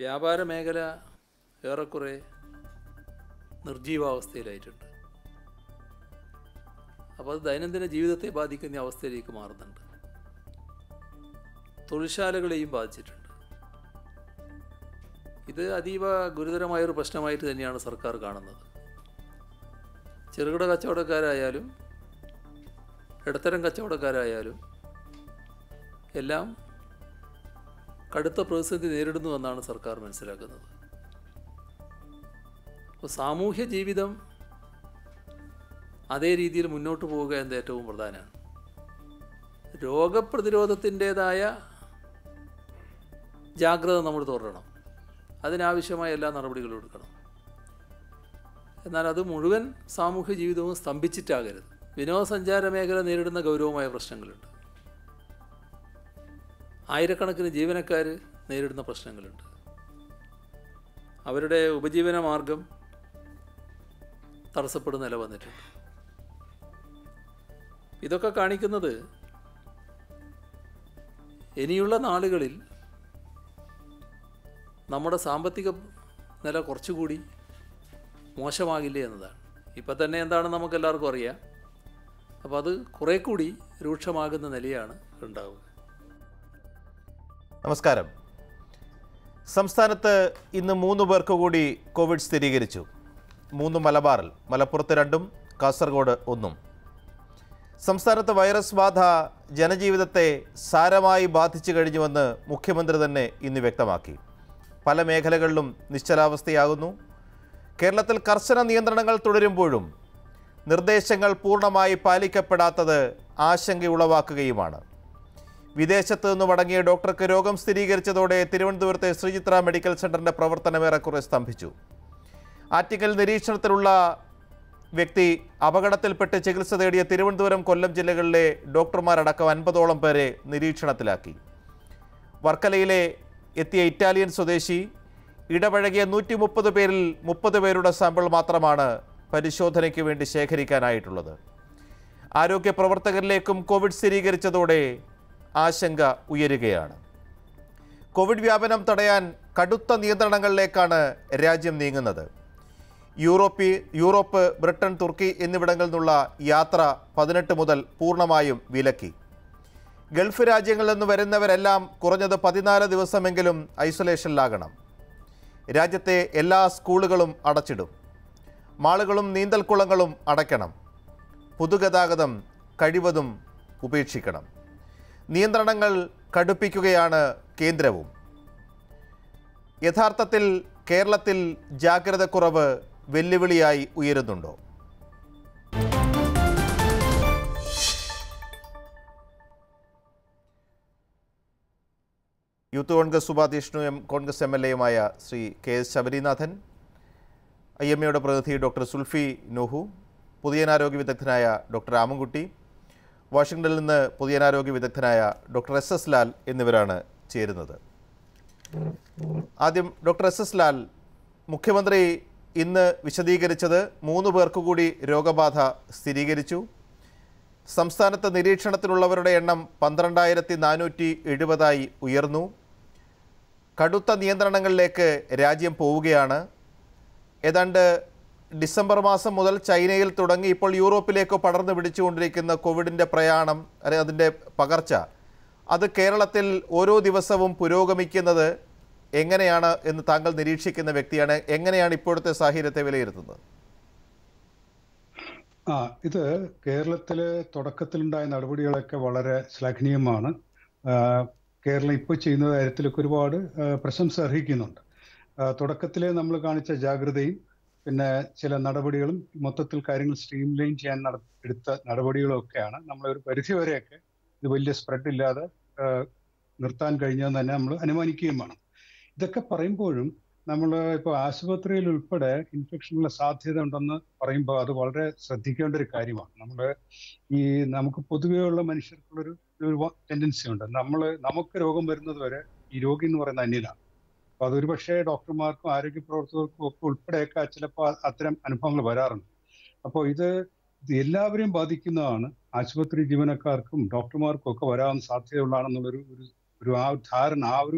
വ്യാപാര മേഖല ഏറെക്കുറെ നിർജീവാവസ്ഥയിലായിട്ടുണ്ട് അപ്പോൾ അത് ദൈനംദിന ജീവിതത്തെ ബാധിക്കുന്ന അവസ്ഥയിലേക്ക് മാറുന്നുണ്ട് തൊഴിൽശാലകളെയും ബാധിച്ചിട്ടുണ്ട് ഇത് അതീവ ഗുരുതരമായൊരു പ്രശ്നമായിട്ട് തന്നെയാണ് സർക്കാർ കാണുന്നത് ചെറുകിട കച്ചവടക്കാരായാലും ഇടത്തരം കച്ചവടക്കാരായാലും എല്ലാം കടുത്ത പ്രതിസന്ധി നേരിടുന്നുവെന്നാണ് സർക്കാർ മനസ്സിലാക്കുന്നത് അപ്പോൾ സാമൂഹ്യ ജീവിതം അതേ രീതിയിൽ മുന്നോട്ട് പോവുക എന്നത് ഏറ്റവും പ്രധാനമാണ് രോഗപ്രതിരോധത്തിൻ്റേതായ ജാഗ്രത നമ്മൾ തുടരണം അതിനാവശ്യമായ എല്ലാ നടപടികളും എടുക്കണം എന്നാൽ അത് മുഴുവൻ സാമൂഹ്യ ജീവിതവും സ്തംഭിച്ചിട്ടാകരുത് വിനോദസഞ്ചാര മേഖല നേരിടുന്ന ഗൗരവമായ പ്രശ്നങ്ങളുണ്ട് ആയിരക്കണക്കിന് ജീവനക്കാർ നേരിടുന്ന പ്രശ്നങ്ങളുണ്ട് അവരുടെ ഉപജീവന മാർഗം തടസ്സപ്പെടുന്ന നില വന്നിട്ടുണ്ട് ഇതൊക്കെ കാണിക്കുന്നത് ഇനിയുള്ള നാളുകളിൽ നമ്മുടെ സാമ്പത്തിക നില കുറച്ചുകൂടി മോശമാകില്ലേ എന്നതാണ് ഇപ്പം തന്നെ എന്താണെന്ന് നമുക്ക് എല്ലാവർക്കും അറിയാം അപ്പോൾ അത് കുറേ കൂടി രൂക്ഷമാകുന്ന നിലയാണ് ഉണ്ടാവുക നമസ്കാരം സംസ്ഥാനത്ത് ഇന്ന് മൂന്ന് പേർക്ക് കൂടി കോവിഡ് സ്ഥിരീകരിച്ചു മൂന്ന് മലബാറിൽ മലപ്പുറത്ത് രണ്ടും കാസർഗോഡ് ഒന്നും സംസ്ഥാനത്ത് വൈറസ് ബാധ ജനജീവിതത്തെ സാരമായി ബാധിച്ചു കഴിഞ്ഞുവെന്ന് മുഖ്യമന്ത്രി തന്നെ ഇന്ന് വ്യക്തമാക്കി പല മേഖലകളിലും നിശ്ചലാവസ്ഥയാകുന്നു കേരളത്തിൽ കർശന നിയന്ത്രണങ്ങൾ തുടരുമ്പോഴും നിർദ്ദേശങ്ങൾ പൂർണ്ണമായി പാലിക്കപ്പെടാത്തത് ആശങ്കയുളവാക്കുകയുമാണ് വിദേശത്ത് നിന്ന് മടങ്ങിയ ഡോക്ടർക്ക് രോഗം സ്ഥിരീകരിച്ചതോടെ തിരുവനന്തപുരത്തെ ശ്രീചിത്ര മെഡിക്കൽ സെന്ററിന്റെ പ്രവർത്തനം ഏറെക്കുറെ സ്തംഭിച്ചു ആറ്റിങ്ങൽ നിരീക്ഷണത്തിലുള്ള വ്യക്തി അപകടത്തിൽപ്പെട്ട് ചികിത്സ തേടിയ തിരുവനന്തപുരം കൊല്ലം ജില്ലകളിലെ ഡോക്ടർമാരടക്കം അൻപതോളം പേരെ നിരീക്ഷണത്തിലാക്കി വർക്കലയിലെ എത്തിയ ഇറ്റാലിയൻ സ്വദേശി ഇടപഴകിയ നൂറ്റി മുപ്പത് പേരിൽ മുപ്പത് പേരുടെ സാമ്പിൾ മാത്രമാണ് പരിശോധനയ്ക്ക് വേണ്ടി ശേഖരിക്കാനായിട്ടുള്ളത് ആരോഗ്യ പ്രവർത്തകരിലേക്കും കോവിഡ് സ്ഥിരീകരിച്ചതോടെ ആശങ്ക ഉയരുകയാണ് കോവിഡ് വ്യാപനം തടയാൻ കടുത്ത നിയന്ത്രണങ്ങളിലേക്കാണ് രാജ്യം നീങ്ങുന്നത് യൂറോപ്പി യൂറോപ്പ് ബ്രിട്ടൻ തുർക്കി എന്നിവിടങ്ങളിൽ നിന്നുള്ള യാത്ര പതിനെട്ട് മുതൽ പൂർണ്ണമായും വിലക്കി ഗൾഫ് രാജ്യങ്ങളിൽ നിന്ന് വരുന്നവരെല്ലാം കുറഞ്ഞത് പതിനാല് ദിവസമെങ്കിലും ഐസൊലേഷനിലാകണം രാജ്യത്തെ എല്ലാ സ്കൂളുകളും അടച്ചിടും മാളുകളും നീന്തൽക്കുളങ്ങളും അടയ്ക്കണം പൊതുഗതാഗതം കഴിവതും ഉപേക്ഷിക്കണം നിയന്ത്രണങ്ങൾ കടുപ്പിക്കുകയാണ് കേന്ദ്രവും യഥാർത്ഥത്തിൽ കേരളത്തിൽ ജാഗ്രതക്കുറവ് വെല്ലുവിളിയായി ഉയരുന്നുണ്ടോ യൂത്ത് കോൺഗ്രസ് ഉപാധ്യക്ഷനും എം കോൺഗ്രസ് എം എൽ എയുമായ Shri K S Sabarinathan I M എയുടെ പ്രതിനിധി ഡോക്ടർ സുൽഫി നോഹു പൊതുജനാരോഗ്യ വിദഗ്ധനായ ഡോക്ടർ രാമൻകുട്ടി വാഷിംഗ്ടണിൽ നിന്ന് പൊതുജനാരോഗ്യ വിദഗ്ധനായ ഡോക്ടർ എസ് എസ് ലാൽ എന്നിവരാണ് ചേരുന്നത് ആദ്യം ഡോക്ടർ എസ് എസ് ലാൽ മുഖ്യമന്ത്രി ഇന്ന് വിശദീകരിച്ചത് മൂന്ന് പേർക്ക് കൂടി രോഗബാധ സ്ഥിരീകരിച്ചു സംസ്ഥാനത്ത് നിരീക്ഷണത്തിലുള്ളവരുടെ എണ്ണം പന്ത്രണ്ടായിരത്തി നാനൂറ്റി എഴുപതായി ഉയർന്നു കടുത്ത നിയന്ത്രണങ്ങളിലേക്ക് രാജ്യം പോവുകയാണ് ഏതാണ്ട് ഡിസംബർ മാസം മുതൽ ചൈനയിൽ തുടങ്ങി ഇപ്പോൾ യൂറോപ്പിലേക്ക് പടർന്നു പിടിച്ചുകൊണ്ടിരിക്കുന്ന കോവിഡിൻ്റെ പ്രയാണം അല്ലെ അതിൻ്റെ പകർച്ച അത് കേരളത്തിൽ ഓരോ ദിവസവും പുരോഗമിക്കുന്നത് എങ്ങനെയാണ് എന്ന് താങ്കൾ നിരീക്ഷിക്കുന്ന വ്യക്തിയാണ് എങ്ങനെയാണ് ഇപ്പോഴത്തെ സാഹചര്യത്തെ വിലയിരുത്തുന്നത് ആ ഇത് കേരളത്തില് തുടക്കത്തിലുണ്ടായ നടപടികളൊക്കെ വളരെ ശ്ലാഘനീയമാണ് ആ, കേരളം ഇപ്പോൾ ചെയ്യുന്ന കാര്യത്തിലൊക്കെ ഒരുപാട് ആ, പ്രശംസ അർഹിക്കുന്നുണ്ട് ആ, തുടക്കത്തിലെ നമ്മൾ കാണിച്ച ജാഗ്രതയും പിന്നെ ചില നടപടികളും മൊത്തത്തിൽ കാര്യങ്ങൾ സ്ട്രീം ലൈൻ ചെയ്യാൻ നട- എടുത്ത നടപടികളും ഒക്കെയാണ് നമ്മൾ ഒരു പരിധി വരെയൊക്കെ ഇത് വലിയ സ്പ്രെഡ് ഇല്ലാതെ ആ, നിർത്താൻ കഴിഞ്ഞതെന്ന് തന്നെ നമ്മൾ അനുമാനിക്കുകയും വേണം ഇതൊക്കെ പറയുമ്പോഴും നമ്മൾ ഇപ്പോൾ ആശുപത്രിയിൽ ഉൾപ്പെടെ ഇൻഫെക്ഷനുള്ള സാധ്യത ഉണ്ടെന്ന് പറയുമ്പോൾ അത് വളരെ ശ്രദ്ധിക്കേണ്ട ഒരു കാര്യമാണ് നമ്മൾ ഈ നമുക്ക് പൊതുവെയുള്ള മനുഷ്യർക്കുള്ളൊരു ഒരു ടെൻഡൻസി ഉണ്ട് നമ്മൾ നമുക്ക് രോഗം വരുന്നത് വരെ ഈ രോഗി എന്ന് പറയുന്ന അന്യനാണ് അപ്പൊ അതൊരു പക്ഷേ ഡോക്ടർമാർക്കും ആരോഗ്യ പ്രവർത്തകർക്കും ഒക്കെ ഉൾപ്പെടെയൊക്കെ ചിലപ്പോൾ അത്തരം അനുഭവങ്ങൾ വരാറുണ്ട് അപ്പോൾ ഇത് ഇത് എല്ലാവരെയും ബാധിക്കുന്നതാണ് ആശുപത്രി ജീവനക്കാർക്കും ഡോക്ടർമാർക്കും ഒക്കെ വരാൻ സാധ്യതയുള്ളതാണെന്നുള്ളൊരു ഒരു ഒരു ആ ധാരണ ആ ഒരു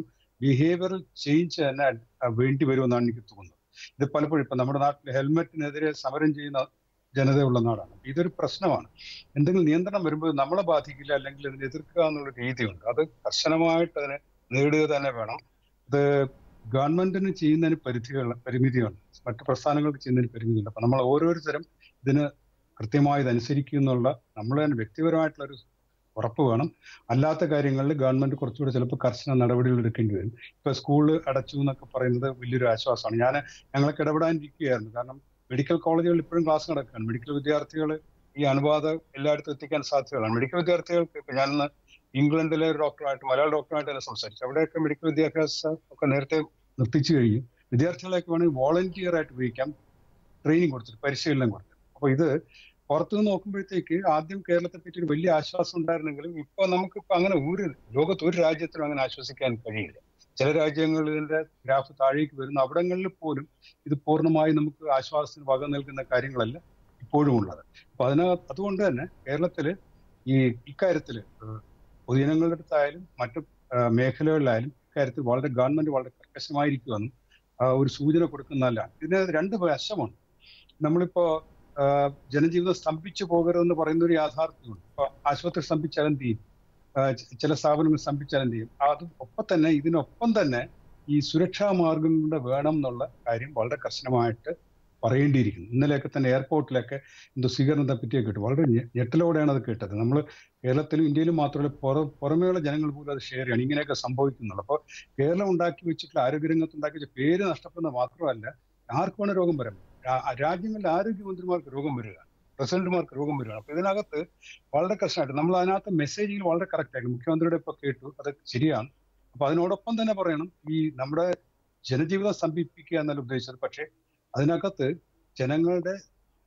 ബിഹേവിയറൽ ചേഞ്ച് തന്നെ അഹ് വേണ്ടി വരുമെന്നാണ് എനിക്ക് തോന്നുന്നത് ഇത് പലപ്പോഴും ഇപ്പൊ നമ്മുടെ നാട്ടിൽ ഹെൽമെറ്റിനെതിരെ സമരം ചെയ്യുന്ന ജനതയുള്ള നാടാണ് അപ്പൊ ഇതൊരു പ്രശ്നമാണ് എന്തെങ്കിലും നിയന്ത്രണം വരുമ്പോൾ നമ്മളെ ബാധിക്കില്ല അല്ലെങ്കിൽ അതിനെ എതിർക്കുക എന്നുള്ള രീതിയുണ്ട് അത് കർശനമായിട്ട് അതിനെ നേടുക തന്നെ വേണം ഇത് ഗവൺമെന്റിന് ചെയ്യുന്നതിന് പരിധികൾ പരിമിതിയുണ്ട് മറ്റു പ്രസ്ഥാനങ്ങൾക്ക് ചെയ്യുന്നതിന് പരിമിതിയുണ്ട് അപ്പൊ നമ്മൾ ഓരോരുത്തരും ഇതിന് കൃത്യമായി ഇത് അനുസരിക്കും എന്നുള്ള നമ്മൾ തന്നെ വ്യക്തിപരമായിട്ടുള്ള ഒരു ഉറപ്പ് വേണം അല്ലാത്ത കാര്യങ്ങളിൽ ഗവൺമെന്റ് കുറച്ചുകൂടി ചിലപ്പോൾ കർശന നടപടികൾ എടുക്കേണ്ടി വരും ഇപ്പൊ സ്കൂൾ അടച്ചു എന്നൊക്കെ പറയുന്നത് വലിയൊരു ആശ്വാസമാണ് ഞാൻ ഞങ്ങൾക്ക് ഇടപെടാനിരിക്കുകയായിരുന്നു കാരണം മെഡിക്കൽ കോളേജുകളിൽ ഇപ്പോഴും ക്ലാസ് നടക്കുകയാണ് മെഡിക്കൽ വിദ്യാർത്ഥികൾ ഈ അണുബാധ എല്ലായിടത്തും എത്തിക്കാൻ സാധ്യതകളാണ് മെഡിക്കൽ വിദ്യാർത്ഥികൾക്ക് ഇപ്പൊ ഞാനിന്ന് ഇംഗ്ലണ്ടിലെ ഒരു ഡോക്ടറായിട്ട് മലയാള ഡോക്ടറായിട്ട് തന്നെ സംസാരിച്ചു അവിടെയൊക്കെ മെഡിക്കൽ വിദ്യാഭ്യാസം ഒക്കെ നേരത്തെ നിർത്തിച്ചു കഴിഞ്ഞു വിദ്യാർത്ഥികളെയൊക്കെ വേണമെങ്കിൽ വോളണ്ടിയർ ആയിട്ട് ഉപയോഗിക്കാം ട്രെയിനിങ് കൊടുത്തിട്ട് പരിശീലനം കൊടുത്തിട്ട് അപ്പൊ ഇത് പുറത്തുനിന്ന് നോക്കുമ്പോഴത്തേക്ക് ആദ്യം കേരളത്തെ പറ്റി ഒരു വലിയ ആശ്വാസം ഉണ്ടായിരുന്നെങ്കിലും ഇപ്പൊ നമുക്ക് ഇപ്പൊ അങ്ങനെ ഒരു ലോകത്ത് ഒരു രാജ്യത്തിനും അങ്ങനെ ആശ്വസിക്കാൻ കഴിയില്ല ചില രാജ്യങ്ങളിലെ ഗ്രാഫ് താഴേക്ക് വരുന്ന അവിടങ്ങളിൽ പോലും ഇത് പൂർണ്ണമായി നമുക്ക് ആശ്വാസത്തിന് വക നൽകുന്ന കാര്യങ്ങളല്ല ഇപ്പോഴും ഉള്ളത് അപ്പൊ അതിന അതുകൊണ്ട് തന്നെ കേരളത്തില് ഈ ഇക്കാര്യത്തില് ഏഹ് പൊതുജനങ്ങളുടെ അടുത്തായാലും മറ്റു ഏഹ് മേഖലകളിലായാലും ഇക്കാര്യത്തിൽ വളരെ ഗവൺമെന്റ് വളരെ കർക്കശമായിരിക്കുമെന്നും ആ, ഒരു സൂചന കൊടുക്കുന്നതല്ല ഇതിന് രണ്ട് വശമുണ്ട് നമ്മളിപ്പോ ആ, ജനജീവിതം സ്തംഭിച്ചു പോകരുതെന്ന് പറയുന്ന ഒരു യാഥാർത്ഥ്യമുണ്ട് ഇപ്പൊ ആശുപത്രി സ്തംഭിച്ചാൽ എന്ത് ചെയ്യും ആ, ച- ചില സ്ഥാപനങ്ങൾ സ്തംഭിച്ചാൽ എന്ത് ചെയ്യും അത് ഒപ്പം തന്നെ ഇതിനൊപ്പം തന്നെ ഈ സുരക്ഷാ മാർഗങ്ങളുടെ വേണം എന്നുള്ള കാര്യം വളരെ കർശനമായിട്ട് പറയേണ്ടിയിരിക്കുന്നു ഇന്നലെയൊക്കെ തന്നെ എയർപോർട്ടിലൊക്കെ എന്തോ സ്വീകരണത്തെ പറ്റിയൊക്കെ കേട്ടു വളരെ ഞെ- ഞെട്ടലോടെയാണ് അത് കേട്ടത് നമ്മൾ കേരളത്തിലും ഇന്ത്യയിലും മാത്രമല്ല പുറ പുറമേയുള്ള ജനങ്ങൾ പോലും അത് ഷെയർ ചെയ്യണം ഇങ്ങനെയൊക്കെ സംഭവിക്കുന്നുള്ളൂ അപ്പോൾ കേരളം ഉണ്ടാക്കി വെച്ചിട്ടുള്ള ആരോഗ്യരംഗത്ത് ഉണ്ടാക്കി വെച്ച പേര് നഷ്ടപ്പെടുന്നത് മാത്രമല്ല ആർക്ക് വേണം രോഗം വരാം രാ- രാജ്യങ്ങളിലെ ആരോഗ്യമന്ത്രിമാർക്ക് രോഗം വരിക പ്രസിഡന്റുമാർക്ക് രോഗം വരികയാണ് അപ്പൊ ഇതിനകത്ത് വളരെ കർശനമായിട്ട് നമ്മൾ അതിനകത്ത് മെസ്സേജിൽ വളരെ കറക്റ്റ് ആയിട്ട് മുഖ്യമന്ത്രിയുടെ ഇപ്പൊ കേട്ടു അത് ശരിയാണ് അപ്പൊ അതിനോടൊപ്പം തന്നെ പറയണം ഈ നമ്മുടെ ജനജീവിതം സ്തംഭിപ്പിക്കുക എന്നല്ല ഉദ്ദേശിച്ചത് പക്ഷേ അതിനകത്ത് ജനങ്ങളുടെ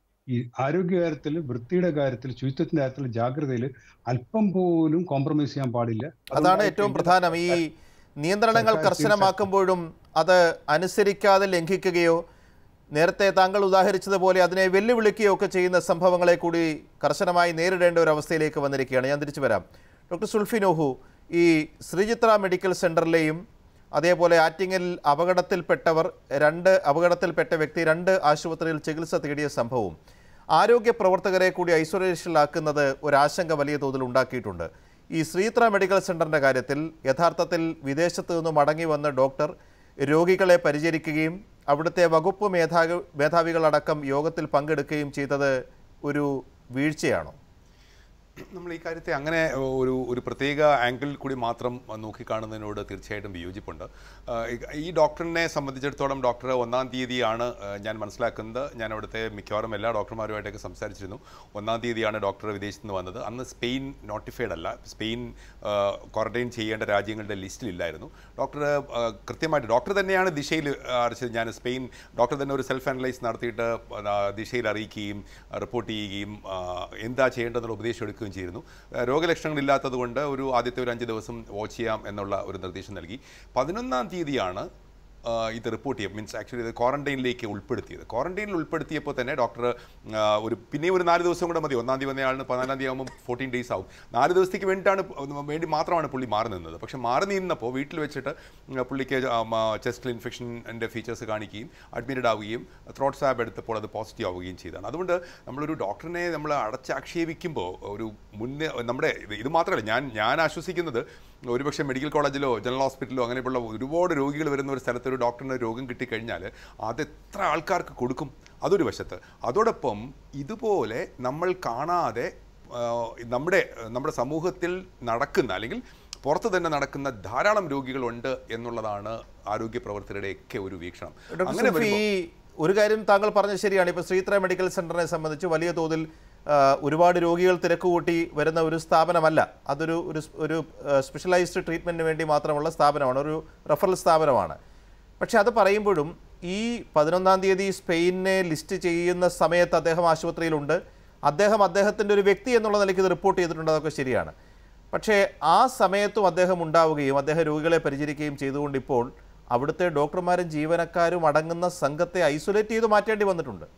ഈ ആരോഗ്യ കാര്യത്തിൽ വൃത്തിയുടെ കാര്യത്തിൽ ശുചിത്വത്തിന്റെ കാര്യത്തിൽ ജാഗ്രതയിൽ അല്പം പോലും കോംപ്രമൈസ് ചെയ്യാൻ പാടില്ല അതാണ് അതുണ്ടായി ഏറ്റവും കഴിഞ്ഞാൽ പ്രധാനം ഈ നിയന്ത്രണങ്ങൾ സർക്കാർ കർശനമാക്കുമ്പോഴും അത് അനുസരിക്കാതെ ലംഘിക്കുകയോ നേരത്തെ താങ്കൾ ഉദാഹരിച്ചതുപോലെ അതിനെ വെല്ലുവിളിക്കുകയോ ഒക്കെ ചെയ്യുന്ന സംഭവങ്ങളെ കൂടി കർശനമായി നേരിടേണ്ട ഒരു അവസ്ഥയിലേക്ക് വന്നിരിക്കുകയാണ് ഞാൻ തിരിച്ചു വരാം ഡോക്ടർ സുൽഫി നോഹു ഈ ശ്രീചിത്ര മെഡിക്കൽ സെൻറ്ററിലെയും അതേപോലെ ആറ്റിങ്ങൽ അപകടത്തിൽപ്പെട്ടവർ രണ്ട് അപകടത്തിൽപ്പെട്ട വ്യക്തി രണ്ട് ആശുപത്രിയിൽ ചികിത്സ തേടിയ സംഭവവും ആരോഗ്യ പ്രവർത്തകരെ കൂടി ഐസൊലേഷനിലാക്കുന്നത് ഒരാശങ്ക വലിയ തോതിൽ ഉണ്ടാക്കിയിട്ടുണ്ട് ഈ ശ്രീത്ര മെഡിക്കൽ സെൻ്ററിൻ്റെ കാര്യത്തിൽ യഥാർത്ഥത്തിൽ വിദേശത്ത് നിന്ന് മടങ്ങി വന്ന ഡോക്ടർ രോഗികളെ പരിചരിക്കുകയും അവിടുത്തെ വകുപ്പ് മേധാവി മേധാവികളടക്കം യോഗത്തിൽ പങ്കെടുക്കുകയും ചെയ്തത് ഒരു വീഴ്ചയാണോ നമ്മൾ ഈ കാര്യത്തെ അങ്ങനെ ഒരു ഒരു പ്രത്യേക ആംഗിളിൽ കൂടി മാത്രം നോക്കിക്കാണുന്നതിനോട് തീർച്ചയായിട്ടും വിയോജിപ്പുണ്ട് ആ, ഈ- ഈ ഡോക്ടറിനെ സംബന്ധിച്ചിടത്തോളം ഡോക്ടർ ഒന്നാം തീയതിയാണ് ആ, ഞാൻ മനസ്സിലാക്കുന്നത് ഞാൻ അവിടുത്തെ മിക്കവാറും എല്ലാ ഡോക്ടർമാരുമായിട്ടൊക്കെ സംസാരിച്ചിരുന്നു ഒന്നാം തീയതിയാണ് ഡോക്ടർ വിദേശത്ത് നിന്ന് വന്നത് അന്ന് സ്പെയിൻ നോട്ടിഫൈഡ് അല്ല സ്പെയിൻ ക്വാറന്റൈൻ ചെയ്യേണ്ട രാജ്യങ്ങളുടെ ലിസ്റ്റിലില്ലായിരുന്നു ഡോക്ടർ ആ, കൃത്യമായിട്ട് ഡോക്ടർ തന്നെയാണ് ദിശയിൽ അറിയിച്ചത് ഞാൻ സ്പെയിൻ ഡോക്ടർ തന്നെ ഒരു സെൽഫ് അനലൈസ് നടത്തിയിട്ട് ആ, ദിശയിൽ അറിയിക്കുകയും റിപ്പോർട്ട് ചെയ്യുകയും ആ, എന്താ ചെയ്യേണ്ടതെന്നുള്ള ഉപദേശം എടുക്കുകയും ചെയ്തിരുന്നു ആ, രോഗലക്ഷണങ്ങൾ ഇല്ലാത്തത് കൊണ്ട് ഒരു ആദ്യത്തെ ഒരു അഞ്ച് ദിവസം വാച്ച് ചെയ്യാം എന്നുള്ള ഒരു നിർദ്ദേശം നൽകി പതിനൊന്നാം തീയതിയാണ് ആ, ഇത് റിപ്പോർട്ട് ചെയ്യും മീൻസ് ആക്ച്വലി ഇത് ക്വാറന്റൈനിലേക്ക് ഉൾപ്പെടുത്തിയത് ക്വാറന്റൈനിൽ ഉൾപ്പെടുത്തിയപ്പോൾ തന്നെ ഡോക്ടർ ആ, ഒരു പിന്നെയും ഒരു നാല് ദിവസം കൂടെ മതി ഒന്നാം തീയതി വന്ന ആളിന് പതിനാലാം തീയതി ആകുമ്പോൾ ഫോർട്ടീൻ ഡേയ്സ് ആവും നാല് ദിവസത്തേക്ക് വേണ്ടിയിട്ടാണ് വേണ്ടി മാത്രമാണ് പുള്ളി മാറി നിന്നത് പക്ഷേ മാറി നിന്നപ്പോൾ വീട്ടിൽ വെച്ചിട്ട് ഉം, പുള്ളിക്ക് ചെസ്റ്റ് ഇൻഫെക്ഷൻ്റെ ഫീച്ചേഴ്സ് കാണിക്കുകയും അഡ്മിറ്റഡ് ആവുകയും ത്രോട്ട് സാബ് എടുത്തപ്പോൾ അത് പോസിറ്റീവ് ആവുകയും ചെയ്തതാണ് അതുകൊണ്ട് നമ്മളൊരു ഡോക്ടറിനെ നമ്മൾ അടച്ചാക്ഷേപിക്കുമ്പോൾ ഒരു മുന്നേ നമ്മുടെ ഇത് ഇത് മാത്രമല്ല ഞാൻ ഞാൻ ആശ്വസിക്കുന്നത് ഒരുപക്ഷെ മെഡിക്കൽ കോളേജിലോ ജനറൽ ഹോസ്പിറ്റലോ അങ്ങനെയുള്ള ഒരുപാട് രോഗികൾ വരുന്ന ഒരു സ്ഥലത്ത് ഒരു ഡോക്ടറിന് രോഗം കിട്ടിക്കഴിഞ്ഞാൽ അത് എത്ര ആൾക്കാർക്ക് കൊടുക്കും അതൊരു വശത്ത് അതോടൊപ്പം ഇതുപോലെ നമ്മൾ കാണാതെ ആ, നമ്മുടെ നമ്മുടെ സമൂഹത്തിൽ നടക്കുന്ന അല്ലെങ്കിൽ പുറത്ത് തന്നെ നടക്കുന്ന ധാരാളം രോഗികളുണ്ട് എന്നുള്ളതാണ് ആരോഗ്യ പ്രവർത്തകരുടെയൊക്കെ ഒരു വീക്ഷണം ഡോക്ടർ അങ്ങനെ സുൽഫി വരുമ്പോൾ ഈ ഒരു കാര്യം താങ്കൾ പറഞ്ഞത് ശരിയാണ് ഇപ്പോൾ ശ്രീത്ര മെഡിക്കൽ സെന്ററിനെ സംബന്ധിച്ച് വലിയ തോതിൽ ആ, ഒരുപാട് രോഗികൾ തിരക്ക് കൂട്ടി വരുന്ന ഒരു സ്ഥാപനമല്ല അതൊരു ഒരു സ്- ഒരു സ്പെഷ്യലൈസ്ഡ് ട്രീറ്റ്മെൻറ്റിന് വേണ്ടി മാത്രമുള്ള സ്ഥാപനമാണ് ഒരു റഫറൽ സ്ഥാപനമാണ് പക്ഷേ അത് പറയുമ്പോഴും ഈ പതിനൊന്നാം തീയതി സ്പെയിനെ ലിസ്റ്റ് ചെയ്യുന്ന സമയത്ത് അദ്ദേഹം ആശുപത്രിയിലുണ്ട് അദ്ദേഹം അദ്ദേഹത്തിൻ്റെ ഒരു വ്യക്തി എന്നുള്ള നിലയ്ക്ക് ഇത് റിപ്പോർട്ട് ചെയ്തിട്ടുണ്ട് അതൊക്കെ ശരിയാണ് പക്ഷേ ആ സമയത്തും അദ്ദേഹം ഉണ്ടാവുകയും അദ്ദേഹം രോഗികളെ പരിചരിക്കുകയും ചെയ്തുകൊണ്ട് ഇപ്പോൾ അവിടുത്തെ ഡോക്ടർമാരും ജീവനക്കാരും അടങ്ങുന്ന സംഘത്തെ ഐസൊലേറ്റ് ചെയ്ത് മാറ്റേണ്ടി വന്നിട്ടുണ്ട്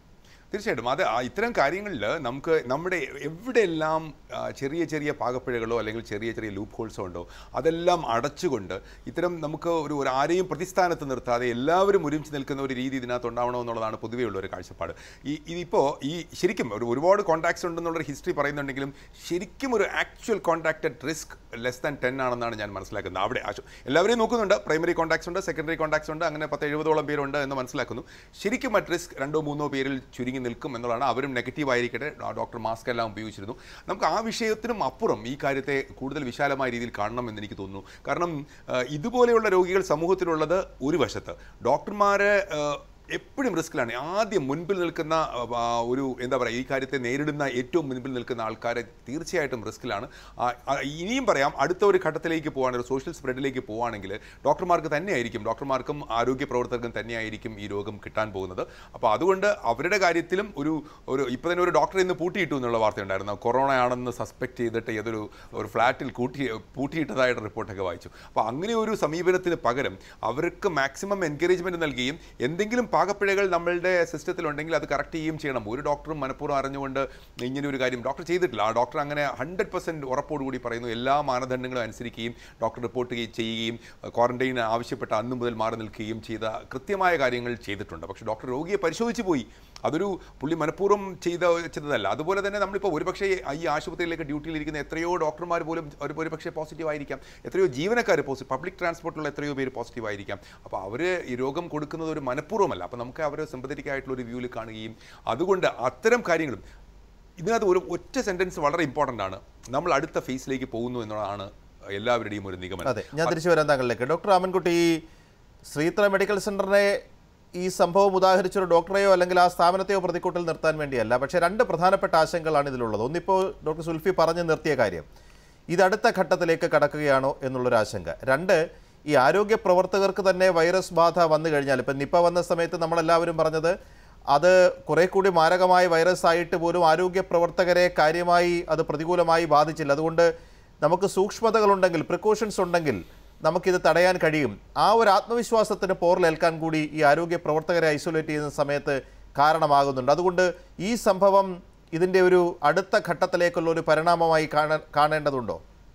തീർച്ചയായിട്ടും അത് ആ ഇത്തരം കാര്യങ്ങളിൽ നമുക്ക് നമ്മുടെ എവിടെയെല്ലാം ആ, ചെറിയ ചെറിയ പാകപ്പിഴകളോ അല്ലെങ്കിൽ ചെറിയ ചെറിയ ലൂപ്പ് ഹോൾസോ ഉണ്ടോ അതെല്ലാം അടച്ചുകൊണ്ട് ഇത്തരം നമുക്ക് ഒരു ഒരു ആരെയും പ്രതിസ്ഥാനത്ത് നിർത്താതെ എല്ലാവരും ഒരുമിച്ച് നിൽക്കുന്ന ഒരു രീതി ഇതിനകത്ത് ഉണ്ടാവണമെന്നുള്ളതാണ് പൊതുവേ ഉള്ള ഒരു കാഴ്ചപ്പാട് ഈ ഇതിപ്പോൾ ഈ ശരിക്കും ഒരു ഒരുപാട് കോൺടാക്ട്സ് ഉണ്ടെന്നുള്ളൊരു ഹിസ്റ്ററി പറയുന്നുണ്ടെങ്കിലും ശരിക്കും ഒരു actual contacted risk less than ten ആണെന്നാണ് ഞാൻ മനസ്സിലാക്കുന്നത് അവിടെ ആശു- എല്ലാവരെയും നോക്കുന്നുണ്ട് പ്രൈമറി കോൺടാക്ട്സ് ഉണ്ട് സെക്കൻഡറി കോൺടാക്ട്സ് ഉണ്ട് അങ്ങനെ പത്ത് എഴുപതോളം പേരുണ്ട് എന്ന് മനസ്സിലാക്കുന്നു ശരിക്കും അറ്റ് റിസ്ക് രണ്ടോ മൂന്നോ പേരിൽ ചുരുങ്ങി നിൽക്കും എന്നുള്ളതാണ് അവരും നെഗറ്റീവ് ആയിരിക്കട്ടെ ഡോ- ഡോക്ടർ മാസ്ക് എല്ലാം ഉപയോഗിച്ചിരുന്നു നമുക്ക് ആ വിഷയത്തിനും അപ്പുറം ഈ കാര്യത്തെ കൂടുതൽ വിശാലമായ രീതിയിൽ കാണണം എന്ന് എനിക്ക് തോന്നുന്നു കാരണം ആ, ഇതുപോലെയുള്ള രോഗികൾ സമൂഹത്തിലുള്ളത് ഒരു വശത്ത് ഡോക്ടർമാരെ ആ, എപ്പോഴും റിസ്ക്കിലാണ് ആദ്യം മുൻപിൽ നിൽക്കുന്ന ആ, ഒരു എന്താ പറയുക ഈ കാര്യത്തെ നേരിടുന്ന ഏറ്റവും മുൻപിൽ നിൽക്കുന്ന ആൾക്കാരെ തീർച്ചയായിട്ടും റിസ്ക്കിലാണ് ആ, ആ, ഇനിയും പറയാം അടുത്ത ഒരു ഘട്ടത്തിലേക്ക് പോവുകയാണെങ്കിൽ സോഷ്യൽ സ്പ്രെഡിലേക്ക് പോവുകയാണെങ്കിൽ ഡോക്ടർമാർക്ക് തന്നെയായിരിക്കും ഡോക്ടർമാർക്കും ആരോഗ്യ പ്രവർത്തകർക്കും തന്നെയായിരിക്കും ഈ രോഗം കിട്ടാൻ പോകുന്നത് അപ്പോൾ അതുകൊണ്ട് അവരുടെ കാര്യത്തിലും ഒരു ഒരു ഇപ്പോൾ തന്നെ ഒരു ഡോക്ടറെ ഇന്ന് പൂട്ടിയിട്ടു എന്നുള്ള വാർത്തയുണ്ടായിരുന്നു കൊറോണ ആണെന്ന് സസ്പെക്ട് ചെയ്തിട്ട് ഏതൊരു ഒരു ഫ്ലാറ്റിൽ കൂട്ടി പൂട്ടിയിട്ടതായിട്ട് റിപ്പോർട്ടൊക്കെ വായിച്ചു അപ്പോൾ അങ്ങനെ ഒരു സമീപനത്തിന് പകരം അവർക്ക് മാക്സിമം എൻകറേജ്മെൻറ്റ് നൽകുകയും എന്തെങ്കിലും പാകപ്പിഴകൾ നമ്മളുടെ സിസ്റ്റത്തിലുണ്ടെങ്കിൽ അത് കറക്റ്റ് ചെയ്യുകയും ചെയ്യണം ഒരു ഡോക്ടറും മനഃപൂർവ്വം അറിഞ്ഞുകൊണ്ട് ഇങ്ങനെ ഒരു കാര്യം ഡോക്ടർ ചെയ്തിട്ടില്ല ആ ഡോക്ടർ അങ്ങനെ ഹൺഡ്രഡ് പെർസെൻറ്റ് ഉറപ്പോടുകൂടി പറയുന്നു എല്ലാ മാനദണ്ഡങ്ങളും അനുസരിക്കുകയും ഡോക്ടർ റിപ്പോർട്ട് ചെയ്യുകയും ക്വാറന്റൈൻ ആവശ്യപ്പെട്ട അന്ന് മുതൽ മാറി നിൽക്കുകയും ചെയ്ത കൃത്യമായ കാര്യങ്ങൾ ചെയ്തിട്ടുണ്ട് പക്ഷേ ഡോക്ടർ രോഗിയെ പരിശോധിച്ച് പോയി അതൊരു പുള്ളി മനഃപൂർവ്വം ചെയ്ത ചെയ്തതല്ല അതുപോലെ തന്നെ നമ്മളിപ്പോൾ ഒരുപക്ഷേ ഈ ആശുപത്രിയിലേക്ക് ഡ്യൂട്ടിയിലിരിക്കുന്ന എത്രയോ ഡോക്ടർമാർ പോലും ഒരു ഒരുപക്ഷേ പോസിറ്റീവ് ആയിരിക്കാം എത്രയോ ജീവനക്കാർ പോസിറ്റീവ് പബ്ലിക് ട്രാൻസ്പോർട്ടിലുള്ള എത്രയോ പേര് പോസിറ്റീവ് ആയിരിക്കാം അപ്പോൾ അവർ ഈ രോഗം കൊടുക്കുന്നത് ഒരു മനഃപൂർവ്വമല്ല അപ്പോൾ നമുക്ക് അവരെ സിമ്പതറ്റിക് ആയിട്ടുള്ള ഒരു വ്യൂവിൽ കാണുകയും അതുകൊണ്ട് അത്തരം കാര്യങ്ങളും ഇതിനകത്ത് ഒരു ഒറ്റ സെൻറ്റൻസ് വളരെ ഇമ്പോർട്ടൻ്റ് ആണ് നമ്മൾ അടുത്ത ഫേസിലേക്ക് പോകുന്നു എന്നുള്ളതാണ് എല്ലാവരുടെയും ഒരു നിഗമനം അതെ ഞാൻ തിരിച്ചു വരാൻ താങ്കളിലേക്ക് ഡോക്ടർ രാമൻകുട്ടി ഈ ശ്രീത്ര മെഡിക്കൽ സെന്ററിനെ ഈ സംഭവം ഉദാഹരിച്ചൊരു ഡോക്ടറെയോ അല്ലെങ്കിൽ ആ സ്ഥാപനത്തെയോ പ്രതിക്കൂട്ടിൽ നിർത്താൻ വേണ്ടിയല്ല പക്ഷേ രണ്ട് പ്രധാനപ്പെട്ട ആശങ്കകളാണ് ഇതിലുള്ളത് ഒന്നിപ്പോൾ ഡോക്ടർ സുൽഫി പറഞ്ഞു നിർത്തിയ കാര്യം ഇത് അടുത്ത ഘട്ടത്തിലേക്ക് കടക്കുകയാണോ എന്നുള്ളൊരു ആശങ്ക രണ്ട് ഈ ആരോഗ്യ പ്രവർത്തകർക്ക് തന്നെ വൈറസ് ബാധ വന്നു കഴിഞ്ഞാൽ ഇപ്പം നിപ്പ വന്ന സമയത്ത് നമ്മളെല്ലാവരും പറഞ്ഞത് അത് കുറെ കൂടി മാരകമായ വൈറസ് ആയിട്ട് പോലും ആരോഗ്യ പ്രവർത്തകരെ കാര്യമായി അത് പ്രതികൂലമായി ബാധിച്ചില്ല അതുകൊണ്ട് നമുക്ക് സൂക്ഷ്മതകളുണ്ടെങ്കിൽ പ്രിക്കോഷൻസ് ഉണ്ടെങ്കിൽ നമുക്കിത് തടയാൻ കഴിയും ആ ഒരു ആത്മവിശ്വാസത്തിന് പോറിലേൽക്കാൻ കൂടി ഈ ആരോഗ്യ പ്രവർത്തകരെ ഐസൊലേറ്റ് ചെയ്യുന്ന സമയത്ത് കാരണമാകുന്നുണ്ട് അതുകൊണ്ട് ഈ സംഭവം ഇതിൻ്റെ ഒരു അടുത്ത ഘട്ടത്തിലേക്കുള്ള ഒരു പരിണാമമായി കാണ കാണേണ്ടതുണ്ടോ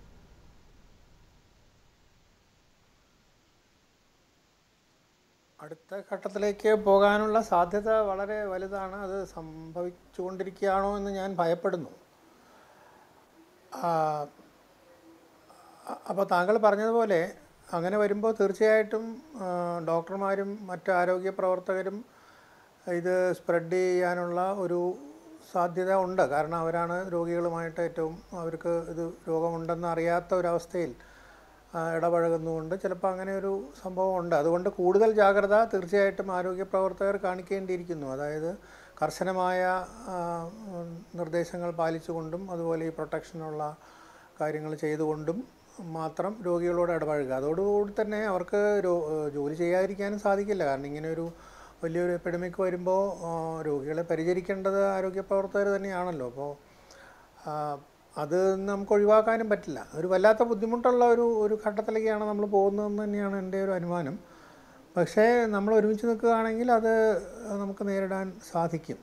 അടുത്ത ഘട്ടത്തിലേക്ക് പോകാനുള്ള സാധ്യത വളരെ വലുതാണ് അത് സംഭവിച്ചുകൊണ്ടിരിക്കുകയാണോ എന്ന് ഞാൻ ഭയപ്പെടുന്നു അപ്പോൾ താങ്കൾ പറഞ്ഞതുപോലെ അങ്ങനെ വരുമ്പോൾ തീർച്ചയായിട്ടും ആ, ഡോക്ടർമാരും മറ്റ് ആരോഗ്യ പ്രവർത്തകരും ഇത് സ്പ്രെഡ് ചെയ്യാനുള്ള ഒരു സാധ്യത ഉണ്ട് കാരണം അവരാണ് രോഗികളുമായിട്ട് ഏറ്റവും അവർക്ക് ഇത് രോഗമുണ്ടെന്ന് അറിയാത്ത ഒരവസ്ഥയിൽ ആ, ഇടപഴകുന്നതുകൊണ്ട് ചിലപ്പോൾ അങ്ങനെ ഒരു സംഭവം ഉണ്ട് അതുകൊണ്ട് കൂടുതൽ ജാഗ്രത തീർച്ചയായിട്ടും ആരോഗ്യ പ്രവർത്തകർ കാണിക്കേണ്ടിയിരിക്കുന്നു അതായത് കർശനമായ ആ, ഉം, നിർദ്ദേശങ്ങൾ പാലിച്ചുകൊണ്ടും അതുപോലെ ഈ പ്രൊട്ടക്ഷനുള്ള കാര്യങ്ങൾ ചെയ്തുകൊണ്ടും മാത്രം രോഗികളോട് ഇടപഴകുക അതോടുകൂടി തന്നെ അവർക്ക് രോ- ജോലി ചെയ്യാതിരിക്കാനും സാധിക്കില്ല കാരണം ഇങ്ങനെ ഒരു വലിയൊരു എപ്പിഡമിക് വരുമ്പോൾ ആ, രോഗികളെ പരിചരിക്കേണ്ടത് ആരോഗ്യ പ്രവർത്തകർ തന്നെയാണല്ലോ അപ്പോൾ ആ, അത് നമുക്ക് ഒഴിവാക്കാനും പറ്റില്ല ഒരു വല്ലാത്ത ബുദ്ധിമുട്ടുള്ള ഒരു ഒരു ഘട്ടത്തിലേക്കാണ് നമ്മൾ പോകുന്നതെന്ന് തന്നെയാണ് എൻ്റെ ഒരു അനുമാനം പക്ഷേ നമ്മൾ ഒരുമിച്ച് നിൽക്കുകയാണെങ്കിൽ അത് നമുക്ക് നേരിടാൻ സാധിക്കും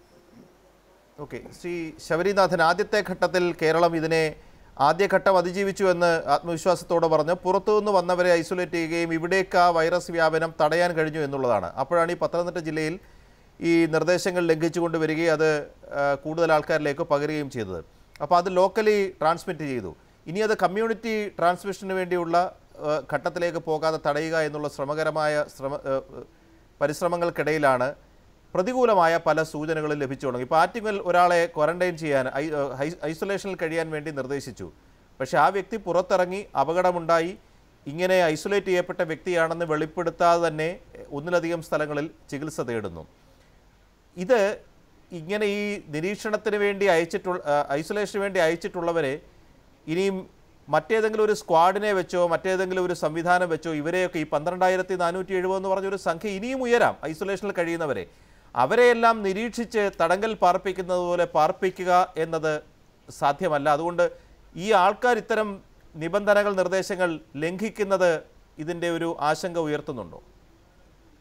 ഓക്കെ ശ്രീ ശബരിനാഥൻ ആദ്യത്തെ ഘട്ടത്തിൽ കേരളം ഇതിനെ ആദ്യഘട്ടം അതിജീവിച്ചു എന്ന് ആത്മവിശ്വാസത്തോടെ പറഞ്ഞ് പുറത്തുനിന്ന് വന്നവരെ ഐസൊലേറ്റ് ചെയ്യുകയും ഇവിടേക്ക് ആ വൈറസ് വ്യാപനം തടയാൻ കഴിഞ്ഞു എന്നുള്ളതാണ് അപ്പോഴാണ് ഈ പത്തനംതിട്ട ജില്ലയിൽ ഈ നിർദ്ദേശങ്ങൾ ലംഘിച്ചുകൊണ്ട് വരികയും അത് ആ, കൂടുതൽ ആൾക്കാരിലേക്ക് പകരുകയും ചെയ്തത് അപ്പോൾ അത് ലോക്കലി ട്രാൻസ്മിറ്റ് ചെയ്തു ഇനി അത് കമ്മ്യൂണിറ്റി ട്രാൻസ്മിഷന് വേണ്ടിയുള്ള ആ, ഘട്ടത്തിലേക്ക് പോകാതെ തടയുക എന്നുള്ള ശ്രമകരമായ ശ്രമ ആ, പരിശ്രമങ്ങൾക്കിടയിലാണ് പ്രതികൂലമായ പല സൂചനകളും ലഭിച്ചു തുടങ്ങി ഇപ്പോൾ ആറ്റിങ്ങൽ ഒരാളെ ക്വാറന്റൈൻ ചെയ്യാൻ ഐ- ഐ- ഐസൊലേഷനിൽ കഴിയാൻ വേണ്ടി നിർദ്ദേശിച്ചു പക്ഷേ ആ വ്യക്തി പുറത്തിറങ്ങി അപകടമുണ്ടായി ഇങ്ങനെ ഐസൊലേറ്റ് ചെയ്യപ്പെട്ട വ്യക്തിയാണെന്ന് വെളിപ്പെടുത്താതെ തന്നെ ഒന്നിലധികം സ്ഥലങ്ങളിൽ ചികിത്സ തേടുന്നു ഇത് ഇങ്ങനെ ഈ നിരീക്ഷണത്തിന് വേണ്ടി അയച്ചിട്ടുള്ള ഐസൊലേഷന് വേണ്ടി അയച്ചിട്ടുള്ളവരെ ഇനിയും മറ്റേതെങ്കിലും ഒരു സ്ക്വാഡിനെ വെച്ചോ മറ്റേതെങ്കിലും ഒരു സംവിധാനം വെച്ചോ ഇവരെയൊക്കെ ഈ പന്ത്രണ്ടായിരത്തി നാനൂറ്റി എഴുപത് എന്ന് പറഞ്ഞൊരു സംഖ്യ ഇനിയും ഉയരാം ഐസൊലേഷനിൽ കഴിയുന്നവരെ അവരെയെല്ലാം നിരീക്ഷിച്ച് തടങ്കൽ പാർപ്പിക്കുന്നത് പോലെ പാർപ്പിക്കുക എന്നത് സാധ്യമല്ല അതുകൊണ്ട് ഈ ആൾക്കാർ ഇത്തരം നിബന്ധനകൾ നിർദ്ദേശങ്ങൾ ലംഘിക്കുന്നത് ഇതിൻ്റെ ഒരു ആശങ്ക ഉയർത്തുന്നുണ്ടോ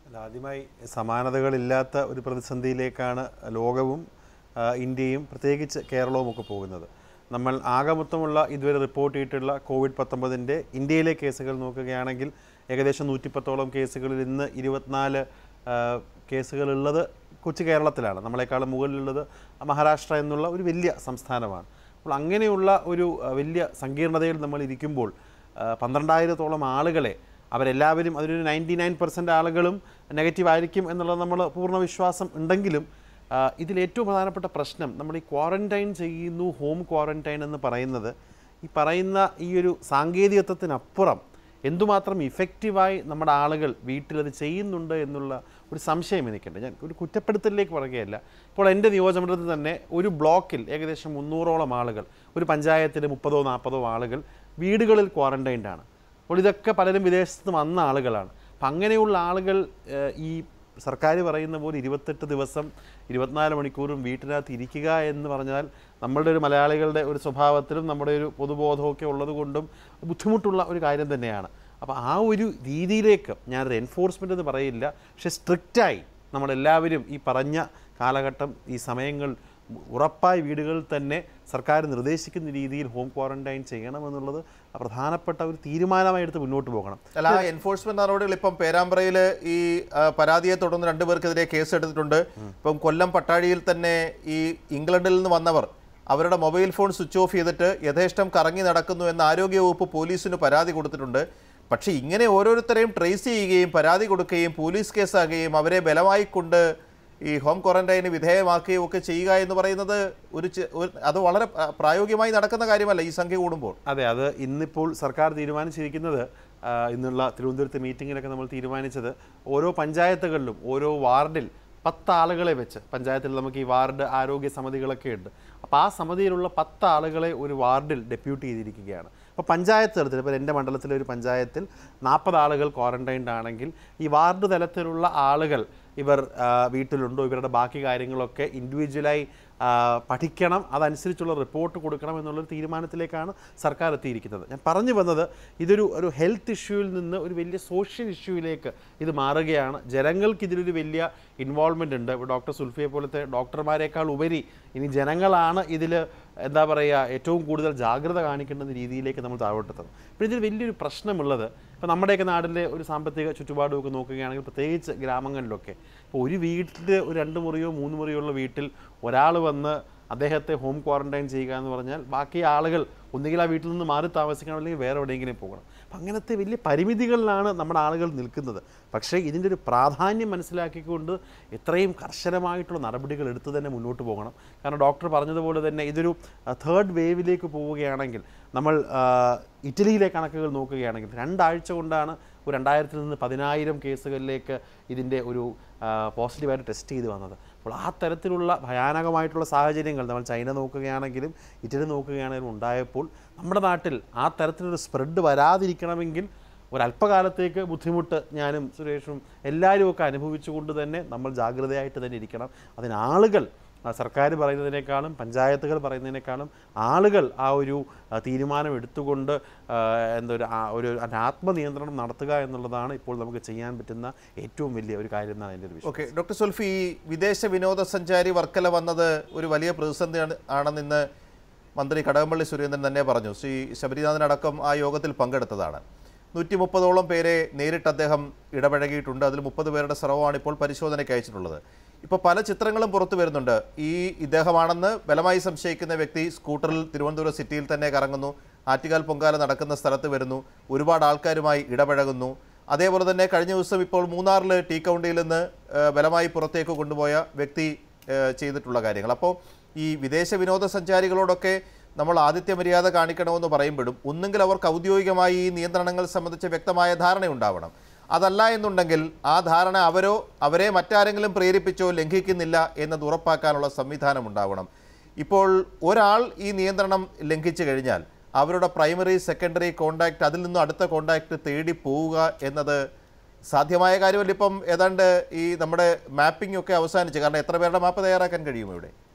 അല്ല, ആദ്യമായി സമാനതകളില്ലാത്ത ഒരു പ്രതിസന്ധിയിലേക്കാണ് ലോകവും ആ, ഇന്ത്യയും പ്രത്യേകിച്ച് കേരളവും ഒക്കെ പോകുന്നത് നമ്മൾ ആകെ മൊത്തമുള്ള ഇതുവരെ റിപ്പോർട്ട് ചെയ്തിട്ടുള്ള കോവിഡ് പത്തൊമ്പതിൻ്റെ ഇന്ത്യയിലെ കേസുകൾ നോക്കുകയാണെങ്കിൽ ഏകദേശം നൂറ്റിപ്പത്തോളം കേസുകളിൽ ഇന്ന് ഇരുപത്തിനാല് ആ, കേസുകളുള്ളത് കൊച്ചു കേരളത്തിലാണ് നമ്മളെക്കാളും മുകളിലുള്ളത് മഹാരാഷ്ട്ര എന്നുള്ള ഒരു വലിയ സംസ്ഥാനമാണ് അപ്പോൾ അങ്ങനെയുള്ള ഒരു ആ, വലിയ സങ്കീർണതയിൽ നമ്മൾ ഇരിക്കുമ്പോൾ ആ, പന്ത്രണ്ടായിരത്തോളം ആളുകളെ അവരെല്ലാവരും അതിലൊരു നയൻറ്റി നയൻ പെർസെൻറ്റ് ആളുകളും നെഗറ്റീവ് ആയിരിക്കും എന്നുള്ളത് നമ്മൾ പൂർണ്ണ വിശ്വാസം ഉണ്ടെങ്കിലും ആ, ഇതിൽ ഏറ്റവും പ്രധാനപ്പെട്ട പ്രശ്നം നമ്മൾ ഈ ക്വാറൻറ്റൈൻ ചെയ്യുന്നു ഹോം ക്വാറൻറ്റൈൻ എന്ന് പറയുന്നത് ഈ പറയുന്ന ഈ ഒരു സാങ്കേതികത്വത്തിനപ്പുറം എന്തുമാത്രം ഇഫക്റ്റീവായി നമ്മുടെ ആളുകൾ വീട്ടിലത് ചെയ്യുന്നുണ്ട് എന്നുള്ള ഒരു സംശയം എനിക്കുണ്ട് ഞാൻ ഒരു കുറ്റപ്പെടുത്തലിലേക്ക് പറയുകയല്ല ഇപ്പോൾ എൻ്റെ നിയോജകമണ്ഡലത്തിൽ തന്നെ ഒരു ബ്ലോക്കിൽ ഏകദേശം മുന്നൂറോളം ആളുകൾ ഒരു പഞ്ചായത്തിൽ മുപ്പതോ നാൽപ്പതോ ആളുകൾ വീടുകളിൽ ക്വാറൻറ്റൈൻഡ് ആണ് അപ്പോൾ ഇതൊക്കെ പലരും വിദേശത്ത് നിന്ന് വന്ന ആളുകളാണ് അപ്പം അങ്ങനെയുള്ള ആളുകൾ ഏഹ്, ഈ സർക്കാർ പറയുന്ന പോലെ ഇരുപത്തെട്ട് ദിവസം ഇരുപത്തിനാല് മണിക്കൂറും വീട്ടിനകത്ത് ഇരിക്കുക എന്ന് പറഞ്ഞാൽ നമ്മളുടെ ഒരു മലയാളികളുടെ ഒരു സ്വഭാവത്തിലും നമ്മുടെ ഒരു പൊതുബോധമൊക്കെ ഉള്ളത് കൊണ്ടും ബുദ്ധിമുട്ടുള്ള ഒരു കാര്യം തന്നെയാണ് അപ്പോൾ ആ ഒരു രീതിയിലേക്ക് ഞാനൊരു എൻഫോഴ്സ്മെൻ്റ് എന്ന് പറയില്ല പക്ഷേ സ്ട്രിക്റ്റായി നമ്മളെല്ലാവരും ഈ പറഞ്ഞ കാലഘട്ടം ഈ സമയങ്ങൾ ഉറപ്പായി വീടുകളിൽ തന്നെ സർക്കാർ നിർദ്ദേശിക്കുന്ന രീതിയിൽ ഹോം ക്വാറന്റൈൻ ചെയ്യണമെന്നുള്ളത് പ്രധാനപ്പെട്ട ഒരു തീരുമാനമായി എടുത്ത് മുന്നോട്ട് പോകണം അല്ല ആ എൻഫോഴ്സ്മെന്റ് നടപടികൾ ഇപ്പം പേരാമ്പ്രയിൽ ഈ ആ, പരാതിയെ തുടർന്ന് രണ്ടുപേർക്കെതിരെ കേസ് എടുത്തിട്ടുണ്ട് ഇപ്പം കൊല്ലം പട്ടാഴിയിൽ തന്നെ ഈ ഇംഗ്ലണ്ടിൽ നിന്ന് വന്നവർ അവരുടെ മൊബൈൽ ഫോൺ സ്വിച്ച് ഓഫ് ചെയ്തിട്ട് യഥേഷ്ടം കറങ്ങി നടക്കുന്നു എന്ന് ആരോഗ്യവകുപ്പ് പോലീസിന് പരാതി കൊടുത്തിട്ടുണ്ട് പക്ഷേ ഇങ്ങനെ ഓരോരുത്തരെയും ട്രേസ് ചെയ്യുകയും പരാതി കൊടുക്കുകയും പോലീസ് കേസാകുകയും അവരെ ബലമായി കൊണ്ട് ഈ ഹോം ക്വാറന്റൈന് വിധേയമാക്കുകയും ഒക്കെ ചെയ്യുക എന്ന് പറയുന്നത് ഒരു ചെ- ഒരു- അത് വളരെ പ്ര- പ്രായോഗികമായി നടക്കുന്ന കാര്യമല്ല ഈ സംഖ്യ കൂടുമ്പോൾ അതെ അത് ഇന്നിപ്പോൾ സർക്കാർ തീരുമാനിച്ചിരിക്കുന്നത് ആ, ഇന്നുള്ള തിരുവനന്തപുരത്തെ മീറ്റിങ്ങിലൊക്കെ നമ്മൾ തീരുമാനിച്ചത് ഓരോ പഞ്ചായത്തുകളിലും ഓരോ വാർഡിൽ പത്ത് ആളുകളെ വെച്ച് പഞ്ചായത്തിൽ നമുക്ക് ഈ വാർഡ് ആരോഗ്യ സമിതികളൊക്കെ ഉണ്ട് അപ്പോൾ ആ സമിതിയിലുള്ള പത്ത് ആളുകളെ ഒരു വാർഡിൽ ഡെപ്യൂട്ട് ചെയ്തിരിക്കുകയാണ് അപ്പോൾ പഞ്ചായത്ത് തലത്തിൽ ഇപ്പോൾ എൻ്റെ മണ്ഡലത്തിലെ ഒരു പഞ്ചായത്തിൽ നാൽപ്പത് ആളുകൾ ക്വാറന്റൈൻഡ് ആണെങ്കിൽ ഈ വാർഡ് തലത്തിലുള്ള ആളുകൾ ഇവർ ആ, വീട്ടിലുണ്ടോ ഇവരുടെ ബാക്കി കാര്യങ്ങളൊക്കെ ഇൻഡിവിജ്വലായി ആ, പഠിക്കണം അതനുസരിച്ചുള്ള റിപ്പോർട്ട് കൊടുക്കണം എന്നുള്ളൊരു തീരുമാനത്തിലേക്കാണ് സർക്കാർ എത്തിയിരിക്കുന്നത് ഞാൻ പറഞ്ഞു വന്നത് ഇതൊരു ഒരു ഹെൽത്ത് ഇഷ്യൂവിൽ നിന്ന് ഒരു വലിയ സോഷ്യൽ ഇഷ്യൂവിലേക്ക് ഇത് മാറുകയാണ് ജനങ്ങൾക്ക് ഇതിലൊരു വലിയ ഇൻവോൾവ്മെൻ്റ് ഉണ്ട് ഇപ്പോൾ ഡോക്ടർ സുൽഫിയെ പോലത്തെ ഡോക്ടർമാരെക്കാൾ ഉപരി ഇനി ജനങ്ങളാണ് ഇതിൽ എന്താ പറയുക ഏറ്റവും കൂടുതൽ ജാഗ്രത കാണിക്കേണ്ടുന്ന രീതിയിലേക്ക് നമ്മൾ താഴോട്ടെത്തുന്നത് ഇപ്പോൾ ഇതിൽ വലിയൊരു പ്രശ്നമുള്ളത് ഇപ്പോൾ നമ്മുടെയൊക്കെ നാട്ടിലെ ഒരു സാമ്പത്തിക ചുറ്റുപാടും ഒക്കെ നോക്കുകയാണെങ്കിൽ പ്രത്യേകിച്ച് ഗ്രാമങ്ങളിലൊക്കെ ഇപ്പോൾ ഒരു വീട്ടിൽ ഒരു രണ്ട് മുറിയോ മൂന്ന് മുറിയോ ഉള്ള വീട്ടിൽ ഒരാൾ വന്ന് അദ്ദേഹത്തെ ഹോം ക്വാറന്റൈൻ ചെയ്യുക എന്ന് പറഞ്ഞാൽ ബാക്കി ആളുകൾ ഒന്നുകിൽ ആ വീട്ടിൽ നിന്ന് മാറി താമസിക്കണം അല്ലെങ്കിൽ വേറെ എവിടെയെങ്കിലും പോകണം അപ്പം അങ്ങനത്തെ വലിയ പരിമിതികളിലാണ് നമ്മുടെ ആളുകൾ നിൽക്കുന്നത് പക്ഷേ ഇതിൻ്റെ ഒരു പ്രാധാന്യം മനസ്സിലാക്കിക്കൊണ്ട് എത്രയും കർശനമായിട്ടുള്ള നടപടികൾ എടുത്ത് തന്നെ മുന്നോട്ട് പോകണം കാരണം ഡോക്ടർ പറഞ്ഞതുപോലെ തന്നെ ഇതൊരു തേർഡ് വേവിലേക്ക് പോവുകയാണെങ്കിൽ നമ്മൾ ആ, ഇറ്റലിയിലെ കണക്കുകൾ നോക്കുകയാണെങ്കിൽ രണ്ടാഴ്ച കൊണ്ടാണ് ഒരു രണ്ടായിരത്തിൽ നിന്ന് പതിനായിരം കേസുകളിലേക്ക് ഇതിൻ്റെ ഒരു ആ, പോസിറ്റീവായിട്ട് ടെസ്റ്റ് ചെയ്ത് വന്നത് അപ്പോൾ ആ തരത്തിലുള്ള ഭയാനകമായിട്ടുള്ള സാഹചര്യങ്ങൾ നമ്മൾ ചൈന നോക്കുകയാണെങ്കിലും ഇറ്റലി നോക്കുകയാണെങ്കിലും ഉണ്ടായപ്പോൾ നമ്മുടെ നാട്ടിൽ ആ തരത്തിലൊരു സ്പ്രെഡ് വരാതിരിക്കണമെങ്കിൽ ഒരല്പകാലത്തേക്ക് ബുദ്ധിമുട്ട് ഞാനും സുരേഷും എല്ലാവരും ഒക്കെ അനുഭവിച്ചുകൊണ്ട് തന്നെ നമ്മൾ ജാഗ്രതയായിട്ട് തന്നെ ഇരിക്കണം അതിന് ആളുകൾ ആ, സർക്കാർ പറയുന്നതിനേക്കാളും പഞ്ചായത്തുകൾ പറയുന്നതിനേക്കാളും ആളുകൾ ആ ഒരു ആ, തീരുമാനം എടുത്തുകൊണ്ട് ആ, എന്താ ഒരു ആ- ഒരു ഒരു ആത്മനിയന്ത്രണം നടത്തുക എന്നുള്ളതാണ് ഇപ്പോൾ നമുക്ക് ചെയ്യാൻ പറ്റുന്ന ഏറ്റവും വലിയ ഒരു കാര്യം എന്നാണ് എൻ്റെ ഒരു വിശ്വാസം ഓക്കെ ഡോക്ടർ സുൽഫി ഈ വിദേശ വിനോദസഞ്ചാരി വർക്കല വന്നത് ഒരു വലിയ പ്രതിസന്ധി ആണെന്ന് ഇന്ന് മന്ത്രി കടകംപള്ളി സുരേന്ദ്രൻ തന്നെ പറഞ്ഞു ശ്രീ ശബരിനാഥനടക്കം ആ യോഗത്തിൽ പങ്കെടുത്തതാണ് നൂറ്റി മുപ്പതോളം പേരെ നേരിട്ട് അദ്ദേഹം ഇടപഴകിയിട്ടുണ്ട് അതിൽ മുപ്പത് പേരുടെ സ്രവമാണ് ഇപ്പോൾ പരിശോധനയ്ക്ക് അയച്ചിട്ടുള്ളത് ഇപ്പോൾ പല ചിത്രങ്ങളും പുറത്തു വരുന്നുണ്ട് ഈ ഇദ്ദേഹമാണെന്ന് ബലമായി സംശയിക്കുന്ന വ്യക്തി സ്കൂട്ടറിൽ തിരുവനന്തപുരം സിറ്റിയിൽ തന്നെ കറങ്ങുന്നു ആറ്റുകാൽ പൊങ്കാല നടക്കുന്ന സ്ഥലത്ത് വരുന്നു ഒരുപാട് ആൾക്കാരുമായി ഇടപഴകുന്നു അതേപോലെ തന്നെ കഴിഞ്ഞ ദിവസം ഇപ്പോൾ മൂന്നാറിൽ ടീ കൗണ്ടിയിൽ നിന്ന് ആ, ബലമായി പുറത്തേക്ക് കൊണ്ടുപോയ വ്യക്തി ആ, ചെയ്തിട്ടുള്ള കാര്യങ്ങൾ അപ്പോൾ ഈ വിദേശ വിനോദസഞ്ചാരികളോടൊക്കെ നമ്മൾ ആദിത്യ മര്യാദ കാണിക്കണമെന്ന് പറയുമ്പോഴും ഒന്നുകിൽ അവർക്ക് ഔദ്യോഗികമായി ഈ നിയന്ത്രണങ്ങൾ സംബന്ധിച്ച് വ്യക്തമായ ധാരണയുണ്ടാവണം അതല്ല എന്നുണ്ടെങ്കിൽ ആ ധാരണ അവരോ അവരെ മറ്റാരെങ്കിലും പ്രേരിപ്പിച്ചോ ലംഘിക്കുന്നില്ല എന്നത് ഉറപ്പാക്കാനുള്ള സംവിധാനം ഉണ്ടാവണം ഇപ്പോൾ ഒരാൾ ഈ നിയന്ത്രണം ലംഘിച്ചു കഴിഞ്ഞാൽ അവരുടെ പ്രൈമറി സെക്കൻഡറി കോണ്ടാക്ട് അതിൽ നിന്നും അടുത്ത കോണ്ടാക്ട് തേടി പോവുക എന്നത് സാധ്യമായ കാര്യമല്ല ഇപ്പം ഏതാണ്ട് ഈ നമ്മുടെ മാപ്പിംഗ് ഒക്കെ അവസാനിച്ചു കാരണം എത്ര പേരുടെ മാപ്പ് തയ്യാറാക്കാൻ കഴിയും ഇവിടെ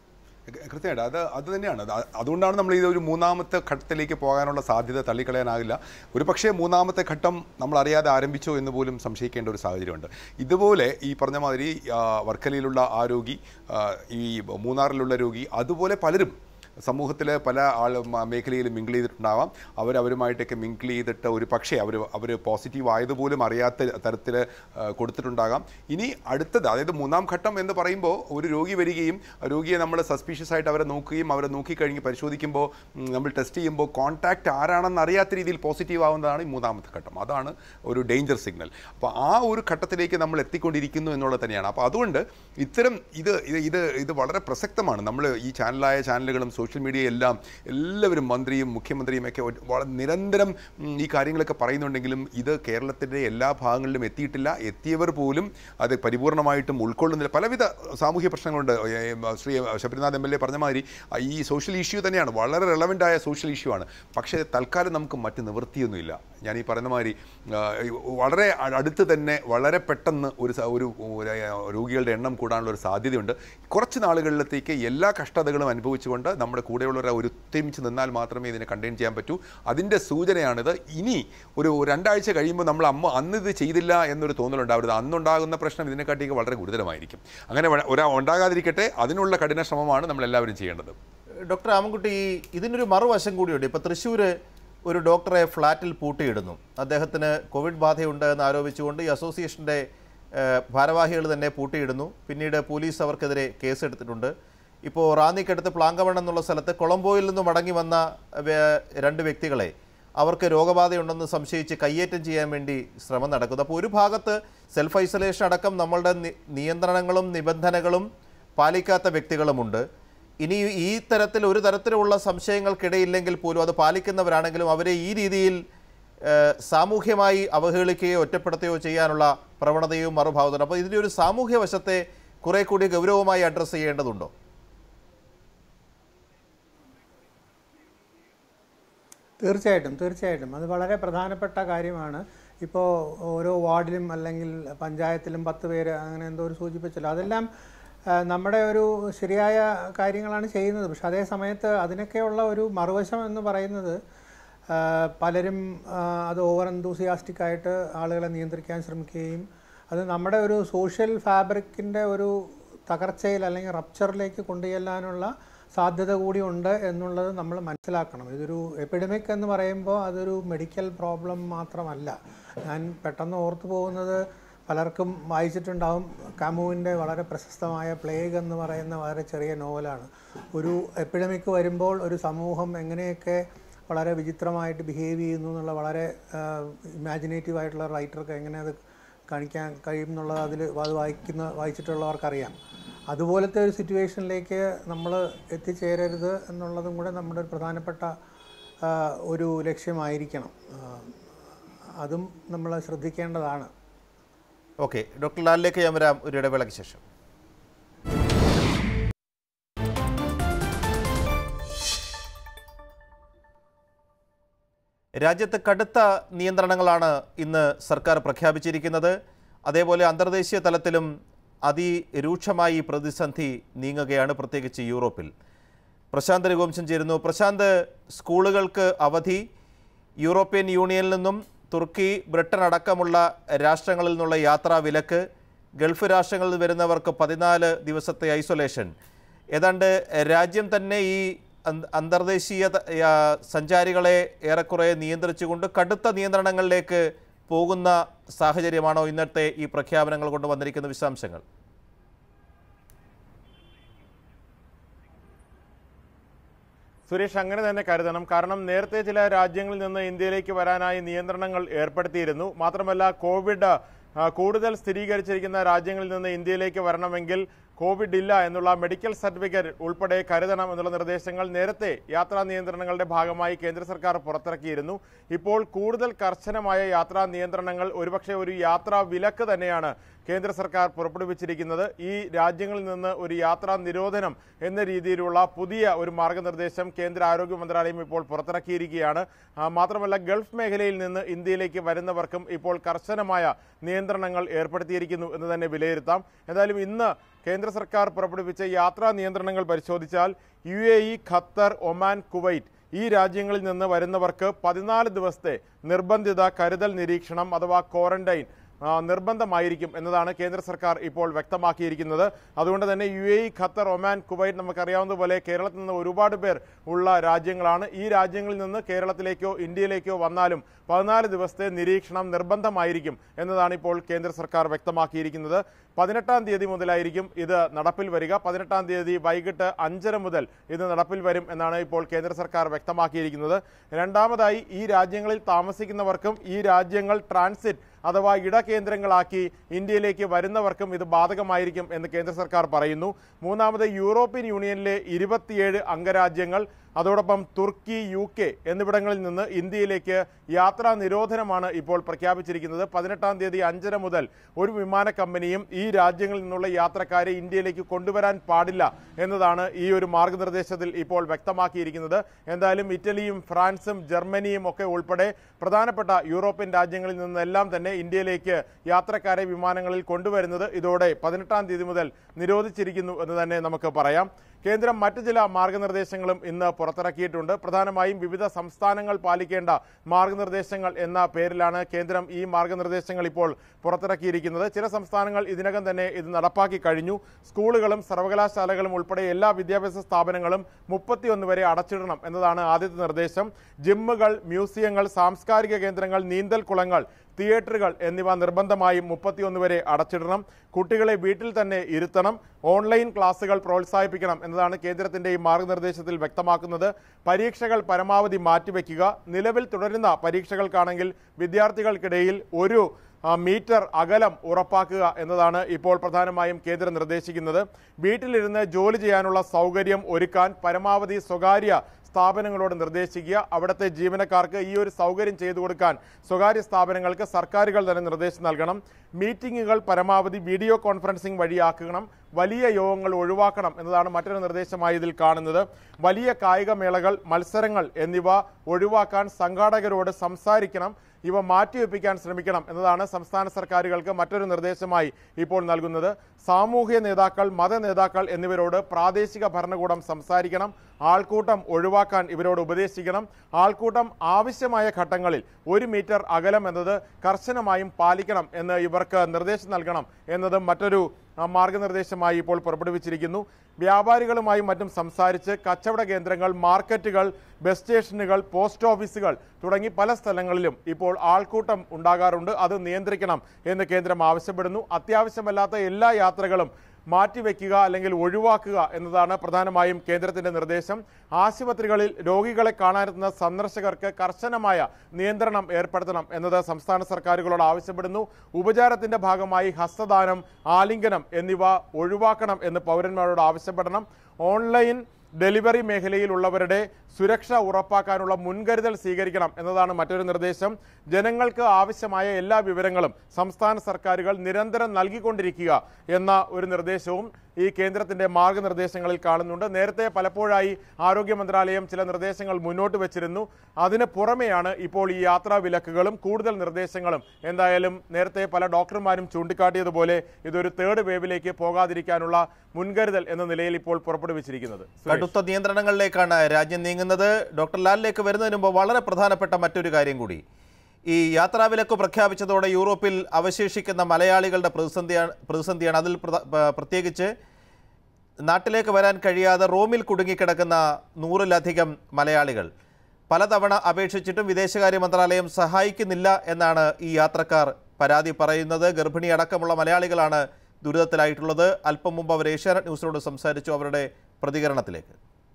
കൃത്യമായിട്ട് അത് അത് തന്നെയാണ് അത് അതുകൊണ്ടാണ് നമ്മൾ ഇത് ഒരു മൂന്നാമത്തെ ഘട്ടത്തിലേക്ക് പോകാനുള്ള സാധ്യത തള്ളിക്കളയാനാകില്ല ഒരു പക്ഷേ മൂന്നാമത്തെ ഘട്ടം നമ്മൾ അറിയാതെ ആരംഭിച്ചോ എന്ന് പോലും സംശയിക്കേണ്ട ഒരു സാഹചര്യമുണ്ട് ഇതുപോലെ ഈ പറഞ്ഞ മാതിരി ആ, വർക്കലയിലുള്ള ആ രോഗി ആ, ഈ മൂന്നാറിലുള്ള രോഗി അതുപോലെ പലരും സമൂഹത്തിലെ പല ആൾ മ- മേഖലയിലും മിങ്കിൾ ചെയ്തിട്ടുണ്ടാവാം അവരവരുമായിട്ടൊക്കെ മിങ്കിൾ ചെയ്തിട്ട് ഒരു പക്ഷേ അവർ അവർ പോസിറ്റീവ് ആയതുപോലും അറിയാത്ത തരത്തിൽ കൊടുത്തിട്ടുണ്ടാകാം ഇനി അടുത്തത് അതായത് മൂന്നാം ഘട്ടം എന്ന് പറയുമ്പോൾ ഒരു രോഗി വരികയും രോഗിയെ നമ്മൾ സസ്പീഷ്യസ് ആയിട്ട് അവരെ നോക്കുകയും അവരെ നോക്കിക്കഴിഞ്ഞ് പരിശോധിക്കുമ്പോൾ ഉം, നമ്മൾ ടെസ്റ്റ് ചെയ്യുമ്പോൾ കോൺടാക്റ്റ് ആരാണെന്ന് അറിയാത്ത രീതിയിൽ പോസിറ്റീവ് ആവുന്നതാണ് ഈ മൂന്നാമത്തെ ഘട്ടം അതാണ് ഒരു ഡേഞ്ചർ സിഗ്നൽ അപ്പോൾ ആ ഒരു ഘട്ടത്തിലേക്ക് നമ്മൾ എത്തിക്കൊണ്ടിരിക്കുന്നു എന്നുള്ളത് തന്നെയാണ് അപ്പോൾ അതുകൊണ്ട് ഇത്തരം ഇത് ഇത് ഇത് ഇത് വളരെ പ്രസക്തമാണ് നമ്മൾ ഈ ചാനലായ ചാനലുകളും സോഷ്യൽ മീഡിയ എല്ലാം എല്ലാവരും മന്ത്രിയും മുഖ്യമന്ത്രിയും ഒക്കെ ഒരു- വളരെ നിരന്തരം ഉം, ഈ കാര്യങ്ങളൊക്കെ പറയുന്നുണ്ടെങ്കിലും ഇത് കേരളത്തിൻ്റെ എല്ലാ ഭാഗങ്ങളിലും എത്തിയിട്ടില്ല എത്തിയവർ പോലും അത് പരിപൂർണമായിട്ടും ഉൾക്കൊള്ളുന്നില്ല പലവിധ സാമൂഹ്യ പ്രശ്നങ്ങളുണ്ട് ഏ, ഏ, Shri Sabarinath M L A പറഞ്ഞ മാതിരി ആ, ഈ സോഷ്യൽ ഇഷ്യൂ തന്നെയാണ് വളരെ റെലവൻ്റ് ആയ സോഷ്യൽ ഇഷ്യൂ ആണ് പക്ഷേ തൽക്കാലം നമുക്ക് മറ്റ് നിവൃത്തിയൊന്നുമില്ല ഞാൻ ഈ പറയുന്ന മാതിരി ആ, ഈ വളരെ അ- അടുത്ത് തന്നെ വളരെ പെട്ടെന്ന് ഒരു സ- ഒരു ഒരു, ആ, രോഗികളുടെ എണ്ണം കൂടാനുള്ള ഒരു സാധ്യതയുണ്ട് കുറച്ച് നാളുകളിലത്തേക്ക് എല്ലാ കഷ്ടതകളും അനുഭവിച്ചുകൊണ്ട് നമ്മുടെ കൂടെയുള്ളവരെ ഒരുമിച്ച് നിന്നാൽ മാത്രമേ ഇതിനെ കണ്ടെയ്ൻ ചെയ്യാൻ പറ്റൂ അതിൻ്റെ സൂചനയാണിത് ഇനി ഒരു രണ്ടാഴ്ച കഴിയുമ്പോൾ നമ്മൾ അമ്മ അന്ന് ഇത് ചെയ്തില്ല എന്നൊരു തോന്നലുണ്ടാവരുത് അന്നുണ്ടാകുന്ന പ്രശ്നം ഇതിനെക്കാട്ടിയൊക്കെ വളരെ ഗുരുതരമായിരിക്കും അങ്ങനെ വ- ഒരാ ഉണ്ടാകാതിരിക്കട്ടെ അതിനുള്ള കഠിന ശ്രമമാണ് നമ്മൾ എല്ലാവരും ചെയ്യേണ്ടത് ഡോക്ടർ ആമൻകുട്ടി ഈ ഇതിനൊരു മറുവശം കൂടിയുണ്ട് ഇപ്പോൾ തൃശ്ശൂർ ഒരു ഡോക്ടറെ ഫ്ലാറ്റിൽ പൂട്ടിയിടുന്നു അദ്ദേഹത്തിന് കോവിഡ് ബാധയുണ്ട് എന്ന് ആരോപിച്ചുകൊണ്ട് ഈ അസോസിയേഷൻ്റെ ഭാരവാഹികൾ തന്നെ പൂട്ടിയിടുന്നു പിന്നീട് പോലീസ് അവർക്കെതിരെ കേസെടുത്തിട്ടുണ്ട് ഇപ്പോൾ റാന്നിക്കടുത്ത് പ്ലാങ്കവൺ എന്നുള്ള സ്ഥലത്ത് കൊളംബോയിൽ നിന്ന് മടങ്ങി വന്ന വേ- രണ്ട് വ്യക്തികളെ അവർക്ക് രോഗബാധയുണ്ടെന്ന് സംശയിച്ച് കയ്യേറ്റം ചെയ്യാൻ വേണ്ടി ശ്രമം നടക്കുന്നു അപ്പോൾ ഒരു ഭാഗത്ത് സെൽഫ് ഐസൊലേഷൻ അടക്കം നമ്മളുടെ നി- നിയന്ത്രണങ്ങളും നിബന്ധനകളും പാലിക്കാത്ത വ്യക്തികളുമുണ്ട് ഇനി ഈ തരത്തിൽ ഒരു തരത്തിലുള്ള സംശയങ്ങൾക്കിടയില്ലെങ്കിൽ പോലും അത് പാലിക്കുന്നവരാണെങ്കിലും അവരെ ഈ രീതിയിൽ ഏഹ്, സാമൂഹ്യമായി അവഹേളിക്കുകയോ ഒറ്റപ്പെടുത്തുകയോ ചെയ്യാനുള്ള പ്രവണതയും മറുഭാവത്തുണ്ട് അപ്പോൾ ഇതിൻ്റെ ഒരു സാമൂഹ്യ വശത്തെ കുറെ കൂടി ഗൗരവമായി അഡ്രസ്സ് ചെയ്യേണ്ടതുണ്ടോ തീർച്ചയായിട്ടും തീർച്ചയായിട്ടും അത് വളരെ പ്രധാനപ്പെട്ട കാര്യമാണ് ഇപ്പോൾ ഓരോ വാർഡിലും അല്ലെങ്കിൽ പഞ്ചായത്തിലും പത്ത് പേര് അങ്ങനെ എന്തോ ഒരു സൂചിപ്പിച്ചല്ലോ അതെല്ലാം ആ, നമ്മുടെ ഒരു ശരിയായ കാര്യങ്ങളാണ് ചെയ്യുന്നത് പക്ഷെ അതേ സമയത്ത് അതിനൊക്കെയുള്ള ഒരു മറുവശം എന്ന് പറയുന്നത് ആ, പലരും ആ, അത് ഓവർ എന്തൂസിയാസ്റ്റിക് ആയിട്ട് ആളുകളെ നിയന്ത്രിക്കാൻ ശ്രമിക്കുകയും അത് നമ്മുടെ ഒരു സോഷ്യൽ ഫാബ്രിക്കിൻ്റെ ഒരു തകർച്ചയിൽ അല്ലെങ്കിൽ റപ്ചറിലേക്ക് കൊണ്ടുചെല്ലാനുള്ള സാധ്യത കൂടി ഉണ്ട് എന്നുള്ളത് നമ്മൾ മനസ്സിലാക്കണം ഇതൊരു എപ്പിഡമിക് എന്ന് പറയുമ്പോൾ അതൊരു മെഡിക്കൽ പ്രോബ്ലം മാത്രമല്ല ഞാൻ പെട്ടെന്ന് ഓർത്തു പോകുന്നത് പലർക്കും വായിച്ചിട്ടുണ്ടാവും കാമുവിൻ്റെ വളരെ പ്രശസ്തമായ പ്ലേഗ് എന്ന് പറയുന്ന വളരെ ചെറിയ നോവലാണ് ഒരു എപ്പിഡമിക് വരുമ്പോൾ ഒരു സമൂഹം എങ്ങനെയൊക്കെ വളരെ വിചിത്രമായിട്ട് ബിഹേവ് ചെയ്യുന്നു എന്നുള്ള വളരെ ഇമാജിനേറ്റീവ് ആയിട്ടുള്ള റൈറ്റർക്ക് എങ്ങനെ അത് കാണിക്കാൻ കഴിയും എന്നുള്ളത് അതിൽ അത് വായിക്കുന്ന വായിച്ചിട്ടുള്ളവർക്കറിയാം അതുപോലത്തെ ഒരു സിറ്റുവേഷനിലേക്ക് നമ്മൾ എത്തിച്ചേരരുത് എന്നുള്ളതും കൂടെ നമ്മുടെ ഒരു പ്രധാനപ്പെട്ട ആ, ഒരു ലക്ഷ്യമായിരിക്കണം ആ, അതും നമ്മൾ ശ്രദ്ധിക്കേണ്ടതാണ് ഓക്കെ ഡോക്ടർ ലാലിലേക്ക് ഞാൻ വരാം ഒരു ഇടവേളയ്ക്ക് ശേഷം രാജ്യത്ത് കടുത്ത നിയന്ത്രണങ്ങളാണ് ഇന്ന് സർക്കാർ പ്രഖ്യാപിച്ചിരിക്കുന്നത് അതേപോലെ അന്തർദേശീയ തലത്തിലും അതിരൂക്ഷമായി ഈ പ്രതിസന്ധി നീങ്ങുകയാണ് പ്രത്യേകിച്ച് യൂറോപ്പിൽ പ്രശാന്ത് രഘുവംശം ചേരുന്നു പ്രശാന്ത് സ്കൂളുകൾക്ക് അവധി യൂറോപ്യൻ യൂണിയനിൽ നിന്നും തുർക്കി ബ്രിട്ടൻ അടക്കമുള്ള രാഷ്ട്രങ്ങളിൽ നിന്നുള്ള യാത്രാ വിലക്ക് ഗൾഫ് രാഷ്ട്രങ്ങളിൽ വരുന്നവർക്ക് പതിനാല് ദിവസത്തെ ഐസൊലേഷൻ ഏതാണ്ട് രാജ്യം തന്നെ ഈ അന്ത- അന്തർദേശീയ ത- ആ, സഞ്ചാരികളെ ഏറെക്കുറെ നിയന്ത്രിച്ചുകൊണ്ട് കടുത്ത നിയന്ത്രണങ്ങളിലേക്ക് പോകുന്ന സാഹചര്യമാണോ ഇന്നത്തെ ഈ പ്രഖ്യാപനങ്ങൾ കൊണ്ട് വന്നിരിക്കുന്ന വിശദാംശങ്ങൾ സുരേഷ് അങ്ങനെ തന്നെ കരുതണം കാരണം നേരത്തെ ചില രാജ്യങ്ങളിൽ നിന്ന് ഇന്ത്യയിലേക്ക് വരാനായി നിയന്ത്രണങ്ങൾ ഏർപ്പെടുത്തിയിരുന്നു മാത്രമല്ല കോവിഡ് ആ, കൂടുതൽ സ്ഥിരീകരിച്ചിരിക്കുന്ന രാജ്യങ്ങളിൽ നിന്ന് ഇന്ത്യയിലേക്ക് വരണമെങ്കിൽ കോവിഡ് ഇല്ല എന്നുള്ള മെഡിക്കൽ സർട്ടിഫിക്കറ്റ് ഉൾപ്പെടെ കരുതണം എന്നുള്ള നിർദ്ദേശങ്ങൾ നേരത്തെ യാത്രാ നിയന്ത്രണങ്ങളുടെ ഭാഗമായി കേന്ദ്ര സർക്കാർ പുറത്തിറക്കിയിരുന്നു ഇപ്പോൾ കൂടുതൽ കർശനമായ യാത്രാ നിയന്ത്രണങ്ങൾ ഒരുപക്ഷെ ഒരു യാത്രാ വിലക്ക് തന്നെയാണ് കേന്ദ്ര സർക്കാർ പുറപ്പെടുവിച്ചിരിക്കുന്നത് ഈ രാജ്യങ്ങളിൽ നിന്ന് ഒരു യാത്രാ നിരോധനം എന്ന രീതിയിലുള്ള പുതിയ ഒരു മാർഗനിർദ്ദേശം കേന്ദ്ര ആരോഗ്യ മന്ത്രാലയം ഇപ്പോൾ പുറത്തിറക്കിയിരിക്കുകയാണ് ആ, മാത്രമല്ല ഗൾഫ് മേഖലയിൽ നിന്ന് ഇന്ത്യയിലേക്ക് വരുന്നവർക്കും ഇപ്പോൾ കർശനമായ നിയന്ത്രണങ്ങൾ ഏർപ്പെടുത്തിയിരിക്കുന്നു എന്ന് തന്നെ വിലയിരുത്താം എന്തായാലും ഇന്ന് കേന്ദ്ര സർക്കാർ പുറപ്പെടുവിച്ച യാത്രാ നിയന്ത്രണങ്ങൾ പരിശോധിച്ചാൽ U A E Qatar Oman Kuwait ഈ രാജ്യങ്ങളിൽ നിന്ന് വരുന്നവർക്ക് പതിനാല് ദിവസത്തെ നിർബന്ധിത കരുതൽ നിരീക്ഷണം അഥവാ ക്വാറന്റൈൻ ആ, നിർബന്ധമായിരിക്കും എന്നതാണ് കേന്ദ്ര സർക്കാർ ഇപ്പോൾ വ്യക്തമാക്കിയിരിക്കുന്നത് അതുകൊണ്ട് തന്നെ U A E Qatar Oman Kuwait നമുക്കറിയാവുന്നതുപോലെ കേരളത്തിൽ നിന്ന് ഒരുപാട് പേർ ഉള്ള രാജ്യങ്ങളാണ് ഈ രാജ്യങ്ങളിൽ നിന്ന് കേരളത്തിലേക്കോ ഇന്ത്യയിലേക്കോ വന്നാലും പതിനാല് ദിവസത്തെ നിരീക്ഷണം നിർബന്ധമായിരിക്കും എന്നതാണ് ഇപ്പോൾ കേന്ദ്ര സർക്കാർ വ്യക്തമാക്കിയിരിക്കുന്നത് പതിനെട്ടാം തീയതി മുതലായിരിക്കും ഇത് നടപ്പിൽ വരിക പതിനെട്ടാം തീയതി വൈകിട്ട് അഞ്ചര മുതൽ ഇത് നടപ്പിൽ വരും എന്നാണ് ഇപ്പോൾ കേന്ദ്ര സർക്കാർ വ്യക്തമാക്കിയിരിക്കുന്നത് രണ്ടാമതായി ഈ രാജ്യങ്ങളിൽ താമസിക്കുന്നവർക്കും ഈ രാജ്യങ്ങൾ ട്രാൻസിറ്റ് അഥവാ ഇടകേന്ദ്രങ്ങളാക്കി ഇന്ത്യയിലേക്ക് വരുന്നവർക്കും ഇത് ബാധകമായിരിക്കും എന്ന് കേന്ദ്ര സർക്കാർ പറയുന്നു മൂന്നാമത് യൂറോപ്യൻ യൂണിയനിലെ ഇരുപത്തിയേഴ് അംഗരാജ്യങ്ങൾ അതോടൊപ്പം തുർക്കി യു കെ എന്നിവിടങ്ങളിൽ നിന്ന് ഇന്ത്യയിലേക്ക് യാത്രാ നിരോധനമാണ് ഇപ്പോൾ പ്രഖ്യാപിച്ചിരിക്കുന്നത് പതിനെട്ടാം തീയതി അഞ്ചര മുതൽ ഒരു വിമാന കമ്പനിയും ഈ രാജ്യങ്ങളിൽ നിന്നുള്ള യാത്രക്കാരെ ഇന്ത്യയിലേക്ക് കൊണ്ടുവരാൻ പാടില്ല എന്നതാണ് ഈ ഒരു മാർഗനിർദ്ദേശത്തിൽ ഇപ്പോൾ വ്യക്തമാക്കിയിരിക്കുന്നത് എന്തായാലും ഇറ്റലിയും ഫ്രാൻസും ജർമ്മനിയും ഒക്കെ ഉൾപ്പെടെ പ്രധാനപ്പെട്ട യൂറോപ്യൻ രാജ്യങ്ങളിൽ നിന്നെല്ലാം തന്നെ ഇന്ത്യയിലേക്ക് യാത്രക്കാരെ വിമാനങ്ങളിൽ കൊണ്ടുവരുന്നത് ഇതോടെ പതിനെട്ടാം തീയതി മുതൽ നിരോധിച്ചിരിക്കുന്നു എന്ന് തന്നെ നമുക്ക് പറയാം കേന്ദ്രം മറ്റ് ചില മാർഗനിർദ്ദേശങ്ങളും ഇന്ന് പുറത്തിറക്കിയിട്ടുണ്ട് പ്രധാനമായും വിവിധ സംസ്ഥാനങ്ങൾ പാലിക്കേണ്ട മാർഗനിർദ്ദേശങ്ങൾ എന്ന പേരിലാണ് കേന്ദ്രം ഈ മാർഗനിർദ്ദേശങ്ങൾ ഇപ്പോൾ പുറത്തിറക്കിയിരിക്കുന്നത് ചില സംസ്ഥാനങ്ങൾ ഇതിനകം തന്നെ ഇത് നടപ്പാക്കി കഴിഞ്ഞു സ്കൂളുകളും സർവകലാശാലകളും ഉൾപ്പെടെ എല്ലാ വിദ്യാഭ്യാസ സ്ഥാപനങ്ങളും മുപ്പത്തിയൊന്ന് വരെ അടച്ചിടണം എന്നതാണ് ആദ്യത്തെ നിർദ്ദേശം ജിമ്മുകൾ മ്യൂസിയങ്ങൾ സാംസ്കാരിക കേന്ദ്രങ്ങൾ നീന്തൽ കുളങ്ങൾ തിയേറ്ററുകൾ എന്നിവ നിർബന്ധമായും മുപ്പത്തിയൊന്ന് വരെ അടച്ചിടണം കുട്ടികളെ വീട്ടിൽ തന്നെ ഇരുത്തണം ഓൺലൈൻ ക്ലാസുകൾ പ്രോത്സാഹിപ്പിക്കണം എന്നതാണ് കേന്ദ്രത്തിന്റെ ഈ മാർഗനിർദ്ദേശത്തിൽ വ്യക്തമാക്കുന്നത് പരീക്ഷകൾ പരമാവധി മാറ്റിവെക്കുക നിലവിൽ തുടരുന്ന പരീക്ഷകൾക്കാണെങ്കിൽ വിദ്യാർത്ഥികൾക്കിടയിൽ ഒരു ആ, മീറ്റർ അകലം ഉറപ്പാക്കുക എന്നതാണ് ഇപ്പോൾ പ്രധാനമായും കേന്ദ്രം നിർദ്ദേശിക്കുന്നത് വീട്ടിലിരുന്ന് ജോലി ചെയ്യാനുള്ള സൗകര്യം ഒരുക്കാൻ പരമാവധി സ്വകാര്യ സ്ഥാപനങ്ങളോട് നിർദ്ദേശിക്കുക അവിടുത്തെ ജീവനക്കാർക്ക് ഈ ഒരു സൗകര്യം ചെയ്തു കൊടുക്കാൻ സ്വകാര്യ സ്ഥാപനങ്ങൾക്ക് സർക്കാരുകൾ തന്നെ നിർദ്ദേശം നൽകണം മീറ്റിംഗുകൾ പരമാവധി വീഡിയോ കോൺഫറൻസിംഗ് വഴിയാക്കണം വലിയ യോഗങ്ങൾ ഒഴിവാക്കണം എന്നതാണ് മറ്റൊരു നിർദ്ദേശമായി ഇതിൽ കാണുന്നത് വലിയ കായികമേളകൾ മത്സരങ്ങൾ എന്നിവ ഒഴിവാക്കാൻ സംഘാടകരോട് സംസാരിക്കണം ഇവ മാറ്റിവെപ്പിക്കാൻ ശ്രമിക്കണം എന്നതാണ് സംസ്ഥാന സർക്കാരുകൾക്ക് മറ്റൊരു നിർദ്ദേശമായി ഇപ്പോൾ നൽകുന്നത് സാമൂഹ്യ നേതാക്കൾ മത നേതാക്കൾ എന്നിവരോട് പ്രാദേശിക ഭരണകൂടം സംസാരിക്കണം ആൾക്കൂട്ടം ഒഴിവാക്കാൻ ഇവരോട് ഉപദേശിക്കണം ആൾക്കൂട്ടം ആവശ്യമായ ഘട്ടങ്ങളിൽ ഒരു മീറ്റർ അകലം എന്നത് കർശനമായും പാലിക്കണം എന്ന് ഇവർക്ക് നിർദ്ദേശം നൽകണം എന്നതും മറ്റൊരു ആ, മാർഗനിർദ്ദേശമായി ഇപ്പോൾ പുറപ്പെടുവിച്ചിരിക്കുന്നു വ്യാപാരികളുമായും മറ്റും സംസാരിച്ച് കച്ചവട കേന്ദ്രങ്ങൾ മാർക്കറ്റുകൾ ബസ് സ്റ്റേഷനുകൾ പോസ്റ്റ് ഓഫീസുകൾ തുടങ്ങി പല സ്ഥലങ്ങളിലും ഇപ്പോൾ ആൾക്കൂട്ടം ഉണ്ടാകാറുണ്ട് അത് നിയന്ത്രിക്കണം എന്ന് കേന്ദ്രം ആവശ്യപ്പെടുന്നു അത്യാവശ്യമല്ലാത്ത എല്ലാ യാത്രകളും മാറ്റിവെക്കുക അല്ലെങ്കിൽ ഒഴിവാക്കുക എന്നതാണ് പ്രധാനമായും കേന്ദ്രത്തിന്റെ നിർദ്ദേശം ആശുപത്രികളിൽ രോഗികളെ കാണാനെത്തുന്ന സന്ദർശകർക്ക് കർശനമായ നിയന്ത്രണം ഏർപ്പെടുത്തണം എന്നത് സംസ്ഥാന സർക്കാരുകളോട് ആവശ്യപ്പെടുന്നു ഉപചാരത്തിന്റെ ഭാഗമായി ഹസ്തദാനം ആലിംഗനം എന്നിവ ഒഴിവാക്കണം എന്ന് പൗരന്മാരോട് ആവശ്യപ്പെടണം ഓൺലൈൻ ഡെലിവറി മേഖലയിലുള്ളവരുടെ സുരക്ഷ ഉറപ്പാക്കാനുള്ള മുൻകരുതൽ സ്വീകരിക്കണം എന്നതാണ് മറ്റൊരു നിർദ്ദേശം ജനങ്ങൾക്ക് ആവശ്യമായ എല്ലാ വിവരങ്ങളും സംസ്ഥാന സർക്കാരുകൾ നിരന്തരം നൽകിക്കൊണ്ടിരിക്കുക എന്ന ഒരു നിർദ്ദേശവും ഈ കേന്ദ്രത്തിന്റെ മാർഗനിർദ്ദേശങ്ങളിൽ കാണുന്നുണ്ട് നേരത്തെ പലപ്പോഴായി ആരോഗ്യ മന്ത്രാലയം ചില നിർദ്ദേശങ്ങൾ മുന്നോട്ട് വെച്ചിരുന്നു അതിന് പുറമെയാണ് ഇപ്പോൾ ഈ യാത്രാ വിലക്കുകളും കൂടുതൽ നിർദ്ദേശങ്ങളും എന്തായാലും നേരത്തെ പല ഡോക്ടർമാരും ചൂണ്ടിക്കാട്ടിയതുപോലെ ഇതൊരു തേർഡ് വേവിലേക്ക് പോകാതിരിക്കാനുള്ള മുൻകരുതൽ എന്ന നിലയിൽ ഇപ്പോൾ പുറപ്പെടുവിച്ചിരിക്കുന്നത് സുരേഷ്. കടുത്ത നിയന്ത്രണങ്ങളിലേക്കാണ് രാജ്യം നീങ്ങുന്നത് ഡോക്ടർ ലാലിലേക്ക് വരുന്നതിന് മുമ്പ് വളരെ പ്രധാനപ്പെട്ട മറ്റൊരു കാര്യം കൂടി ഈ യാത്രാവിലക്ക് പ്രഖ്യാപിച്ചതോടെ യൂറോപ്പിൽ അവശേഷിക്കുന്ന മലയാളികളുടെ പ്രതിസന്ധിയാണ് പ്രതിസന്ധിയാണ് അതിൽ പ്രധ- പ- പ്രത്യേകിച്ച് നാട്ടിലേക്ക് വരാൻ കഴിയാതെ റോമിൽ കുടുങ്ങിക്കിടക്കുന്ന നൂറിലധികം മലയാളികൾ പലതവണ അപേക്ഷിച്ചിട്ടും വിദേശകാര്യ മന്ത്രാലയം സഹായിക്കുന്നില്ല എന്നാണ് ഈ യാത്രക്കാർ പരാതി പറയുന്നത് ഗർഭിണി അടക്കമുള്ള മലയാളികളാണ് ദുരിതത്തിലായിട്ടുള്ളത് അല്പം മുമ്പ് അവർ ഏഷ്യാനെറ്റ് ന്യൂസിനോട് സംസാരിച്ചു അവരുടെ പ്രതികരണത്തിലേക്ക്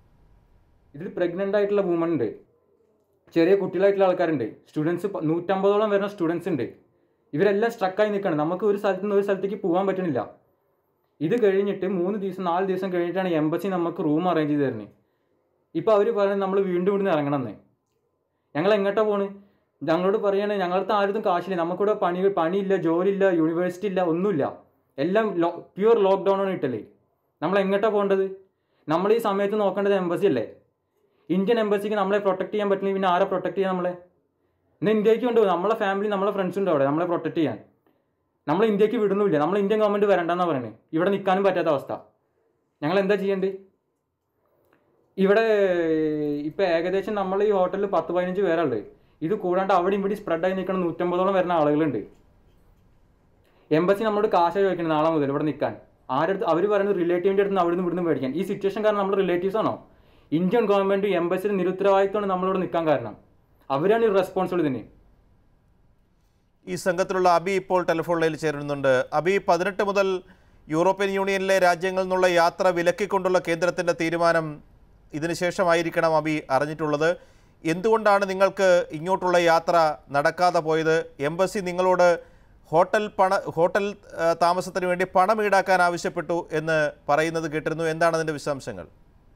ഇതിൽ പ്രഗ്നൻ്റ് ആയിട്ടുള്ള വുമൺ ഉണ്ട് ചെറിയ കുട്ടികളായിട്ടുള്ള ആൾക്കാരുണ്ട് സ്റ്റുഡൻസ് നൂറ്റമ്പതോളം വരുന്ന സ്റ്റുഡൻസ് ഉണ്ട് ഇവരെല്ലാം സ്ട്രക്കായി നിൽക്കണം നമുക്ക് ഒരു സ്ഥലത്ത് നിന്ന് ഒരു സ്ഥലത്തേക്ക് പോകാൻ പറ്റണില്ല ഇത് കഴിഞ്ഞിട്ട് മൂന്ന് ദിവസം നാല് ദിവസം കഴിഞ്ഞിട്ടാണ് എംബസി നമുക്ക് റൂം അറേഞ്ച് ചെയ്ത് തരുന്നത് ഇപ്പോൾ അവർ പറയുന്നത് നമ്മൾ വീണ്ടും ഇവിടുന്ന് ഇറങ്ങണമെന്ന് ഞങ്ങൾ എങ്ങോട്ടാ പോണ് ഞങ്ങളോട് പറയണേ ഞങ്ങളടുത്ത് ആരും കാശില്ല നമുക്കിവിടെ പണി പണിയില്ല ജോലിയില്ല യൂണിവേഴ്സിറ്റി ഇല്ല ഒന്നുമില്ല എല്ലാം ലോ പ്യുവർ ലോക്ക്ഡൗൺ ആണ് ഇട്ടല്ലേ നമ്മൾ എങ്ങോട്ടാ പോകേണ്ടത് നമ്മൾ ഈ സമയത്ത് നോക്കേണ്ടത് എംബസി അല്ലേ ഇന്ത്യൻ എംബസിക്ക് നമ്മളെ പ്രൊട്ടക്ട് ചെയ്യാൻ പറ്റില്ല പിന്നെ ആരെ പ്രൊട്ടക്ട് ചെയ്യാൻ നമ്മളെ ഇന്ന് ഇന്ത്യക്ക് കൊണ്ടുപോകും നമ്മളെ ഫാമിലി നമ്മളെ ഫ്രണ്ട്സ് ഉണ്ട് അവിടെ നമ്മളെ പ്രൊട്ടക്ട് ചെയ്യാൻ നമ്മൾ ഇന്ത്യക്ക് വിടുന്നില്ല നമ്മൾ ഇന്ത്യൻ ഗവൺമെന്റ് വരണ്ടെന്നാണ് പറയുന്നത് ഇവിടെ നിൽക്കാനും പറ്റാത്ത അവസ്ഥ ഞങ്ങൾ എന്താ ചെയ്യേണ്ടത് ഇവിടെ ഇപ്പൊ ഏകദേശം നമ്മൾ ഈ ഹോട്ടലിൽ പത്ത് പതിനഞ്ച് പേരുണ്ട് ഇത് കൂടാണ്ട് അവിടെ ഇവിടെ സ്പ്രെഡായി നിൽക്കുന്ന നൂറ്റമ്പതോളം വരുന്ന ആളുകളുണ്ട് എംബസി നമ്മളോട് കാശ് ചോദിക്കണം നാളെ മുതൽ ഇവിടെ നിൽക്കാൻ ആരുടെ അവർ പറയുന്നത് റിലേറ്റീവിൻ്റെ അടുത്ത് നിന്ന് അവിടെ നിന്ന് ഇവിടുന്ന് മേടിക്കാൻ ഈ സിറ്റുവേഷൻ കാരണം നമ്മുടെ റിലേറ്റീവ്സ് ആണോ ഇന്ത്യൻ ഗവൺമെന്റ് എംബസിയുടെ നിരുത്തരവാദിത്വമാണ് നമ്മളിവിടെ നിൽക്കാൻ കാരണം അവരാണ് ഈ റെസ്പോൺസിബിൾ ഇതിന് ഈ സംഘത്തിലുള്ള അബി ഇപ്പോൾ ടെലിഫോൺ ലൈനിൽ ചേരുന്നുണ്ട് അബി പതിനെട്ട് മുതൽ യൂറോപ്യൻ യൂണിയനിലെ രാജ്യങ്ങളിൽ നിന്നുള്ള യാത്ര വിലക്കിക്കൊണ്ടുള്ള കേന്ദ്രത്തിൻ്റെ തീരുമാനം ഇതിനുശേഷമായിരിക്കണം അബി അറിഞ്ഞിട്ടുള്ളത് എന്തുകൊണ്ടാണ് നിങ്ങൾക്ക് ഇങ്ങോട്ടുള്ള യാത്ര നടക്കാതെ പോയത് എംബസി നിങ്ങളോട് ഹോട്ടൽ പണ ഹോട്ടൽ ആ, താമസത്തിന് വേണ്ടി പണം ഈടാക്കാൻ ആവശ്യപ്പെട്ടു എന്ന് പറയുന്നത് കേട്ടിരുന്നു എന്താണ് അതിൻ്റെ വിശദാംശങ്ങൾ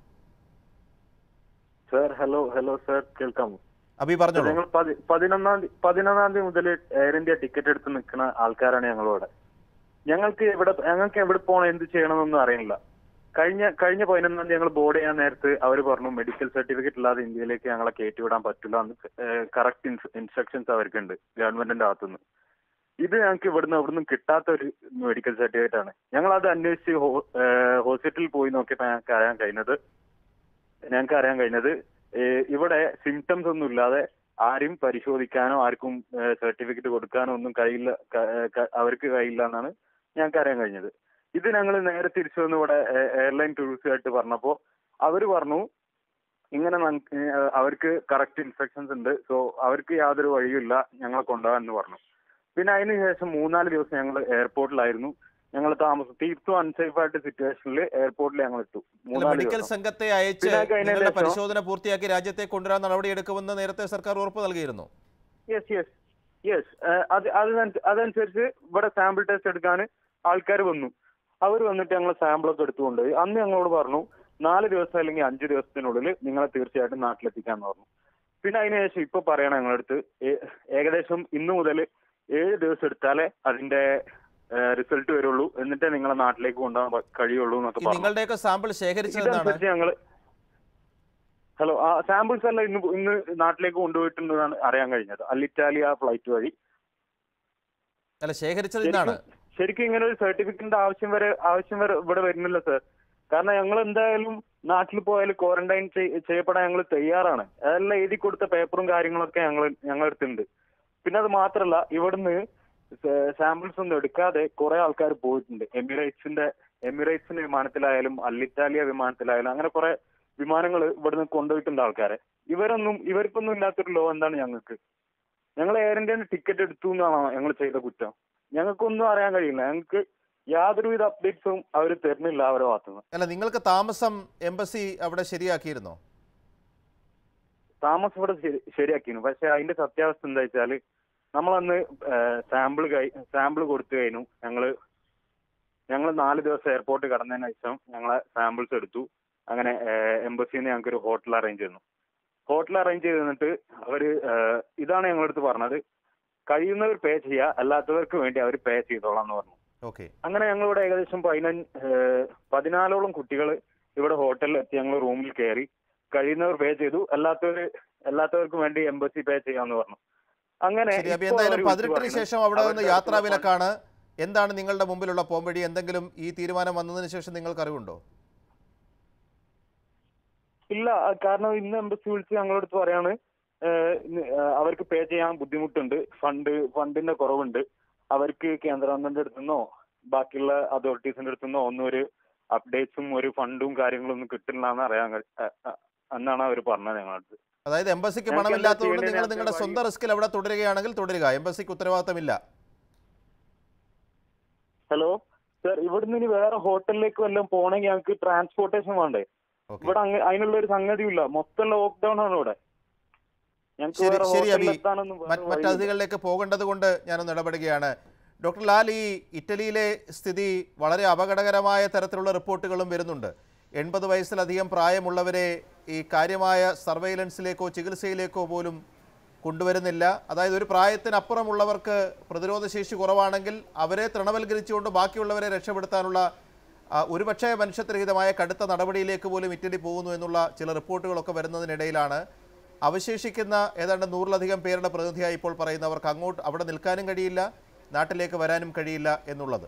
സർ ഹലോ ഹലോ സർ കേൾക്കാമോ അബി പറഞ്ഞോളൂ ഞങ്ങൾ പതി- പതിനൊന്നാം തീയതി പതിനൊന്നാം തീയതി മുതൽ എയർ ഇന്ത്യ ടിക്കറ്റ് എടുത്ത് നിൽക്കുന്ന ആൾക്കാരാണ് ഞങ്ങളോട് ഞങ്ങൾക്ക് എവിടെ ഞങ്ങൾക്ക് എവിടെ പോകണം എന്ത് ചെയ്യണമെന്നൊന്നും അറിയില്ല കഴിഞ്ഞ കഴിഞ്ഞ പതിനൊന്നാം തീയതി ഞങ്ങൾ ബോർഡ് ചെയ്യാൻ നേരത്ത് അവർ പറഞ്ഞു മെഡിക്കൽ സർട്ടിഫിക്കറ്റ് ഇല്ലാതെ ഇന്ത്യയിലേക്ക് ഞങ്ങളെ കയറ്റിവിടാൻ പറ്റില്ല എന്ന് കറക്റ്റ് ഇൻസ്ട്രക്ഷൻസ് അവർക്കുണ്ട് ഗവൺമെന്റിന്റെ ഭാഗത്തുനിന്ന് ഇത് ഞങ്ങൾക്ക് ഇവിടുന്ന് അവിടുന്ന് കിട്ടാത്ത ഒരു മെഡിക്കൽ സർട്ടിഫിക്കറ്റ് ആണ് ഞങ്ങൾ അത് അന്വേഷിച്ച് ഹോസ്പിറ്റലിൽ പോയി നോക്കിയപ്പോൾ ഞങ്ങൾക്ക് അറിയാൻ കഴിഞ്ഞത് ഞങ്ങൾക്ക് അറിയാൻ കഴിഞ്ഞത് ഏഹ് ഇവിടെ സിംറ്റംസ് ഒന്നും ഇല്ലാതെ ആരും പരിശോധിക്കാനോ ആർക്കും സർട്ടിഫിക്കറ്റ് കൊടുക്കാനോ ഒന്നും കഴിയില്ല ക- ഏഹ് ക- അവർക്ക് കഴിയില്ല എന്നാണ് ഞങ്ങൾക്ക് അറിയാൻ കഴിഞ്ഞത് ഇത് ഞങ്ങൾ നേരെ തിരിച്ചു വന്ന് ഇവിടെ എയർലൈൻ ടൂറിസ്റ്റുമായിട്ട് പറഞ്ഞപ്പോൾ അവർ പറഞ്ഞു ഇങ്ങനെ നമുക്ക് ഏഹ് അവർക്ക് കറക്റ്റ് ഇൻസ്ട്രക്ഷൻസ് ഉണ്ട് സോ അവർക്ക് യാതൊരു വഴിയുമില്ല ഞങ്ങളെ കൊണ്ടുപോകാൻ എന്ന് പറഞ്ഞു പിന്നെ അതിന് ശേഷം മൂന്നാല് ദിവസം ഞങ്ങൾ എയർപോർട്ടിലായിരുന്നു ഞങ്ങൾ താമസം തീർത്തും അൺസേഫ് ആയിട്ട് സിറ്റുവേഷനിൽ എയർപോർട്ടിൽ ഞങ്ങൾ എത്തു അല്ല, മൂന്നാല് മെഡിക്കൽ ദിവസം സംഘത്തെ അയച്ച് പിന്നെ കഴിഞ്ഞ നിങ്ങളുടെ ദിവസം- പരിശോധന പൂർത്തിയാക്കി രാജ്യത്തെ കൊണ്ടുവരാൻ നടപടിയെടുക്കുമെന്ന് നേരത്തെ സർക്കാർ ഉറപ്പ് നൽകിയിരുന്നു യെസ് യെസ് യെസ് അത് അതിനനുസ- അതനുസരിച്ച് ഇവിടെ സാമ്പിൾ ടെസ്റ്റ് എടുക്കാൻ ആൾക്കാർ വന്നു അവർ വന്നിട്ട് ഞങ്ങൾ സാമ്പിളൊക്കെ എടുത്തുകൊണ്ടുപോയി അന്ന് ഞങ്ങളോട് പറഞ്ഞു നാല് ദിവസം അല്ലെങ്കിൽ അഞ്ച് ദിവസത്തിനുള്ളിൽ നിങ്ങളെ തീർച്ചയായിട്ടും നാട്ടിലെത്തിക്കാന്ന് പറഞ്ഞു പിന്നെ അതിനുശേഷം ഇപ്പൊ പറയണം ഞങ്ങളടുത്ത് ഏ- ഏകദേശം ഇന്നു മുതൽ ഏഴ് ദിവസം എടുത്താലേ അതിന്റെ റിസൾട്ട് വരുള്ളൂ എന്നിട്ടേ നിങ്ങളെ നാട്ടിലേക്ക് കൊണ്ടുപോകാൻ പ- കഴിയുള്ളൂ എന്നൊക്കെ ഈ പറഞ്ഞു നിങ്ങളുടെയൊക്കെ സാമ്പിൾ ശേഖരിച്ചത് എന്താണ് ഇതനുസരിച്ച് ഞങ്ങള് ഹലോ ആ സാമ്പിൾസ് എല്ലാം ഇന്ന് ഇന്ന് നാട്ടിലേക്ക് കൊണ്ടുപോയിട്ടുണ്ടെന്നാണ് അറിയാൻ കഴിഞ്ഞത് അല്ലിറ്റാലിയ ഫ്ലൈറ്റ് വഴി അല്ല ശേഖരിച്ചത് ഇന്നാണ് ശരിക്കും- ശരിക്കും ഇങ്ങനെ ഒരു സർട്ടിഫിക്കറ്റിന്റെ ആവശ്യം വരെ ആവശ്യം വരെ ഇവിടെ വരുന്നില്ല സർ കാരണം ഞങ്ങൾ എന്തായാലും നാട്ടിൽ പോയാൽ ക്വാറന്റൈൻ ചെയ്യപ്പെടാൻ ഞങ്ങൾ തയ്യാറാണ് അതെല്ലാം എഴുതി കൊടുത്ത പേപ്പറും കാര്യങ്ങളൊക്കെ ഞങ്ങൾ ഞങ്ങളടുത്തുണ്ട് പിന്നെ അത് മാത്രമല്ല ഇവിടുന്ന് സാമ്പിൾസ് ഒന്നും എടുക്കാതെ കുറെ ആൾക്കാർ പോയിട്ടുണ്ട് എമിറേറ്റ്സിന്റെ എമിറേറ്റ്സിന്റെ വിമാനത്തിലായാലും അല്ലിറ്റാലിയ വിമാനത്തിലായാലും അങ്ങനെ കുറെ വിമാനങ്ങൾ ഇവിടുന്ന് കൊണ്ടുപോയിട്ടുണ്ട് ആൾക്കാരെ ഇവരൊന്നും ഇവർക്കൊന്നും ഇല്ലാത്തൊരു ലോ എന്താണ് ഞങ്ങൾക്ക് ഞങ്ങൾ എയർ ഇന്ത്യന്റെ ടിക്കറ്റ് എടുത്തു എന്നാണോ ഞങ്ങൾ ചെയ്ത കുറ്റം ഞങ്ങൾക്കൊന്നും അറിയാൻ കഴിയില്ല ഞങ്ങൾക്ക് യാതൊരുവിധ അപ്ഡേറ്റ്സും അവർ തരുന്നില്ല അവരുടെ ഭാഗത്തുനിന്ന് അല്ല നിങ്ങൾക്ക് താമസം എംബസി അവിടെ ശരിയാക്കിയിരുന്നോ താമസം ഇവിടെ ശരി- ശരിയാക്കിയിരുന്നു പക്ഷെ അതിന്റെ സത്യാവസ്ഥ എന്താ വെച്ചാല് നമ്മളന്ന് സാമ്പിൾ സാമ്പിൾ കൊടുത്തു കഴിഞ്ഞു ഞങ്ങള് ഞങ്ങൾ നാല് ദിവസം എയർപോർട്ട് കടന്നതിന് ശേഷം ഞങ്ങളെ സാമ്പിൾസ് എടുത്തു അങ്ങനെ എംബസിന്ന് ഞങ്ങൾക്ക് ഒരു ഹോട്ടൽ അറേഞ്ച് ചെയ്യുന്നു ഹോട്ടൽ അറേഞ്ച് ചെയ്ത് തന്നിട്ട് അവര് ഏഹ്, ഇതാണ് ഞങ്ങളടുത്ത് പറഞ്ഞത് കഴിയുന്നവർ പേ ചെയ്യുക അല്ലാത്തവർക്ക് വേണ്ടി അവർ പേ ചെയ്തോളാം എന്ന് പറഞ്ഞു ഓക്കെ അങ്ങനെ ഞങ്ങൾ ഇവിടെ ഏകദേശം പതിനഞ്ച് ഏഹ്, പതിനാലോളം കുട്ടികൾ ഇവിടെ ഹോട്ടലിൽ എത്തി ഞങ്ങൾ റൂമിൽ കയറി കഴിയുന്നവർ പേ ചെയ്തു അല്ലാത്തവർ അല്ലാത്തവർക്ക് വേണ്ടി എംബസി പേ ചെയ്യാന്ന് പറഞ്ഞു അങ്ങനെ ശരി അപ്പൊ ഇപ്പോ എന്തായാലും അവര് വിളിച്ച് പതിനെട്ടിന് പറയുന്നത് ശേഷം അവിടെ നിന്ന് അവരുടെ യാത്രാ അടുത്തുള്ള വിലക്കാണ് എന്താണ് നിങ്ങളുടെ മുമ്പിലുള്ള പോംവഴി എന്തെങ്കിലും ഈ തീരുമാനം വന്നതിന് ശേഷം നിങ്ങൾക്ക് അറിവുണ്ടോ ഇല്ല ആ, കാരണം ഇന്ന് എംബസി വിളിച്ച് ഞങ്ങളുടെ അടുത്ത് പറയാണ് ഏഹ്, ഇന്ന്, ഏഹ്, അവർക്ക് പേ ചെയ്യാൻ ബുദ്ധിമുട്ടുണ്ട് ഫണ്ട് ഫണ്ടിന്റെ കുറവുണ്ട് അവർക്ക് കേന്ദ്ര ഗവൺമെന്റ് അടുത്തുനിന്നോ ബാക്കിയുള്ള അതോറിറ്റീസിന്റെ അടുത്തുനിന്നോ ഒന്നും ഒരു അപ്ഡേറ്റ്സും ഒരു ഫണ്ടും കാര്യങ്ങളും ഒന്നും കിട്ടില്ല എന്ന് അറിയാൻ കഴി- അ- അ- എന്നാണ് അവർ പറഞ്ഞത് ഞങ്ങളടുത്ത് അതായത് എംബസിക്ക് ഞങ്ങൾക്ക് എന്താ പണമില്ലാത്തതുകൊണ്ട് ചെയ്യേണ്ടത് നിങ്ങൾ ഞങ്ങൾക്ക് നിങ്ങളുടെ വഴി- സ്വന്തം റിസ്കിൽ അവിടെ തുടരുകയാണെങ്കിൽ തുടരുക എംബസിക്ക് ഉത്തരവാദിത്തമില്ല ഹലോ സർ ഇവിടുന്ന് ഇനി വേറെ ഹോട്ടലിലേക്ക് വല്ലതും പോണെങ്കിൽ ഞങ്ങൾക്ക് ട്രാൻസ്പോർട്ടേഷൻ വേണ്ടേ ഓക്കെ ഇവിടെ അങ്ങ- അതിനുള്ള ഒരു സംഗതിയില്ല മൊത്തം ലോക്ക്ഡൌൺ ആണ് ഇവിടെ ഞങ്ങൾക്ക് ശരി വേറെ ശരി അബി ഹോട്ടലിൽ എത്താനൊന്നും വേറെ മറ്റ് മറ്റ് വഴിയില്ല. അതിഥികളിലേക്ക് പോകേണ്ടത് കൊണ്ട് ഞാനൊന്ന് ഇടപെടുകയാണ് ഡോക്ടർ ലാൽ ഈ ഇറ്റലിയിലെ സ്ഥിതി വളരെ അപകടകരമായ തരത്തിലുള്ള റിപ്പോർട്ടുകളും വരുന്നുണ്ട് എൺപത് വയസ്സിലധികം പ്രായമുള്ളവരെ ഈ കാര്യമായ സർവൈലൻസിലേക്കോ ചികിത്സയിലേക്കോ പോലും കൊണ്ടുവരുന്നില്ല അതായത് ഒരു പ്രായത്തിനപ്പുറമുള്ളവർക്ക് പ്രതിരോധശേഷി കുറവാണെങ്കിൽ അവരെ തൃണവൽക്കരിച്ചുകൊണ്ട് ബാക്കിയുള്ളവരെ രക്ഷപ്പെടുത്താനുള്ള ആ, ഒരുപക്ഷേ മനുഷ്യത്വരഹിതമായ കടുത്ത നടപടിയിലേക്ക് പോലും ഇറ്റലി പോകുന്നു എന്നുള്ള ചില റിപ്പോർട്ടുകളൊക്കെ വരുന്നതിനിടയിലാണ് അവശേഷിക്കുന്ന ഏതാണ്ട് നൂറിലധികം പേരുടെ പ്രതിനിധിയായി ഇപ്പോൾ പറയുന്നവർക്ക് അങ്ങോട്ട് അവിടെ നിൽക്കാനും കഴിയില്ല നാട്ടിലേക്ക് വരാനും കഴിയില്ല എന്നുള്ളത്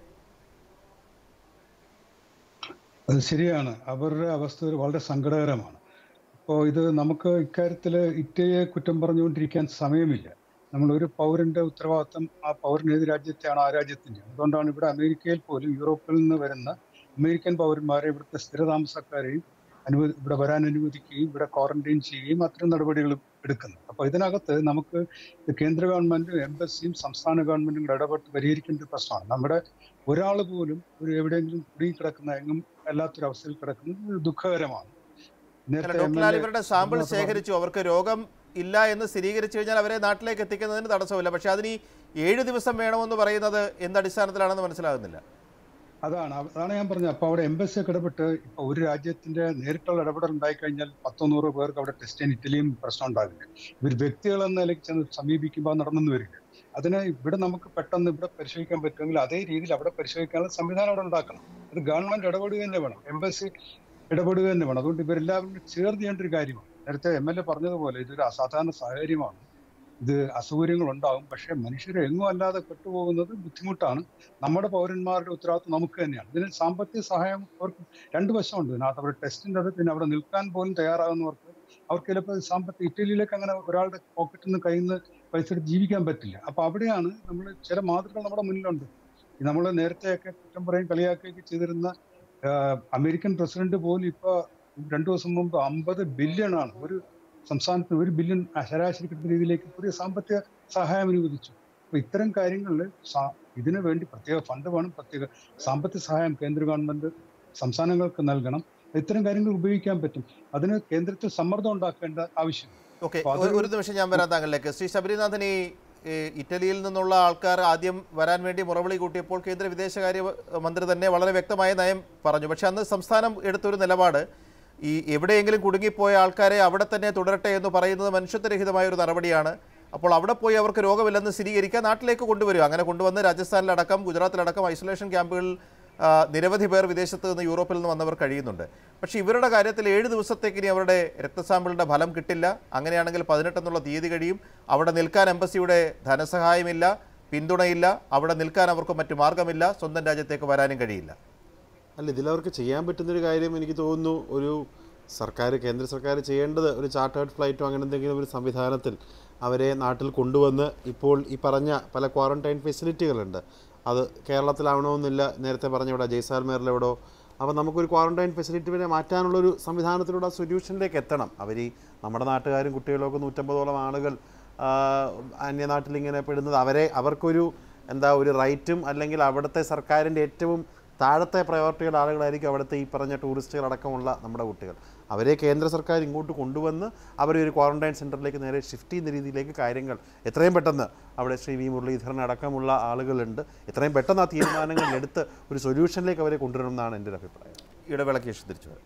അത് ശരിയാണ് അവരുടെ അവസ്ഥ ഒരു വളരെ സങ്കടകരമാണ് അപ്പോൾ ഇത് നമുക്ക് ഇക്കാര്യത്തിൽ ഇറ്റയെ കുറ്റം പറഞ്ഞുകൊണ്ടിരിക്കാൻ സമയമില്ല നമ്മൾ ഒരു പൗരന്റെ ഉത്തരവാദിത്തം ആ പൗരൻ ഏത് രാജ്യത്തെയാണ് ആ രാജ്യത്തിന്റെ അതുകൊണ്ടാണ് ഇവിടെ അമേരിക്കയിൽ പോലും യൂറോപ്പിൽ നിന്ന് വരുന്ന അമേരിക്കൻ പൗരന്മാരെ ഇവിടുത്തെ സ്ഥിരതാമസക്കാരെയും അനുവദി ഇവിടെ വരാൻ അനുവദിക്കുകയും ഇവിടെ ക്വാറന്റൈൻ ചെയ്യുകയും അത്തരം നടപടികൾ എടുക്കുന്നത് അപ്പോൾ ഇതിനകത്ത് നമുക്ക് ഇത് കേന്ദ്ര ഗവൺമെന്റും എംബസിയും സംസ്ഥാന ഗവൺമെന്റും കൂടെ ഇടപെട്ട് പരിഹരിക്കേണ്ട ഒരു പ്രശ്നമാണ് നമ്മുടെ ഒരാൾ പോലും ഒരു എവിടെയെങ്കിലും കുടുങ്ങി കിടക്കുന്ന എങ്ങും അല്ലാത്തൊരു അവസ്ഥയിൽ കിടക്കുന്നത് ഒരു ദുഃഖകരമാണ് നേരത്തെ ഡോക്ടർ ലാൽ MLA ഇവരുടെ സാമ്പിൾ മാത്രമാണ് ശേഖരിച്ചു അവർക്ക് രോഗം ഇല്ല എന്ന് സ്ഥിരീകരിച്ചു കഴിഞ്ഞാൽ അവരെ നാട്ടിലേക്ക് എത്തിക്കുന്നതിന് തടസ്സമില്ല പക്ഷേ അതിന് ഈ ഏഴ് ദിവസം വേണമെന്ന് പറയുന്നത് എന്ത് അടിസ്ഥാനത്തിലാണെന്ന് മനസ്സിലാകുന്നില്ല അതാണ് അവ- അതാണ് ഞാൻ പറഞ്ഞത് അപ്പൊ അവിടെ എംബസി ഒക്കെ ഇടപെട്ട് ഇപ്പൊ ഒരു രാജ്യത്തിന്റെ നേരിട്ടുള്ള ഇടപെടൽ ഉണ്ടായി കഴിഞ്ഞാൽ പത്തോ നൂറോ പേർക്ക് അവിടെ ടെസ്റ്റ് ചെയ്യാൻ ഇറ്റലിയും പ്രശ്നം ഉണ്ടാകില്ല ഇവർ വ്യക്തികൾ എന്ന നിലയ്ക്ക് ചെന്ന് സമീപിക്കുമ്പോൾ നടന്നെന്ന് വരില്ല അതിന് ഇവിടെ നമുക്ക് പെട്ടെന്ന് ഇവിടെ പരിശോധിക്കാൻ പറ്റുമെങ്കിൽ അതേ രീതിയിൽ അവിടെ പരിശോധിക്കാനുള്ള സംവിധാനം അവിടെ ഉണ്ടാക്കണം അത് ഗവൺമെന്റ് ഇടപെടുക തന്നെ വേണം എംബസി ഇടപെടുക തന്നെ വേണം അതുകൊണ്ട് ഇവരെല്ലാവരും കൂടി ചേർന്ന് ചെയ്യേണ്ട ഒരു കാര്യമാണ് നേരത്തെ എം എൽ എ പറഞ്ഞതുപോലെ ഇതൊരു അസാധാരണ സാഹചര്യമാണ് ഇത് അസൗകര്യങ്ങൾ ഉണ്ടാകും പക്ഷേ മനുഷ്യർ എങ്ങും അല്ലാതെ പെട്ടുപോകുന്നത് ബുദ്ധിമുട്ടാണ് നമ്മുടെ പൗരന്മാരുടെ ഉത്തരവാദിത്വം നമുക്ക് തന്നെയാണ് ഇതിന് സാമ്പത്തിക സഹായം അവർക്ക് രണ്ട് വശമുണ്ട് ഇതിനകത്ത് അവർ ടെസ്റ്റിന്റെ അത് പിന്നെ അവിടെ നിൽക്കാൻ പോലും തയ്യാറാകുന്നവർക്ക് അവർക്ക് ചിലപ്പോൾ സാമ്പത്തിക ഇറ്റലിയിലേക്ക് അങ്ങനെ ഒരാളുടെ പോക്കറ്റിൽ നിന്ന് കയ്യിൽ നിന്ന് പൈസ എടുത്ത് ജീവിക്കാൻ പറ്റില്ല അപ്പൊ അവിടെയാണ് നമ്മൾ ചില മാതൃകകൾ നമ്മുടെ മുന്നിലുണ്ട് നമ്മൾ നേരത്തെയൊക്കെ കുറ്റം പറയും കളിയാക്കുകയൊക്കെ ചെയ്തിരുന്ന ആഹ്, അമേരിക്കൻ പ്രസിഡന്റ് പോലും ഇപ്പൊ രണ്ടു ദിവസം മുമ്പ് അമ്പത് ബില്യൺ ആണ് ഒരു സംസ്ഥാനത്തിന് ഒരു ബില്യൺ ശരാശരി കിട്ടുന്ന രീതിയിലേക്ക് പുതിയ സാമ്പത്തിക സഹായം അനുവദിച്ചു അപ്പൊ ഇത്തരം കാര്യങ്ങളിൽ ഇതിനു വേണ്ടി പ്രത്യേക ഫണ്ട് വേണം പ്രത്യേക സാമ്പത്തിക സഹായം കേന്ദ്ര ഗവൺമെന്റ് സംസ്ഥാനങ്ങൾക്ക് നൽകണം ഇത്തരം കാര്യങ്ങൾ ഉപയോഗിക്കാൻ പറ്റും അതിന് കേന്ദ്രത്തിൽ സമ്മർദ്ദം ഉണ്ടാക്കേണ്ട ആവശ്യം ഓക്കെ അപ്പൊ അതൊരു- ഒരു നിമിഷം ഞാൻ വരാൻ താങ്കളിലേക്ക് ശ്രീ ശബരിനാഥൻ ഈ ഈ ഇറ്റലിയിൽ നിന്നുള്ള ആൾക്കാർ ആദ്യം വരാൻ വേണ്ടി മുറവിളി കൂട്ടിയപ്പോൾ കേന്ദ്ര വിദേശകാര്യ മന്ത്രി തന്നെ വളരെ വ്യക്തമായ നയം പറഞ്ഞു പക്ഷെ അന്ന് സംസ്ഥാനം എടുത്തൊരു നിലപാട് ഈ എവിടെയെങ്കിലും കുടുങ്ങിപ്പോയ ആൾക്കാരെ അവിടെ തന്നെ തുടരട്ടെ എന്ന് പറയുന്നത് മനുഷ്യത്വരഹിതമായ ഒരു നടപടിയാണ് അപ്പോൾ അവിടെ പോയി അവർക്ക് രോഗമില്ലെന്ന് സ്ഥിരീകരിക്കാൻ നാട്ടിലേക്ക് കൊണ്ടുവരിക അങ്ങനെ കൊണ്ടുവന്ന് രാജസ്ഥാനിലടക്കം ഗുജറാത്തിലടക്കം ഐസൊലേഷൻ ക്യാമ്പുകളിൽ ആ, നിരവധി പേർ വിദേശത്ത് നിന്ന് യൂറോപ്പിൽ നിന്ന് വന്നവർ കഴിയുന്നുണ്ട് പക്ഷേ ഇവരുടെ കാര്യത്തിൽ ഏഴ് ദിവസത്തേക്ക് ഇനി അവരുടെ രക്തസാമ്പിളിൻ്റെ ഫലം കിട്ടില്ല അങ്ങനെയാണെങ്കിൽ പതിനെട്ടെന്നുള്ള തീയതി കഴിയും അവിടെ നിൽക്കാൻ എംബസിയുടെ ധനസഹായമില്ല പിന്തുണയില്ല അവിടെ നിൽക്കാൻ അവർക്ക് മറ്റു മാർഗമില്ല സ്വന്തം രാജ്യത്തേക്ക് വരാനും കഴിയില്ല അല്ല ഇതിലവർക്ക് ചെയ്യാൻ പറ്റുന്നൊരു കാര്യം എനിക്ക് തോന്നുന്നു ഒരു സർക്കാർ കേന്ദ്ര സർക്കാർ ചെയ്യേണ്ടത് ഒരു ചാർട്ടേഡ് ഫ്ലൈറ്റോ അങ്ങനെ എന്തെങ്കിലും ഒരു സംവിധാനത്തിൽ അവരെ നാട്ടിൽ കൊണ്ടുവന്ന് ഇപ്പോൾ ഈ പറഞ്ഞ പല ക്വാറന്റൈൻ ഫെസിലിറ്റികളുണ്ട് അത് കേരളത്തിലാവണമെന്നില്ല നേരത്തെ പറഞ്ഞ ഇവിടെ ജയ്സാൽമേറിലെവിടോ അപ്പോൾ നമുക്കൊരു ക്വാറന്റൈൻ ഫെസിലിറ്റിനെ മാറ്റാനുള്ളൊരു സംവിധാനത്തിലൂടെ ആ സൊല്യൂഷനിലേക്ക് എത്തണം അവർ ഈ നമ്മുടെ നാട്ടുകാരും കുട്ടികളൊക്കെ നൂറ്റമ്പതോളം ആളുകൾ ആ, അന്യനാട്ടിൽ ഇങ്ങനെ പെടുന്നത് അവരെ അവർക്കൊരു എന്താ ഒരു റൈറ്റും അല്ലെങ്കിൽ അവിടുത്തെ സർക്കാരിൻ്റെ ഏറ്റവും താഴത്തെ പ്രയോറിറ്റിയുടെ ആളുകളായിരിക്കും അവിടുത്തെ ഈ പറഞ്ഞ ടൂറിസ്റ്റുകൾ അടക്കമുള്ള നമ്മുടെ കുട്ടികൾ അവരെ കേന്ദ്ര സർക്കാർ ഇങ്ങോട്ട് കൊണ്ടുവന്ന് അവരെ ഒരു ക്വാറന്റൈൻ സെൻറ്ററിലേക്ക് നേരെ ഷിഫ്റ്റ് ചെയ്യുന്ന രീതിയിലേക്ക് കാര്യങ്ങൾ എത്രയും പെട്ടെന്ന് അവിടെ ശ്രീ വി മുരളീധരൻ അടക്കമുള്ള ആളുകളുണ്ട് എത്രയും പെട്ടെന്ന് ആ തീരുമാനങ്ങൾ എടുത്ത് ഒരു സൊല്യൂഷനിലേക്ക് അവരെ കൊണ്ടുവരണം എന്നാണ് എൻ്റെ ഒരു അഭിപ്രായം ഇടവേളയ്ക്ക് ശേഷം തിരിച്ചു വരാം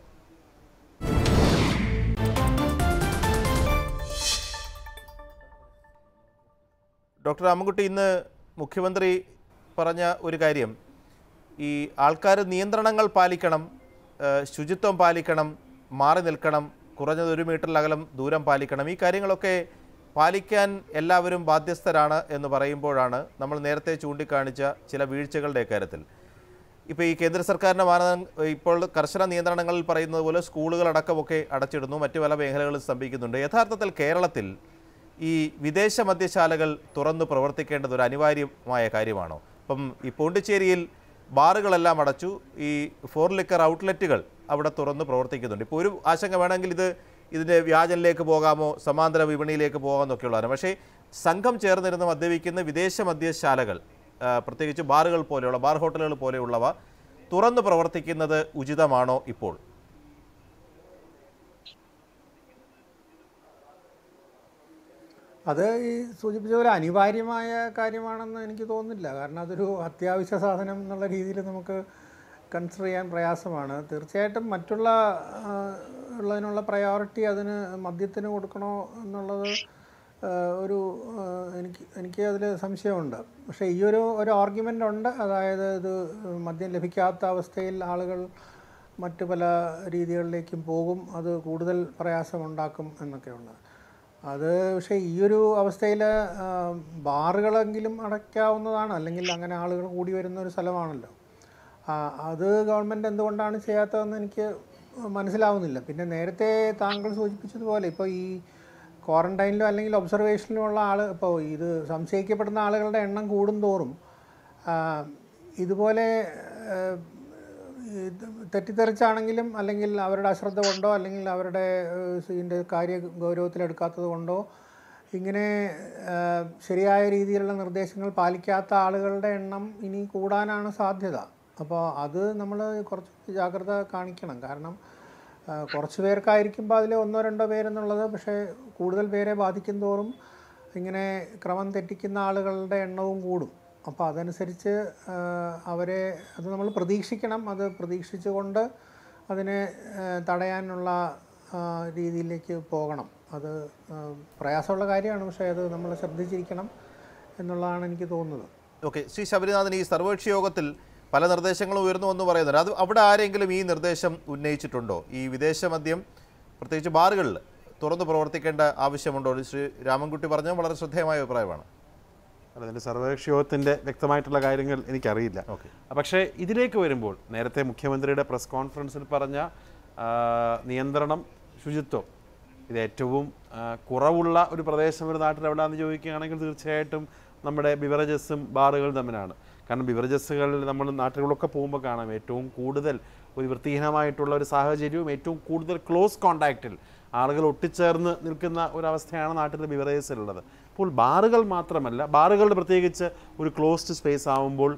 ഡോക്ടർ രാമൻകുട്ടി ഇന്ന് മുഖ്യമന്ത്രി പറഞ്ഞ ഒരു കാര്യം ഈ ആൾക്കാർ നിയന്ത്രണങ്ങൾ പാലിക്കണം ഏഹ് ശുചിത്വം പാലിക്കണം മാറി നിൽക്കണം കുറഞ്ഞത് ഒരു മീറ്ററിൽ അകലം ദൂരം പാലിക്കണം ഈ കാര്യങ്ങളൊക്കെ പാലിക്കാൻ എല്ലാവരും ബാധ്യസ്ഥരാണ് എന്ന് പറയുമ്പോഴാണ് നമ്മൾ നേരത്തെ ചൂണ്ടിക്കാണിച്ച ചില വീഴ്ചകളുടെ കാര്യത്തിൽ ഇപ്പോൾ ഈ കേന്ദ്ര സർക്കാരിൻ്റെ മാനദണ്ഡ ഇപ്പോൾ കർശന നിയന്ത്രണങ്ങളിൽ പറയുന്നത് പോലെ സ്കൂളുകളടക്കമൊക്കെ അടച്ചിടുന്നു മറ്റു പല മേഖലകളും സ്തംഭിക്കുന്നുണ്ട് യഥാർത്ഥത്തിൽ കേരളത്തിൽ ഈ വിദേശ മദ്യശാലകൾ തുറന്ന് പ്രവർത്തിക്കേണ്ടത് ഒരു അനിവാര്യമായ കാര്യമാണോ ഇപ്പം ഈ പോണ്ടിച്ചേരിയിൽ ബാറുകളെല്ലാം അടച്ചു ഈ ഫോർ ലിക്കർ ഔട്ട്ലെറ്റുകൾ അവിടെ തുറന്ന് പ്രവർത്തിക്കുന്നുണ്ട് ഇപ്പോൾ ഒരു ആശങ്ക വേണമെങ്കിൽ ഇത് ഇതിൻ്റെ വ്യാജനിലേക്ക് പോകാമോ സമാന്തര വിപണിയിലേക്ക് പോകാമെന്നൊക്കെയുള്ളതാണ് പക്ഷേ സംഘം ചേർന്നിരുന്ന് മദ്യപിക്കുന്ന വിദേശ മദ്യശാലകൾ ആ, പ്രത്യേകിച്ച് ബാറുകൾ പോലെയുള്ള ബാർ ഹോട്ടലുകൾ പോലെയുള്ളവ തുറന്ന് പ്രവർത്തിക്കുന്നത് ഉചിതമാണോ ഇപ്പോൾ അത് ഈ സൂചിപ്പിച്ച പോലെ അനിവാര്യമായ കാര്യമാണെന്ന് എനിക്ക് തോന്നുന്നില്ല കാരണം അതൊരു അത്യാവശ്യ സാധനം എന്നുള്ള രീതിയിൽ നമുക്ക് കൺസിഡർ ചെയ്യാൻ പ്രയാസമാണ് തീർച്ചയായിട്ടും മറ്റുള്ള ആ, ഉള്ളതിനുള്ള പ്രയോറിറ്റി അതിന് മദ്യത്തിന് കൊടുക്കണോ എന്നുള്ളത് ആ, ഒരു ആ, എനിക്ക് എനിക്ക് അതിൽ സംശയമുണ്ട് പക്ഷേ ഈ ഒരു ഒരു ആർഗ്യുമെൻ്റ് ഉണ്ട് അതായത് ഇത് മദ്യം ലഭിക്കാത്ത അവസ്ഥയിൽ ആളുകൾ മറ്റ് പല രീതികളിലേക്കും പോകും അത് കൂടുതൽ പ്രയാസമുണ്ടാക്കും എന്നൊക്കെയുള്ളത് അത് പക്ഷേ ഈ ഒരു അവസ്ഥയിൽ ബാറുകളെങ്കിലും അടയ്ക്കാവുന്നതാണ് അല്ലെങ്കിൽ അങ്ങനെ ആളുകൾ കൂടി വരുന്ന ഒരു സ്ഥലമാണല്ലോ ആ, അത് ഗവൺമെൻറ് എന്തുകൊണ്ടാണ് ചെയ്യാത്തതെന്ന് എനിക്ക് മനസ്സിലാവുന്നില്ല പിന്നെ നേരത്തെ താങ്കൾ സൂചിപ്പിച്ചതുപോലെ ഇപ്പോൾ ഈ ക്വാറന്റൈനിലോ അല്ലെങ്കിൽ ഒബ്സർവേഷനിലോ ഉള്ള ആൾ ഇപ്പോൾ ഇത് സംശയിക്കപ്പെടുന്ന ആളുകളുടെ എണ്ണം കൂടുന്തോറും ആ, ഇതുപോലെ ആ, ഇത് തെറ്റിദ്ധരിച്ചാണെങ്കിലും അല്ലെങ്കിൽ അവരുടെ അശ്രദ്ധ കൊണ്ടോ അല്ലെങ്കിൽ അവരുടെ ഏഹ്, ഇതിൻ്റെ കാര്യ ഗൗരവത്തിലെടുക്കാത്തത് കൊണ്ടോ ഇങ്ങനെ ഏഹ്, ശരിയായ രീതിയിലുള്ള നിർദ്ദേശങ്ങൾ പാലിക്കാത്ത ആളുകളുടെ എണ്ണം ഇനി കൂടാനാണ് സാധ്യത അപ്പോൾ അത് നമ്മൾ കുറച്ച് ജാഗ്രത കാണിക്കണം കാരണം ഏഹ്, കുറച്ച് പേർക്കായിരിക്കുമ്പോൾ അതിൽ ഒന്നോ രണ്ടോ പേരെന്നുള്ളത് പക്ഷേ കൂടുതൽ പേരെ ബാധിക്കും തോറും ഇങ്ങനെ ക്രമം തെറ്റിക്കുന്ന ആളുകളുടെ എണ്ണവും കൂടും അപ്പോൾ അതനുസരിച്ച് ആ, അവരെ അത് നമ്മൾ പ്രതീക്ഷിക്കണം അത് പ്രതീക്ഷിച്ചുകൊണ്ട് അതിനെ ആ, തടയാനുള്ള ആ, രീതിയിലേക്ക് പോകണം അത് ആ, പ്രയാസമുള്ള കാര്യമാണ് പക്ഷേ അത് നമ്മൾ ശ്രദ്ധിച്ചിരിക്കണം എന്നുള്ളതാണ് എനിക്ക് തോന്നുന്നത് ഓക്കെ ശ്രീ ശബരിനാഥൻ ഈ സർവകക്ഷി യോഗത്തിൽ പല നിർദ്ദേശങ്ങളും ഉയർന്നു എന്ന് പറയുന്നുണ്ട് അത് അവിടെ ആരെങ്കിലും ഈ നിർദ്ദേശം ഉന്നയിച്ചിട്ടുണ്ടോ ഈ വിദേശ മദ്യം പ്രത്യേകിച്ച് ബാറുകളിൽ തുറന്നു പ്രവർത്തിക്കേണ്ട ആവശ്യമുണ്ടോ ശ്രീ രാമൻകുട്ടി പറഞ്ഞത് വളരെ ശ്രദ്ധേയമായ അഭിപ്രായമാണ് അല്ല അതിൻ്റെ സർവകക്ഷി യോഗത്തിൻ്റെ വ്യക്തമായിട്ടുള്ള കാര്യങ്ങൾ എനിക്കറിയില്ല ഓക്കെ പക്ഷേ ഇതിലേക്ക് വരുമ്പോൾ നേരത്തെ മുഖ്യമന്ത്രിയുടെ പ്രസ് കോൺഫറൻസിൽ പറഞ്ഞ ആ, നിയന്ത്രണം ശുചിത്വം ഇത് ഏറ്റവും ആ, കുറവുള്ള ഒരു പ്രദേശം ഒരു നാട്ടിൽ എവിടെയാണെന്ന് ചോദിക്കുകയാണെങ്കിൽ തീർച്ചയായിട്ടും നമ്മുടെ ബിവറേജസും ബാറുകളും തമ്മിലാണ് കാരണം ബിവറേജസുകളിൽ നമ്മൾ നാട്ടുകളിലൊക്കെ പോകുമ്പോൾ കാണാം ഏറ്റവും കൂടുതൽ ഒരു വൃത്തിഹീനമായിട്ടുള്ള ഒരു സാഹചര്യവും ഏറ്റവും കൂടുതൽ ക്ലോസ് കോണ്ടാക്റ്റിൽ ആളുകൾ ഒട്ടിച്ചേർന്ന് നിൽക്കുന്ന ഒരവസ്ഥയാണ് നാട്ടിലെ ബിവറേജസിലുള്ളത് അപ്പോൾ ബാറുകൾ മാത്രമല്ല ബാറുകളുടെ പ്രത്യേകിച്ച് ഒരു ക്ലോസ്ഡ് സ്പേസ് ആവുമ്പോൾ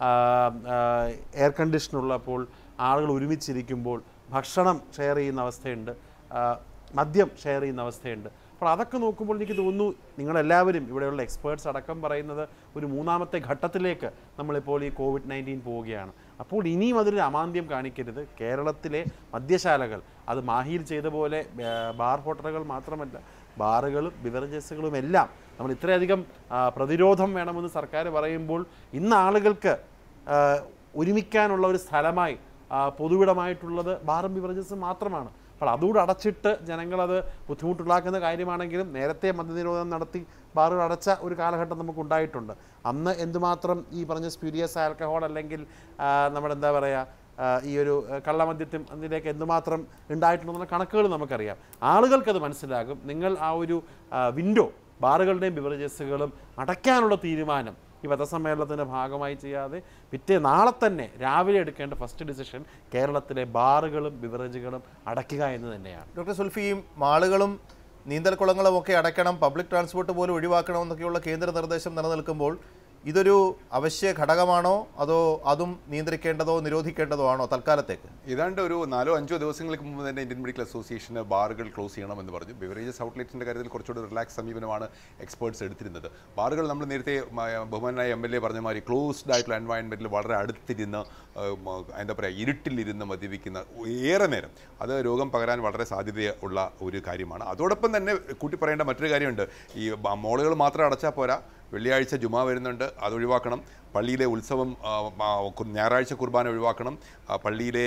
എയർ കണ്ടീഷൻ ഉള്ളപ്പോൾ ആളുകൾ ഒരുമിച്ചിരിക്കുമ്പോൾ ഭക്ഷണം ഷെയർ ചെയ്യുന്ന അവസ്ഥയുണ്ട് ആ, മദ്യം ഷെയർ ചെയ്യുന്ന അവസ്ഥയുണ്ട് അപ്പോൾ അതൊക്കെ നോക്കുമ്പോൾ എനിക്ക് തോന്നുന്നു നിങ്ങളെല്ലാവരും ഇവിടെയുള്ള എക്സ്പേർട്സ് അടക്കം പറയുന്നത് ഒരു മൂന്നാമത്തെ ഘട്ടത്തിലേക്ക് നമ്മളിപ്പോൾ ഈ കോവിഡ് നയൻറ്റീൻ പോവുകയാണ് അപ്പോൾ ഇനിയും അതിലൊരു അമാന്ത്യം കാണിക്കരുത് കേരളത്തിലെ മദ്യശാലകൾ അത് മാഹിയിൽ ചെയ്ത പോലെ ആ, ബാർ ഹോട്ടലുകൾ മാത്രമല്ല ബാറുകളും ബിവറേജസുകളും എല്ലാം നമ്മൾ ഇത്രയധികം ആ, പ്രതിരോധം വേണമെന്ന് സർക്കാർ പറയുമ്പോൾ ഇന്ന് ആളുകൾക്ക് ആ, ഒരുമിക്കാനുള്ള ഒരു സ്ഥലമായി ആ, പൊതുവിടമായിട്ടുള്ളത് ബാറും ബിവറേജസും മാത്രമാണ് അപ്പോൾ അതുകൂടെ അടച്ചിട്ട് ജനങ്ങളത് ബുദ്ധിമുട്ടുണ്ടാക്കുന്ന കാര്യമാണെങ്കിലും നേരത്തെ മദ്യനിരോധനം നടത്തി ബാറുകൾ അടച്ച ഒരു കാലഘട്ടം നമുക്ക് ഉണ്ടായിട്ടുണ്ട് അന്ന് എന്തുമാത്രം ഈ പറഞ്ഞ സ്പ്യൂരിയസ് ആൽക്കഹോൾ അല്ലെങ്കിൽ ആ, നമ്മുടെ എന്താ പറയുക ആ, ഈ ഒരു ആ, കള്ളമദ്യത്തിൽ അതിലേക്ക് എന്തുമാത്രം ഉണ്ടായിട്ടുണ്ടെന്നുള്ള കണക്കുകൾ നമുക്കറിയാം ആളുകൾക്കത് മനസ്സിലാകും നിങ്ങൾ ആ ഒരു വിൻഡോ ബാറുകളുടെയും ബിവറേജസുകളും അടയ്ക്കാനുള്ള തീരുമാനം ഈ പത്രസമ്മേളനത്തിൻ്റെ ഭാഗമായി ചെയ്യാതെ പിറ്റേ നാളെ തന്നെ രാവിലെ എടുക്കേണ്ട ഫസ്റ്റ് ഡിസിഷൻ കേരളത്തിലെ ബാറുകളും ബിവറേജുകളും അടയ്ക്കുക എന്ന് തന്നെയാണ് ഡോക്ടർ സുൽഫിയും മാളുകളും നീന്തൽക്കുളങ്ങളും ഒക്കെ അടയ്ക്കണം പബ്ലിക് ട്രാൻസ്പോർട്ട് പോലും ഒഴിവാക്കണം എന്നൊക്കെയുള്ള കേന്ദ്ര നിർദ്ദേശം നിലനിൽക്കുമ്പോൾ ഇതൊരു അവശ്യ ഘടകമാണോ അതോ അതും നിയന്ത്രിക്കേണ്ടതോ നിരോധിക്കേണ്ടതോ ആണോ തൽക്കാലത്തേക്ക് ഏതാണ്ട് ഒരു നാലോ അഞ്ചോ ദിവസങ്ങൾക്ക് മുമ്പ് തന്നെ ഇന്ത്യൻ മെഡിക്കൽ അസോസിയേഷന് ബാറുകൾ ക്ലോസ് ചെയ്യണമെന്ന് പറഞ്ഞു ബിവറേജസ് ഔട്ട്ലെറ്റിൻ്റെ കാര്യത്തിൽ കുറച്ചുകൂടി റിലാക്സ് സമീപനമാണ് എക്സ്പേർട്സ് എടുത്തിരുന്നത് ബാറുകൾ നമ്മൾ നേരത്തെ മ- ബഹുമാനായ എം എൽ എ പറഞ്ഞ മാതിരി ക്ലോസ്ഡ് ആയിട്ടുള്ള എൻവയൺമെൻറ്റിൽ വളരെ അടുത്തിരുന്ന് ആ, മ- എന്താ പറയുക ഇരുട്ടിലിരുന്ന് മദ്യപിക്കുന്ന ഏറെ നേരം അത് രോഗം പകരാൻ വളരെ സാധ്യതയുള്ള ഒരു കാര്യമാണ് അതോടൊപ്പം തന്നെ കൂട്ടി പറയേണ്ട മറ്റൊരു കാര്യമുണ്ട് ഈ ബ- മോളുകൾ മാത്രം അടച്ചാൽ പോരാ വെള്ളിയാഴ്ച ജുമാ വരുന്നുണ്ട് അത് ഒഴിവാക്കണം പള്ളിയിലെ ഉത്സവം ആ, ആ, കു- ഞായറാഴ്ച കുർബാന ഒഴിവാക്കണം ആ, പള്ളിയിലെ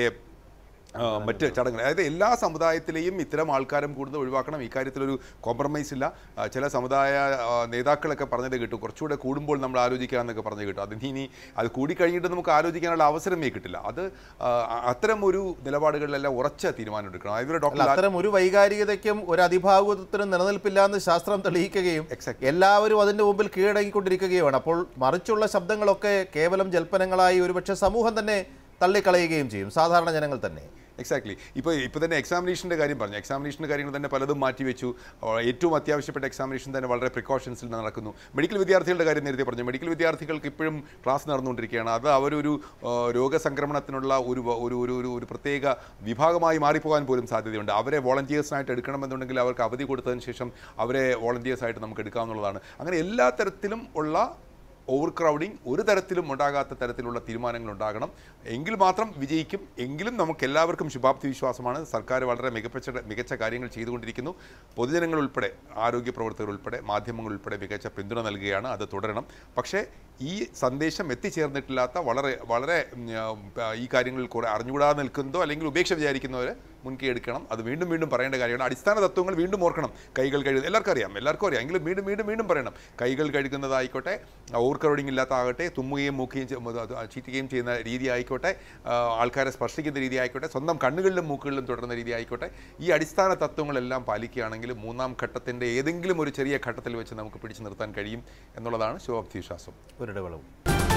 ആ, മറ്റ് ചടങ്ങുകൾ അതായത് എല്ലാ സമുദായത്തിലെയും ഇത്തരം ആൾക്കാരും കൂടുതൽ ഒഴിവാക്കണം ഇക്കാര്യത്തിലൊരു കോംപ്രമൈസ് ഇല്ല ആ, ചില സമുദായ ആ, നേതാക്കളൊക്കെ പറഞ്ഞത് കിട്ടും കുറച്ചുകൂടെ കൂടുമ്പോൾ നമ്മൾ ആലോചിക്കാമെന്നൊക്കെ പറഞ്ഞു കിട്ടും അതിന് ഇനി അത് കൂടിക്കഴിഞ്ഞിട്ട് നമുക്ക് ആലോചിക്കാനുള്ള അവസരമേ കിട്ടില്ല അത് ആ, അത്തരം ഒരു നിലപാടുകളിലെല്ലാം ഉറച്ച തീരുമാനം എടുക്കണം അതായത് അല്ല ഡോക്ടർ അത്തരം ഒരു വൈകാരികതയ്ക്കും ഒരു അതിഭാഗത്തിനും നിലനിൽപ്പില്ല എന്ന് ശാസ്ത്രം തെളിയിക്കുകയും Exactly. എല്ലാവരും അതിന്റെ മുമ്പിൽ കീഴടങ്ങിക്കൊണ്ടിരിക്കുകയുമാണ് അപ്പോൾ മറിച്ചുള്ള ശബ്ദങ്ങളൊക്കെ കേവലം ജൽപ്പനങ്ങളായി ഒരുപക്ഷെ സമൂഹം തന്നെ തള്ളിക്കളയുകയും ചെയ്യും സാധാരണ ജനങ്ങൾ തന്നെ എക്സാക്ട്ലി ഇപ്പോൾ ഇപ്പോൾ തന്നെ എക്സാമിനേഷൻ്റെ കാര്യം പറഞ്ഞു എക്സാമിനേഷൻ്റെ കാര്യങ്ങൾ തന്നെ പലതും മാറ്റിവെച്ചു ആ, ഏറ്റവും അത്യാവശ്യപ്പെട്ട എക്സാമിനേഷൻ തന്നെ വളരെ പ്രിക്കോഷൻസിൽ നടക്കുന്നു മെഡിക്കൽ വിദ്യാർത്ഥികളുടെ കാര്യം നേരത്തെ പറഞ്ഞു മെഡിക്കൽ വിദ്യാർത്ഥികൾക്ക് ഇപ്പോഴും ക്ലാസ് നടന്നുകൊണ്ടിരിക്കുകയാണ് അത് അവരൊരു ആ, രോഗസംക്രമണത്തിനുള്ള ഒരു വ- ഒരു ഒരു ഒരു ഒരു പ്രത്യേക വിഭാഗമായി മാറിപ്പോകാൻ പോലും സാധ്യതയുണ്ട് അവരെ വോളണ്ടിയേഴ്സിനായിട്ട് എടുക്കണമെന്നുണ്ടെങ്കിൽ അവർക്ക് അവധി കൊടുത്തതിന് ശേഷം അവരെ വോളണ്ടിയേഴ്സായിട്ട് നമുക്ക് എടുക്കാവുന്നതാണ് അങ്ങനെ എല്ലാ തരത്തിലും ഉള്ള ഓവർ ക്രൗഡിങ് ഒരു തരത്തിലും ഉണ്ടാകാത്ത തരത്തിലുള്ള തീരുമാനങ്ങൾ ഉണ്ടാകണം എങ്കിൽ മാത്രം വിജയിക്കും എങ്കിലും നമുക്ക് എല്ലാവർക്കും ശുഭാപ്തി വിശ്വാസമാണ് സർക്കാർ വളരെ മികച്ച മികച്ച കാര്യങ്ങൾ ചെയ്തുകൊണ്ടിരിക്കുന്നു പൊതുജനങ്ങൾ ഉൾപ്പെടെ ആരോഗ്യ പ്രവർത്തകർ ഉൾപ്പെടെ മാധ്യമങ്ങൾ ഉൾപ്പെടെ മികച്ച പിന്തുണ നൽകുകയാണ് അത് തുടരണം പക്ഷേ ഈ സന്ദേശം എത്തിച്ചേർന്നിട്ടില്ലാത്ത വളരെ വളരെ ഉം, ആ, ഈ കാര്യങ്ങളിൽ കുറെ അറിഞ്ഞുകൂടാതെ നിൽക്കുന്നതോ അല്ലെങ്കിൽ ഉപേക്ഷ വിചാരിക്കുന്നവരെ മുൻകൈ എടുക്കണം അത് വീണ്ടും വീണ്ടും പറയേണ്ട കാര്യമാണ് അടിസ്ഥാന തത്വങ്ങൾ വീണ്ടും ഓർക്കണം കൈകൾ കഴുകുന്നത് എല്ലാവർക്കും അറിയാം എല്ലാവർക്കും അറിയാം എങ്കിലും വീണ്ടും വീണ്ടും വീണ്ടും പറയണം കൈകൾ കഴുകുന്നതായിക്കോട്ടെ ഓവർ കറോഡിങ് ഇല്ലാത്താകട്ടെ തുമ്മുകയും മൂക്കുകയും ചെ- അത് ചീറ്റുകയും ചെയ്യുന്ന രീതി ആയിക്കോട്ടെ ആ, ആൾക്കാരെ സ്പർശിക്കുന്ന രീതി ആയിക്കോട്ടെ സ്വന്തം കണ്ണുകളിലും മൂക്കുകളിലും തുടരുന്ന രീതി ആയിക്കോട്ടെ ഈ അടിസ്ഥാന തത്വങ്ങളെല്ലാം പാലിക്കുകയാണെങ്കിൽ മൂന്നാം ഘട്ടത്തിൻ്റെ ഏതെങ്കിലും ഒരു ചെറിയ ഘട്ടത്തിൽ വെച്ച് നമുക്ക് പിടിച്ചു നിർത്താൻ കഴിയും എന്നുള്ളതാണ് ശുഭാപ്തി വിശ്വാസം ഒരിടവേളവും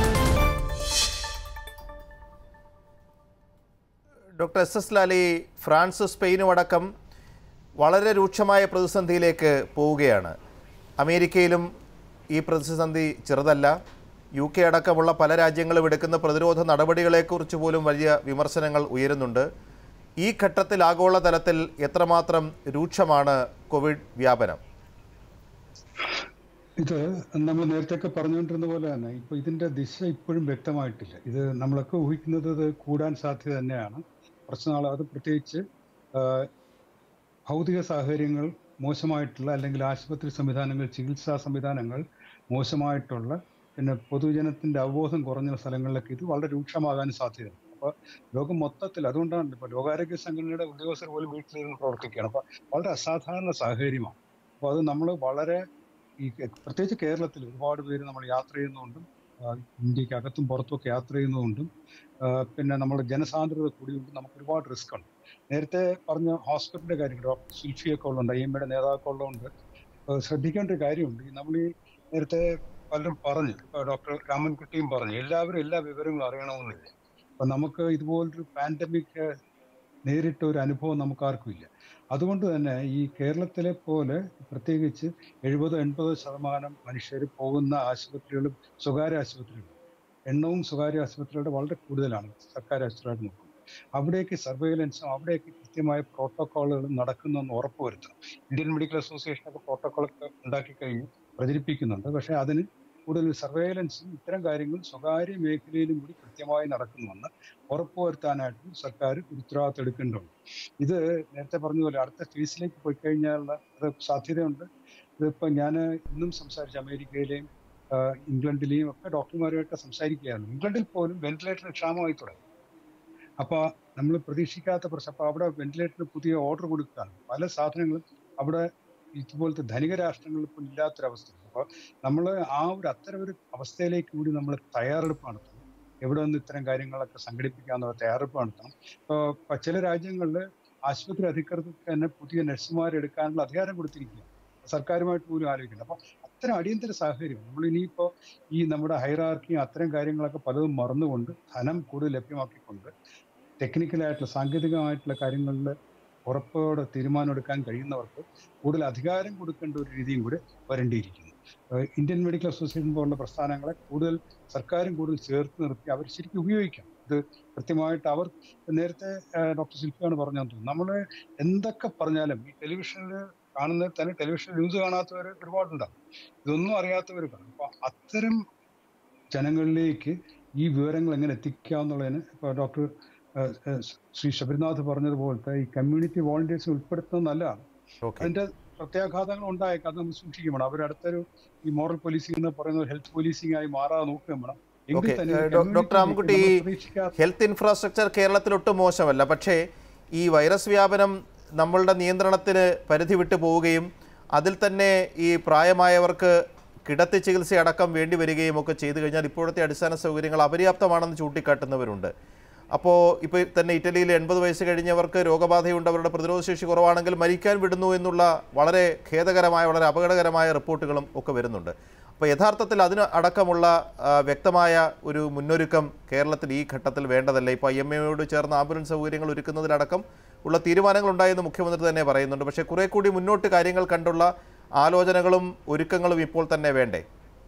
ഡോക്ടർ എസ് എസ് ലാലി ഫ്രാൻസ് സ്പെയിനും അടക്കം വളരെ രൂക്ഷമായ പ്രതിസന്ധിയിലേക്ക് പോവുകയാണ് അമേരിക്കയിലും ഈ പ്രതിസന്ധി ചെറുതല്ല യു കെ അടക്കമുള്ള പല രാജ്യങ്ങളും എടുക്കുന്ന പ്രതിരോധ നടപടികളെക്കുറിച്ച് പോലും വലിയ വിമർശനങ്ങൾ ഉയരുന്നുണ്ട് ഈ ഘട്ടത്തിൽ ആഗോളതലത്തിൽ എത്രമാത്രം രൂക്ഷമാണ് കോവിഡ് വ്യാപനം ഇത് നമ്മൾ നേരത്തെയൊക്കെ പറഞ്ഞുകൊണ്ടിരുന്ന പോലെ തന്നെ ഇപ്പൊ ഇതിന്റെ ദിശ ഇപ്പോഴും വ്യക്തമായിട്ടില്ല ഇത് നമ്മളൊക്കെ ഊഹിക്കുന്നത് ഇത് കൂടാൻ സാധ്യത തന്നെയാണ് കുറച്ച് നാൾ അത് പ്രത്യേകിച്ച് ആ, ഭൗതിക സാഹചര്യങ്ങൾ മോശമായിട്ടുള്ള അല്ലെങ്കിൽ ആശുപത്രി സംവിധാനങ്ങൾ ചികിത്സാ സംവിധാനങ്ങൾ മോശമായിട്ടുള്ള പിന്നെ പൊതുജനത്തിന്റെ അവബോധം കുറഞ്ഞ സ്ഥലങ്ങളിലൊക്കെ ഇത് വളരെ രൂക്ഷമാകാൻ സാധ്യതയുണ്ട് അപ്പൊ ലോകം മൊത്തത്തിൽ അതുകൊണ്ടാണ് ഇപ്പൊ ലോകാരോഗ്യ സംഘടനയുടെ ഉദ്യോഗസ്ഥർ പോലും വീട്ടിലിരുന്ന് പ്രവർത്തിക്കുകയാണ് അപ്പൊ വളരെ അസാധാരണ സാഹചര്യമാണ് അപ്പൊ അത് നമ്മൾ വളരെ ഈ കെ- പ്രത്യേകിച്ച് കേരളത്തിൽ ഒരുപാട് പേര് നമ്മൾ യാത്ര ചെയ്യുന്നതുകൊണ്ടും ആ, ഇന്ത്യക്ക് അകത്തും പുറത്തുമൊക്കെ യാത്ര ചെയ്യുന്നതുകൊണ്ടും ആ, പിന്നെ നമ്മൾ ജനസാന്ദ്രത കൂടിയുണ്ട് നമുക്ക് ഒരുപാട് റിസ്ക് ഉണ്ട് നേരത്തെ പറഞ്ഞ ഹോസ്പിറ്റലിന്റെ കാര്യം ഡോക്ടർ സുൽഫിയൊക്കെ ഉള്ളുണ്ട് ഐ എമ്മയുടെ നേതാക്കൾ ഉള്ളതുകൊണ്ട് ആ, ശ്രദ്ധിക്കേണ്ട ഒരു കാര്യമുണ്ട് ഈ നമ്മൾ ഈ നേരത്തെ പലരും പറഞ്ഞു ഇപ്പൊ ഡോക്ടർ രാമൻകുട്ടിയും പറഞ്ഞു എല്ലാവരും എല്ലാ വിവരങ്ങളും അറിയണമെന്നില്ല അപ്പൊ നമുക്ക് ഇതുപോലൊരു പാൻഡമിക് നേരിട്ട ഒരു അനുഭവം നമുക്ക് ആർക്കും ഇല്ല അതുകൊണ്ട് തന്നെ ഈ കേരളത്തിലെ പോലെ പ്രത്യേകിച്ച് എഴുപത് എൺപത് ശതമാനം മനുഷ്യർ പോകുന്ന ആശുപത്രികളും സ്വകാര്യ ആശുപത്രികളും എണ്ണവും സ്വകാര്യ ആശുപത്രികളുടെ വളരെ കൂടുതലാണ് സർക്കാർ ആശുപത്രിയായിട്ട് നോക്കുന്നത് അവിടേക്ക് സർവൈലൻസും അവിടേക്ക് കൃത്യമായ പ്രോട്ടോക്കോളുകളും നടക്കുന്നെന്ന് ഉറപ്പുവരുത്തണം ഇന്ത്യൻ മെഡിക്കൽ അസോസിയേഷനൊക്കെ പ്രോട്ടോക്കോളൊക്കെ ഉണ്ടാക്കി കഴിഞ്ഞ് പ്രചരിപ്പിക്കുന്നുണ്ട് പക്ഷേ അതിന് കൂടുതൽ സർവൈലൻസും ഇത്തരം കാര്യങ്ങൾ സ്വകാര്യ മേഖലയിലും കൂടി കൃത്യമായി നടക്കുന്നുവെന്ന് ഉറപ്പുവരുത്താനായിട്ട് സർക്കാർ ഒരു ഉത്തരവാദിത്തം എടുക്കേണ്ടതുണ്ട് ഇത് നേരത്തെ പറഞ്ഞ പോലെ അടുത്ത ഫേസിലേക്ക് പോയി കഴിഞ്ഞാലുള്ള അത് സാധ്യതയുണ്ട് ഇതിപ്പോൾ ഞാൻ ഇന്നും സംസാരിച്ച അമേരിക്കയിലെയും ആ, ഇംഗ്ലണ്ടിലെയും ഒക്കെ ഡോക്ടർമാരുമായിട്ട് സംസാരിക്കുകയായിരുന്നു ഇംഗ്ലണ്ടിൽ പോലും വെന്റിലേറ്റർ ക്ഷാമമായി തുടങ്ങി അപ്പോൾ നമ്മൾ പ്രതീക്ഷിക്കാത്ത പ്രശ്നം അപ്പോൾ അവിടെ വെന്റിലേറ്ററിന് പുതിയ ഓർഡർ കൊടുക്കുകയാണ് പല സാധനങ്ങളും അവിടെ ഇതുപോലത്തെ ധനിക രാഷ്ട്രങ്ങളിൽ ഇപ്പോൾ ഇല്ലാത്തൊരവസ്ഥ അപ്പോൾ നമ്മൾ ആ ഒരു അത്തരം ഒരു അവസ്ഥയിലേക്ക് കൂടി നമ്മൾ തയ്യാറെടുപ്പ് നടത്തണം എവിടെ നിന്ന് ഇത്തരം കാര്യങ്ങളൊക്കെ സംഘടിപ്പിക്കാന്നുള്ള തയ്യാറെടുപ്പ് നടത്തണം ഇപ്പോൾ ചില രാജ്യങ്ങളിൽ ആശുപത്രി അധികൃതർക്ക് തന്നെ പുതിയ നഴ്സുമാരെ എടുക്കാനുള്ള അധികാരം കൊടുത്തിരിക്കുക സർക്കാരുമായിട്ട് പോലും ആലോചിക്കണം അപ്പോൾ അത്തരം അടിയന്തര സാഹചര്യം നമ്മൾ ഇനിയിപ്പോ ഈ നമ്മുടെ ഹൈറാർക്കിയും അത്തരം കാര്യങ്ങളൊക്കെ പലതും മറന്നുകൊണ്ട് ധനം കൂടുതൽ ലഭ്യമാക്കിക്കൊണ്ട് ടെക്നിക്കലായിട്ടുള്ള സാങ്കേതികമായിട്ടുള്ള കാര്യങ്ങളിൽ ഉറപ്പോടെ തീരുമാനമെടുക്കാൻ കഴിയുന്നവർക്ക് കൂടുതൽ അധികാരം കൊടുക്കേണ്ട ഒരു രീതിയും കൂടെ വരേണ്ടിയിരിക്കുന്നു ഏഹ് ഇന്ത്യൻ മെഡിക്കൽ അസോസിയേഷൻ പോലുള്ള പ്രസ്ഥാനങ്ങളെ കൂടുതൽ സർക്കാരും കൂടുതൽ ചേർത്ത് നിർത്തി അവർ ശരിക്കും ഉപയോഗിക്കണം ഇത് കൃത്യമായിട്ട് അവർ നേരത്തെ ഏഹ് ഡോക്ടർ ശില്പിയാണ് പറഞ്ഞതെന്ന് തോന്നുന്നു നമ്മൾ എന്തൊക്കെ പറഞ്ഞാലും ഈ ടെലിവിഷനിൽ കാണുന്ന തന്നെ ടെലിവിഷൻ ന്യൂസ് കാണാത്തവർ ഒരുപാടുണ്ടാവും ഇതൊന്നും അറിയാത്തവർ കാണും അപ്പൊ അത്തരം ജനങ്ങളിലേക്ക് ഈ വിവരങ്ങൾ എങ്ങനെ എത്തിക്കാന്നുള്ളതിന് ഇപ്പോൾ ഡോക്ടർ ഏഹ്, ഏഹ്, ശ്രീ ശബരിനാഥ് പറഞ്ഞതുപോലത്തെ ഈ കമ്മ്യൂണിറ്റി വോളണ്ടിയേഴ്സ് ഉൾപ്പെടുത്തുന്നത് നല്ലതാണ് ഓക്കെ അതിന്റെ പ്രത്യാഘാതങ്ങൾ ഉണ്ടായേക്കാം അത് നമ്മൾ സൂക്ഷിക്കും വേണം അവർ അടുത്തൊരു ഈ മോറൽ പോലീസിംഗ് എന്ന് പറയുന്ന ഒരു ഹെൽത്ത് പോലീസിംഗ് ആയി മാറാതെ നോക്കുകയും വേണം എങ്കിൽ ഓക്കെ തന്നെ ഏഹ്, ഡോ- ഡോക്ടർ community രാമൻകുട്ടി ഈ നമ്മൾ പ്രതീക്ഷിക്കാത്ത ഹെൽത്ത് ഇൻഫ്രാസ്ട്രക്ചർ കേരളത്തിൽ ഒട്ടും മോശമല്ല പക്ഷേ ഈ വൈറസ് വ്യാപനം നമ്മളുടെ നിയന്ത്രണത്തിന് പരിധി വിട്ടു പോവുകയും അതിൽ തന്നെ ഈ പ്രായമായവർക്ക് കിടത്തി ചികിത്സയടക്കം വേണ്ടി വരികയും ഒക്കെ ചെയ്തു കഴിഞ്ഞാൽ ഇപ്പോഴത്തെ അടിസ്ഥാന സൗകര്യങ്ങൾ അപര്യാപ്തമാണെന്ന് ചൂണ്ടിക്കാട്ടുന്നവരുണ്ട് അപ്പോൾ ഇപ്പോൾ തന്നെ ഇറ്റലിയിൽ എൺപത് വയസ്സ് കഴിഞ്ഞവർക്ക് രോഗബാധയുണ്ട് അവരുടെ പ്രതിരോധശേഷി കുറവാണെങ്കിൽ മരിക്കാൻ വിടുന്നു എന്നുള്ള വളരെ ഖേദകരമായ വളരെ അപകടകരമായ റിപ്പോർട്ടുകളും ഒക്കെ വരുന്നുണ്ട് അപ്പോൾ യഥാർത്ഥത്തിൽ അതിന് അടക്കമുള്ള ആ, വ്യക്തമായ ഒരു മുന്നൊരുക്കം കേരളത്തിൽ ഈ ഘട്ടത്തിൽ വേണ്ടതല്ല ഇപ്പോൾ ഐ എം എയോട് ചേർന്ന് ആംബുലൻസ് സൗകര്യങ്ങൾ ഒരുക്കുന്നതിലടക്കം ഉള്ള തീരുമാനങ്ങൾ ഉണ്ടായെന്ന് മുഖ്യമന്ത്രി തന്നെ പറയുന്നുണ്ട് പക്ഷേ കുറെ കൂടി മുന്നോട്ട് കാര്യങ്ങൾ കണ്ടുള്ള ആലോചനകളും ഒരുക്കങ്ങളും ഇപ്പോൾ തന്നെ വേണ്ടേ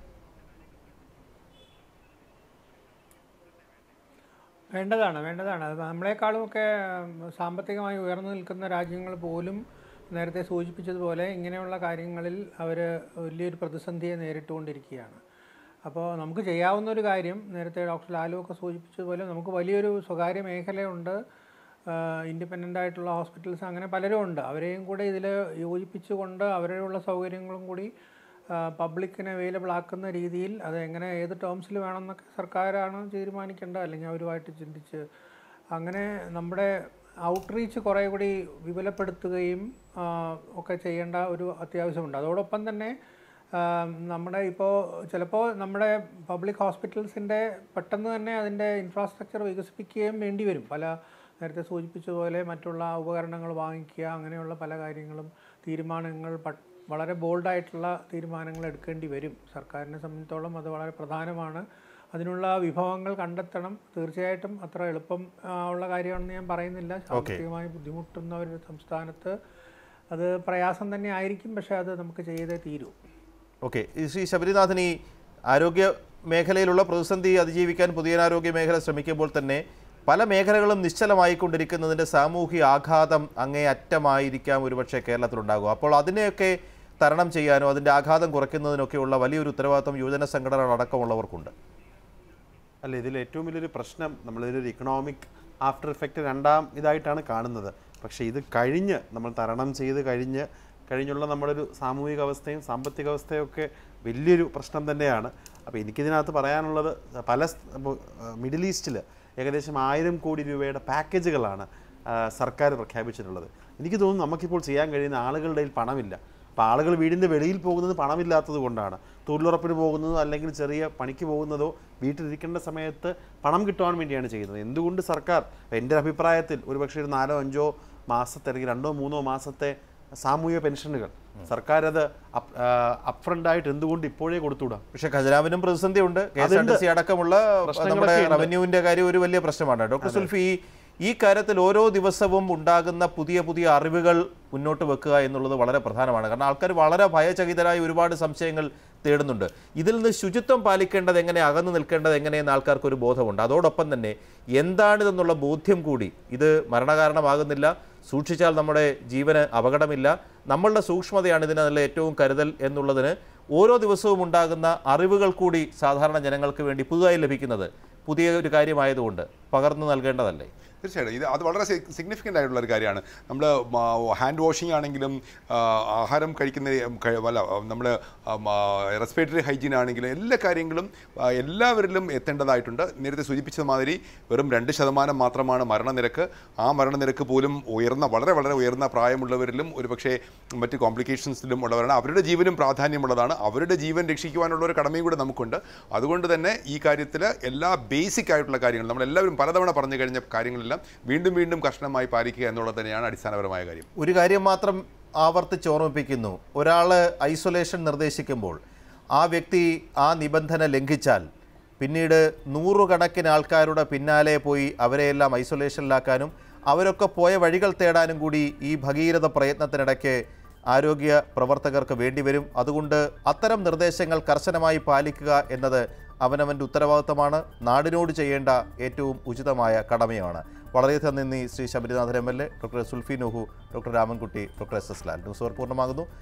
വേണ്ടതാണ് വേണ്ടതാണ് അത് നമ്മളെക്കാളുമൊക്കെ ഉം, സാമ്പത്തികമായി ഉയർന്നു നിൽക്കുന്ന രാജ്യങ്ങൾ പോലും നേരത്തെ സൂചിപ്പിച്ചതുപോലെ ഇങ്ങനെയുള്ള കാര്യങ്ങളിൽ അവർ വലിയൊരു പ്രതിസന്ധിയെ നേരിട്ടുകൊണ്ടിരിക്കുകയാണ് അപ്പോൾ നമുക്ക് ചെയ്യാവുന്ന ഒരു കാര്യം നേരത്തെ ഡോക്ടർ ലാലു ഒക്കെ സൂചിപ്പിച്ചതുപോലെ നമുക്ക് വലിയൊരു സ്വകാര്യ മേഖലയുണ്ട് ഇൻഡിപെൻഡൻ്റ് ആയിട്ടുള്ള ഹോസ്പിറ്റൽസ് അങ്ങനെ പലരും ഉണ്ട് അവരെയും കൂടെ ഇതിൽ യോജിപ്പിച്ചുകൊണ്ട് അവരുള്ള സൗകര്യങ്ങളും കൂടി പബ്ലിക്കിന് അവൈലബിൾ ആക്കുന്ന രീതിയിൽ അത് എങ്ങനെ ഏത് ടേംസിൽ വേണമെന്നൊക്കെ സർക്കാരാണ് തീരുമാനിക്കേണ്ടത് അല്ലെങ്കിൽ അവരുമായിട്ട് ചിന്തിച്ച് അങ്ങനെ നമ്മുടെ ഔട്ട്റീച്ച് കുറേ കൂടി വിപുലപ്പെടുത്തുകയും ആ, ഒക്കെ ചെയ്യേണ്ട ഒരു അത്യാവശ്യമുണ്ട് അതോടൊപ്പം തന്നെ ആ, നമ്മുടെ ഇപ്പോൾ ചിലപ്പോൾ നമ്മുടെ പബ്ലിക് ഹോസ്പിറ്റൽസിൻ്റെ പെട്ടെന്ന് തന്നെ അതിൻ്റെ ഇൻഫ്രാസ്ട്രക്ചർ വികസിപ്പിക്കുകയും വേണ്ടി വരും പല നേരത്തെ സൂചിപ്പിച്ചതുപോലെ മറ്റുള്ള ഉപകരണങ്ങൾ വാങ്ങിക്കുക അങ്ങനെയുള്ള പല കാര്യങ്ങളും തീരുമാനങ്ങൾ പ- വളരെ ബോൾഡായിട്ടുള്ള തീരുമാനങ്ങൾ എടുക്കേണ്ടി വരും സർക്കാരിനെ സംബന്ധിച്ചോളം അത് വളരെ പ്രധാനമാണ് അതിനുള്ള വിഭവങ്ങൾ കണ്ടെത്തണം തീർച്ചയായിട്ടും അത്ര എളുപ്പം ആ, ഉള്ള കാര്യമാണെന്ന് ഞാൻ പറയുന്നില്ല സാമ്പത്തികമായി ബുദ്ധിമുട്ടുന്ന ഒരു സംസ്ഥാനത്ത് അത് പ്രയാസം തന്നെ ആയിരിക്കും പക്ഷേ അത് നമുക്ക് ചെയ്തേ തീരൂ ഓക്കെ ഈ ശ്രീ ശബരിനാഥൻ ഈ ആരോഗ്യ മേഖലയിലുള്ള പ്രതിസന്ധി അതിജീവിക്കാൻ പൊതുജനാരോഗ്യ മേഖല ശ്രമിക്കുമ്പോൾ തന്നെ പല മേഖലകളും നിശ്ചലമായിക്കൊണ്ടിരിക്കുന്നതിൻ്റെ സാമൂഹിക ആഘാതം അങ്ങേ അറ്റമായിരിക്കാം ഒരുപക്ഷെ കേരളത്തിലുണ്ടാകും അപ്പോൾ അതിനെയൊക്കെ തരണം ചെയ്യാനോ അതിൻ്റെ ആഘാതം കുറയ്ക്കുന്നതിനൊക്കെയുള്ള വലിയൊരു ഉത്തരവാദിത്വം യുവജന സംഘടനകൾ അടക്കമുള്ളവർക്കുണ്ട് അല്ല ഇതിൽ ഏറ്റവും വലിയൊരു പ്രശ്നം നമ്മളിതൊരു ഇക്കണോമിക് ആഫ്റ്റർ ഇഫക്റ്റ് രണ്ടാം ഇതായിട്ടാണ് കാണുന്നത് പക്ഷേ ഇത് കഴിഞ്ഞ് നമ്മൾ തരണം ചെയ്ത് കഴിഞ്ഞ് കഴിഞ്ഞുള്ള നമ്മുടെ ഒരു സാമൂഹിക അവസ്ഥയും സാമ്പത്തിക അവസ്ഥയും ഒക്കെ വലിയൊരു പ്രശ്നം തന്നെയാണ് അപ്പോൾ എനിക്കിതിനകത്ത് പറയാനുള്ളത് പല സ്- ഇപ്പൊ, ആ, മിഡിൽ ഈസ്റ്റിൽ ഏകദേശം ആയിരം കോടി രൂപയുടെ പാക്കേജുകളാണ് ആ, സർക്കാർ പ്രഖ്യാപിച്ചിട്ടുള്ളത് എനിക്ക് തോന്നുന്നു നമുക്കിപ്പോൾ ചെയ്യാൻ കഴിയുന്ന ആളുകളുടെ കയ്യിൽ പണമില്ല അപ്പോൾ ആളുകൾ വീടിൻ്റെ വെളിയിൽ പോകുന്നത് പണമില്ലാത്തത് കൊണ്ടാണ് തൊഴിലുറപ്പിന് പോകുന്നതോ അല്ലെങ്കിൽ ചെറിയ പണിക്ക് പോകുന്നതോ വീട്ടിലിരിക്കേണ്ട സമയത്ത് പണം കിട്ടുവാൻ വേണ്ടിയാണ് ചെയ്യുന്നത് എന്തുകൊണ്ട് സർക്കാർ എൻ്റെ ഒരു അഭിപ്രായത്തിൽ ഒരുപക്ഷെ ഒരു നാലോ അഞ്ചോ മാസത്തെ അല്ലെങ്കിൽ രണ്ടോ മൂന്നോ മാസത്തെ സാമൂഹിക പെൻഷനുകൾ സർക്കാർ അത് അപ്രണ്ട് ആയിട്ട് എന്തുകൊണ്ട് ഇപ്പോഴേ കൊടുത്തുകൂടാ പക്ഷേ ഖജനാവിനും പ്രതിസന്ധിയുണ്ട് K S R T C അടക്കമുള്ള പ്രശ്നങ്ങളൊക്കെ നമ്മുടെ ഉണ്ട്. റവന്യൂവിന്റെ കാര്യം ഒരു വലിയ പ്രശ്നമാണ് ഡോക്ടർ സുൽഫി ഈ- ഈ കാര്യത്തിൽ ഓരോ ദിവസവും ഉണ്ടാകുന്ന പുതിയ പുതിയ അറിവുകൾ മുന്നോട്ട് വെക്കുക എന്നുള്ളത് വളരെ പ്രധാനമാണ് കാരണം ആൾക്കാർ വളരെ ഭയചകിതരായി ഒരുപാട് സംശയങ്ങൾ തേടുന്നുണ്ട് ഇതിൽ നിന്ന് ശുചിത്വം പാലിക്കേണ്ടത് എങ്ങനെ അകന്നു നിൽക്കേണ്ടത് എങ്ങനെയെന്ന് ആൾക്കാർക്ക് ഒരു ബോധമുണ്ട് അതോടൊപ്പം തന്നെ എന്താണിതെന്നുള്ള ബോധ്യം കൂടി ഇത് മരണകാരണമാകുന്നില്ല സൂക്ഷിച്ചാൽ നമ്മുടെ ജീവന് അപകടമില്ല നമ്മളുടെ സൂക്ഷ്മതയാണ് ഇതിനുള്ള ഏറ്റവും കരുതൽ എന്നുള്ളതിന് ഓരോ ദിവസവും ഉണ്ടാകുന്ന അറിവുകൾ കൂടി സാധാരണ ജനങ്ങൾക്ക് വേണ്ടി പുതുതായി ലഭിക്കുന്നത് പുതിയ ഒരു കാര്യമായതുകൊണ്ട് പകർന്നു നൽകേണ്ടതല്ലേ തീർച്ചയായിട്ടും ഇത് അത് വളരെ സിഗ്നിഫിക്കൻ്റ് ആയിട്ടുള്ള ഒരു കാര്യമാണ് നമ്മൾ ഹാൻഡ് വാഷിംഗ് ആണെങ്കിലും ആ, ആഹാരം കഴിക്കുന്ന ക- അല്ല നമ്മൾ റെസ്പിറേറ്ററി ഹൈജീൻ ആണെങ്കിലും എല്ലാ കാര്യങ്ങളും ആ, എല്ലാവരിലും എത്തേണ്ടതായിട്ടുണ്ട് നേരത്തെ സൂചിപ്പിച്ചത് മാതിരി വെറും രണ്ട് ശതമാനം മാത്രമാണ് മരണനിരക്ക് ആ മരണനിരക്ക് പോലും ഉയർന്ന വളരെ വളരെ ഉയർന്ന പ്രായമുള്ളവരിലും ഒരുപക്ഷെ മറ്റ് കോംപ്ലിക്കേഷൻസിലും ഉള്ളവരാണ് അവരുടെ ജീവനും പ്രാധാന്യമുള്ളതാണ് അവരുടെ ജീവൻ രക്ഷിക്കുവാനുള്ള ഒരു കടമയും കൂടെ നമുക്കുണ്ട് അതുകൊണ്ട് തന്നെ ഈ കാര്യത്തിൽ എല്ലാ ബേസിക് ആയിട്ടുള്ള കാര്യങ്ങൾ നമ്മളെല്ലാവരും പലതവണ പറഞ്ഞു കഴിഞ്ഞ കാര്യങ്ങളെല്ലാം വീണ്ടും വീണ്ടും കർശനമായി പാലിക്കുക എന്നുള്ളത് തന്നെയാണ് അടിസ്ഥാനപരമായ കാര്യം ഒരു കാര്യം മാത്രം ആവർത്തിച്ച് ഓർമ്മിപ്പിക്കുന്നു ഒരാൾ ഐസൊലേഷൻ നിർദ്ദേശിക്കുമ്പോൾ ആ വ്യക്തി ആ നിബന്ധന ലംഘിച്ചാൽ പിന്നീട് നൂറുകണക്കിന് ആൾക്കാരുടെ പിന്നാലെ പോയി അവരെയെല്ലാം ഐസൊലേഷനിലാക്കാനും അവരൊക്കെ പോയ വഴികൾ തേടാനും കൂടി ഈ ഭഗീരഥ പ്രയത്നത്തിനിടയ്ക്ക് ആരോഗ്യ പ്രവർത്തകർക്ക് വേണ്ടിവരും അതുകൊണ്ട് അത്തരം നിർദ്ദേശങ്ങൾ കർശനമായി പാലിക്കുക എന്നത് അവനവൻ്റെ ഉത്തരവാദിത്തമാണ് നാടിനോട് ചെയ്യേണ്ട ഏറ്റവും ഉചിതമായ കടമയാണ് വളരെയധികം നന്ദി Shri Sabarinathan M L A doctor Sulphi Noohu doctor Ramankutty doctor S S Lal news അവർ പൂർണ്ണമാകുന്നു